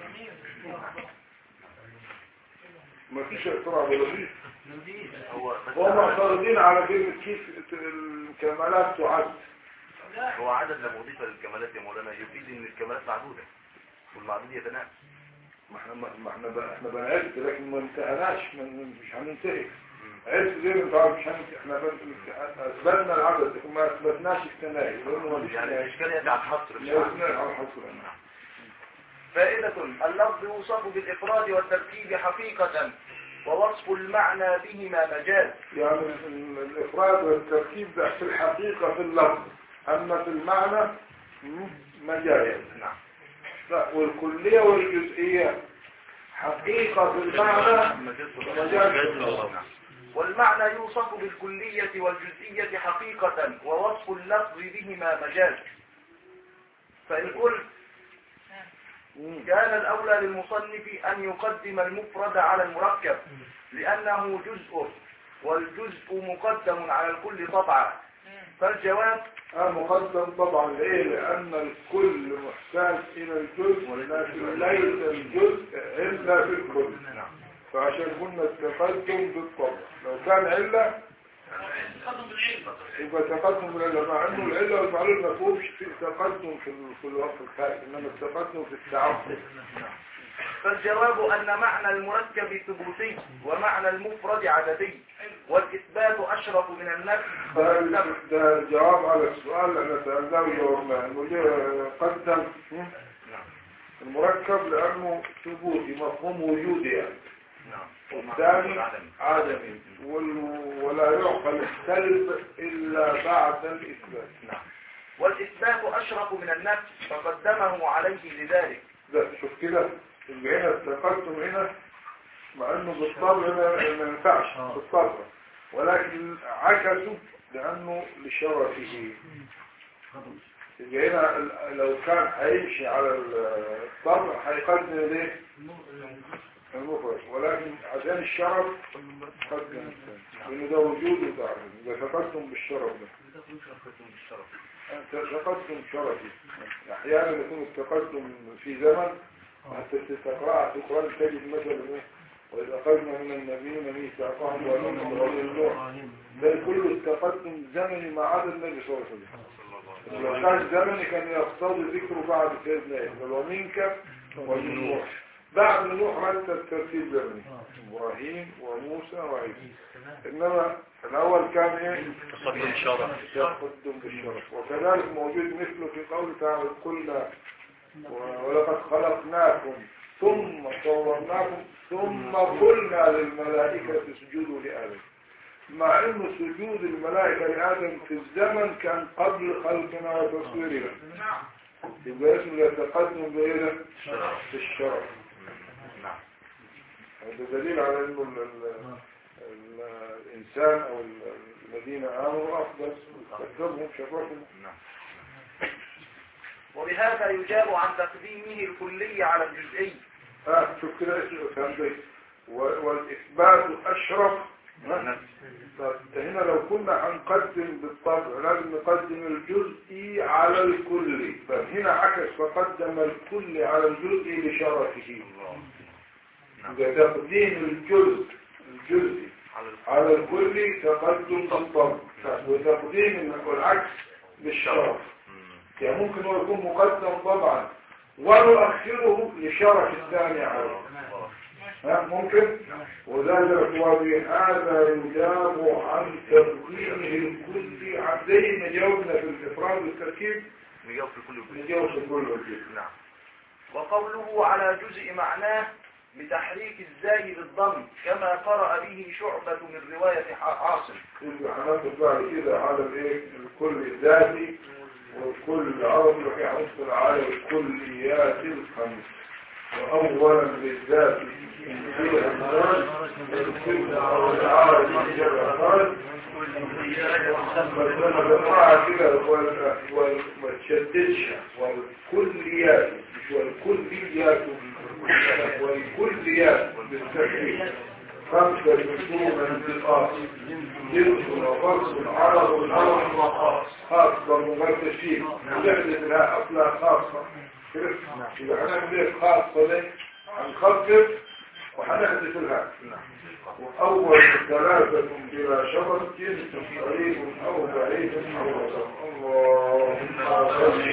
Speaker 1: مفيش اعتراض ولا فيه
Speaker 4: هو بس
Speaker 1: هم معترضين على كلمة كيف الكمالات تعد
Speaker 4: هو عدد لما أضيف للكمالات يا مولانا يفيد ان الكمالات معدودة والمعدود يتناهى
Speaker 1: ما احنا ما احنا بقى احنا بنعد لكن ما انتهناش من مش هننتهي عد زي ما انت عارف مش هننتهي احنا بن- اثبتنا العدد لكن ما اثبتناش التناهي لانه ما فيش
Speaker 4: يعني
Speaker 1: تناهي
Speaker 4: الاشكال يأتي على الحصر مش
Speaker 1: لا
Speaker 4: على
Speaker 1: يثنى على الحصر
Speaker 5: فائدة اللفظ يوصف بالإفراد والتركيب حقيقة ووصف المعنى بهما مجاز
Speaker 1: يعني ال- الافراد والتركيب ده في الحقيقة في اللفظ اما في المعنى مم، مجاز
Speaker 4: نعم
Speaker 1: لا والكلية والجزئية حقيقة في المعنى مجاز
Speaker 4: نعم
Speaker 5: والمعنى يوصف بالكلية والجزئية حقيقة ووصف اللفظ بهما مجاز فإن قلت
Speaker 1: مم.
Speaker 5: كان الأولى للمصنف أن يقدم المفرد على المركب لأنه جزء والجزء مقدم على الكل طبعا فالجواب
Speaker 1: آه مقدم طبعا ليه لأن الكل محتاج إلى الجزء لكن ليس الجزء إلا في الكل فعشان قلنا التقدم بالطبع لو كان علة يبقى تقدم بالعلة مع انه العلة والمعلول ما فيهمش في تقدم في ال- في الوقت الخارج انما التقدم في التعبد
Speaker 5: فالجواب أن معنى المركب ثبوتي ومعنى المفرد عددي والإثبات أشرف من النفي
Speaker 1: ده ده الجواب على السؤال اللي احنا سألناه وجاوبناه انه ليه قدم المركب لانه ثبوتي مفهوم وجودي يعني
Speaker 4: نعم
Speaker 1: والثاني عدمي وال- ولا يعقل السلب إلا بعد الإثبات
Speaker 4: نعم
Speaker 5: والإثبات أشرف من النفي فقدمه عليه لذلك
Speaker 1: ده شوف كده يبقى هنا التقدم هنا مع انه بالطبع هنا ما ينفعش بالطبع ولكن عكسه لانه لشرفه يبقى هنا ال- لو كان هيمشي على الطبع هيقدم ليه المفرد ولكن عشان الشرف قدم الثاني لانه ده وجود وتعرف ده تقدم بالشرف ده تقدم شرفي احيانا يكون التقدم في زمن حتى تقرأ في القرآن تجد مثلا ايه وإذا أخذنا من النبيين ميثاقهم ومنهم رضي الله ده كله التقدم زمني ما عدا النبي صلى الله عليه وسلم لو كان زمني كان يقتضي ذكره بعد سيدنا إبراهيم ومنك ومن نوح بعد نوح حتى الترتيب زمني إبراهيم وموسى وعيسى إنما الأول كان إيه؟
Speaker 3: تقدم شرف
Speaker 1: يقدم بالشرف وكذلك موجود مثله في قوله تعالى قلنا ولقد خلقناكم ثم صورناكم ثم قلنا للملائكة اسجدوا لآدم مع أن سجود الملائكة لآدم في الزمن كان قبل خلقنا وتصويرنا يبقى اسمه يتقدم بإيه في الشرف
Speaker 4: نعم
Speaker 1: هذا دليل على أنه ال- ال- ال- الإنسان أو ال- الذين آمنوا أفضل قدمهم شرفهم
Speaker 4: نعم
Speaker 5: وبهذا يجاب عن تقديمه الكلي على الجزئي
Speaker 1: ها شوف كده اسمه فهمت و- والإثبات أشرف ها؟ طب هنا لو كنا هنقدم بالطبع لازم نقدم الجزء على الكل فهنا عكس فقدم الكل على الجزء لشرفه إذا تقديم الجزء الجزء
Speaker 4: على
Speaker 1: على الكل تقدم بالطبع وتقديم والعكس بالشرف يعني ممكن هو يكون مقدم طبعا ونؤخره لشرف الثاني عليه ها ممكن وذلك وبهذا يجاب عن تقديمه الكل عن زي ما جاوبنا في الافراد والتركيب
Speaker 4: نجاوب في كل وجه
Speaker 1: نجاوب في كل وجه
Speaker 4: نعم
Speaker 5: وقوله على جزء معناه بتحريك الزاي بالضم كما قرأ به شعبة من رواية ح- عاصم
Speaker 1: يبقى هناخد بعد كده على الايه الكل الذاتي والكل العربي وفي عنصر على الكليات الخمس واولا بالذات فيها الناس الكل او العربي جرى خالد بس انا بقرأها كده وال- وال- ما تشددش والكليات مش والكليات والكليات بالتكليف خمسة مكتوبة انتقاص جنس وفرس العرب والعرب وخاص خاصة مغلقة فيه ونحدث لها أصلها خاصة كده يبقى هنعمل ايه خاصة دي هنخفف وهنحدث لها وأول ثلاثة بلا شرط جنس قريب أو بعيد أو وسط اللهم صل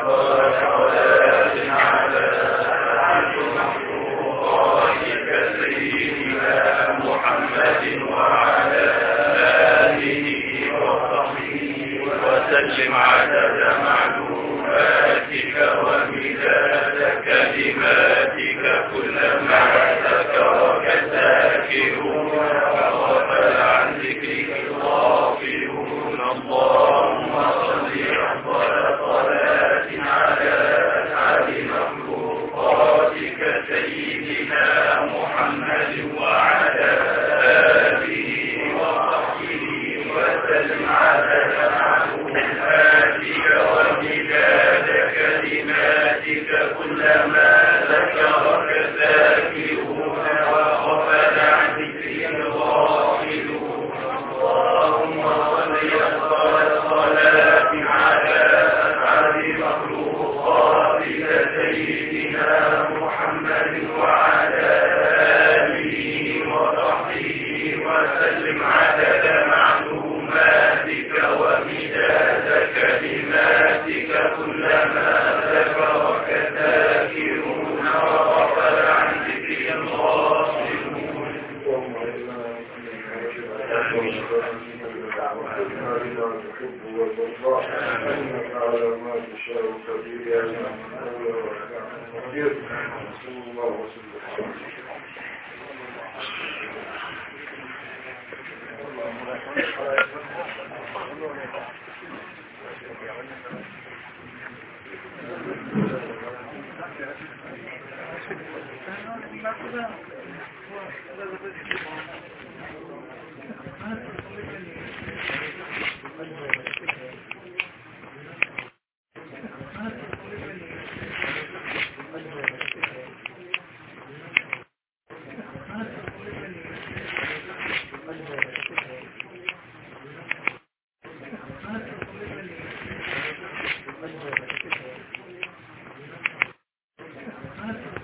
Speaker 7: وسلم عدد معلوماتك ومداد كلماتك كلما ذكرك الذاكرون وغفل عن ذكرك الغافلون اللهم صل أفضل صلاة على أسعد مخلوقاتك سيدنا محمد وعلى آله وصحبه وسلم عدد معلوماتك ومداد كلماتك كلما ذكرك الذاكرون وغفل عن ذكرك الغافلون اللهم صل أفضل الصلاة على أسعد مخلوقاتك سيدنا محمد وعلى آله وصحبه وسلم عدد معلوماتك ومداد كلماتك كلما ذكرك الذاكرون وغفل عن ذكر الغافلون
Speaker 1: اللهم إنا تحب وترضى إنك على ما تشاء قدير يا نعم المولى ونعم النصير صلى الله وسلم
Speaker 7: Thank you.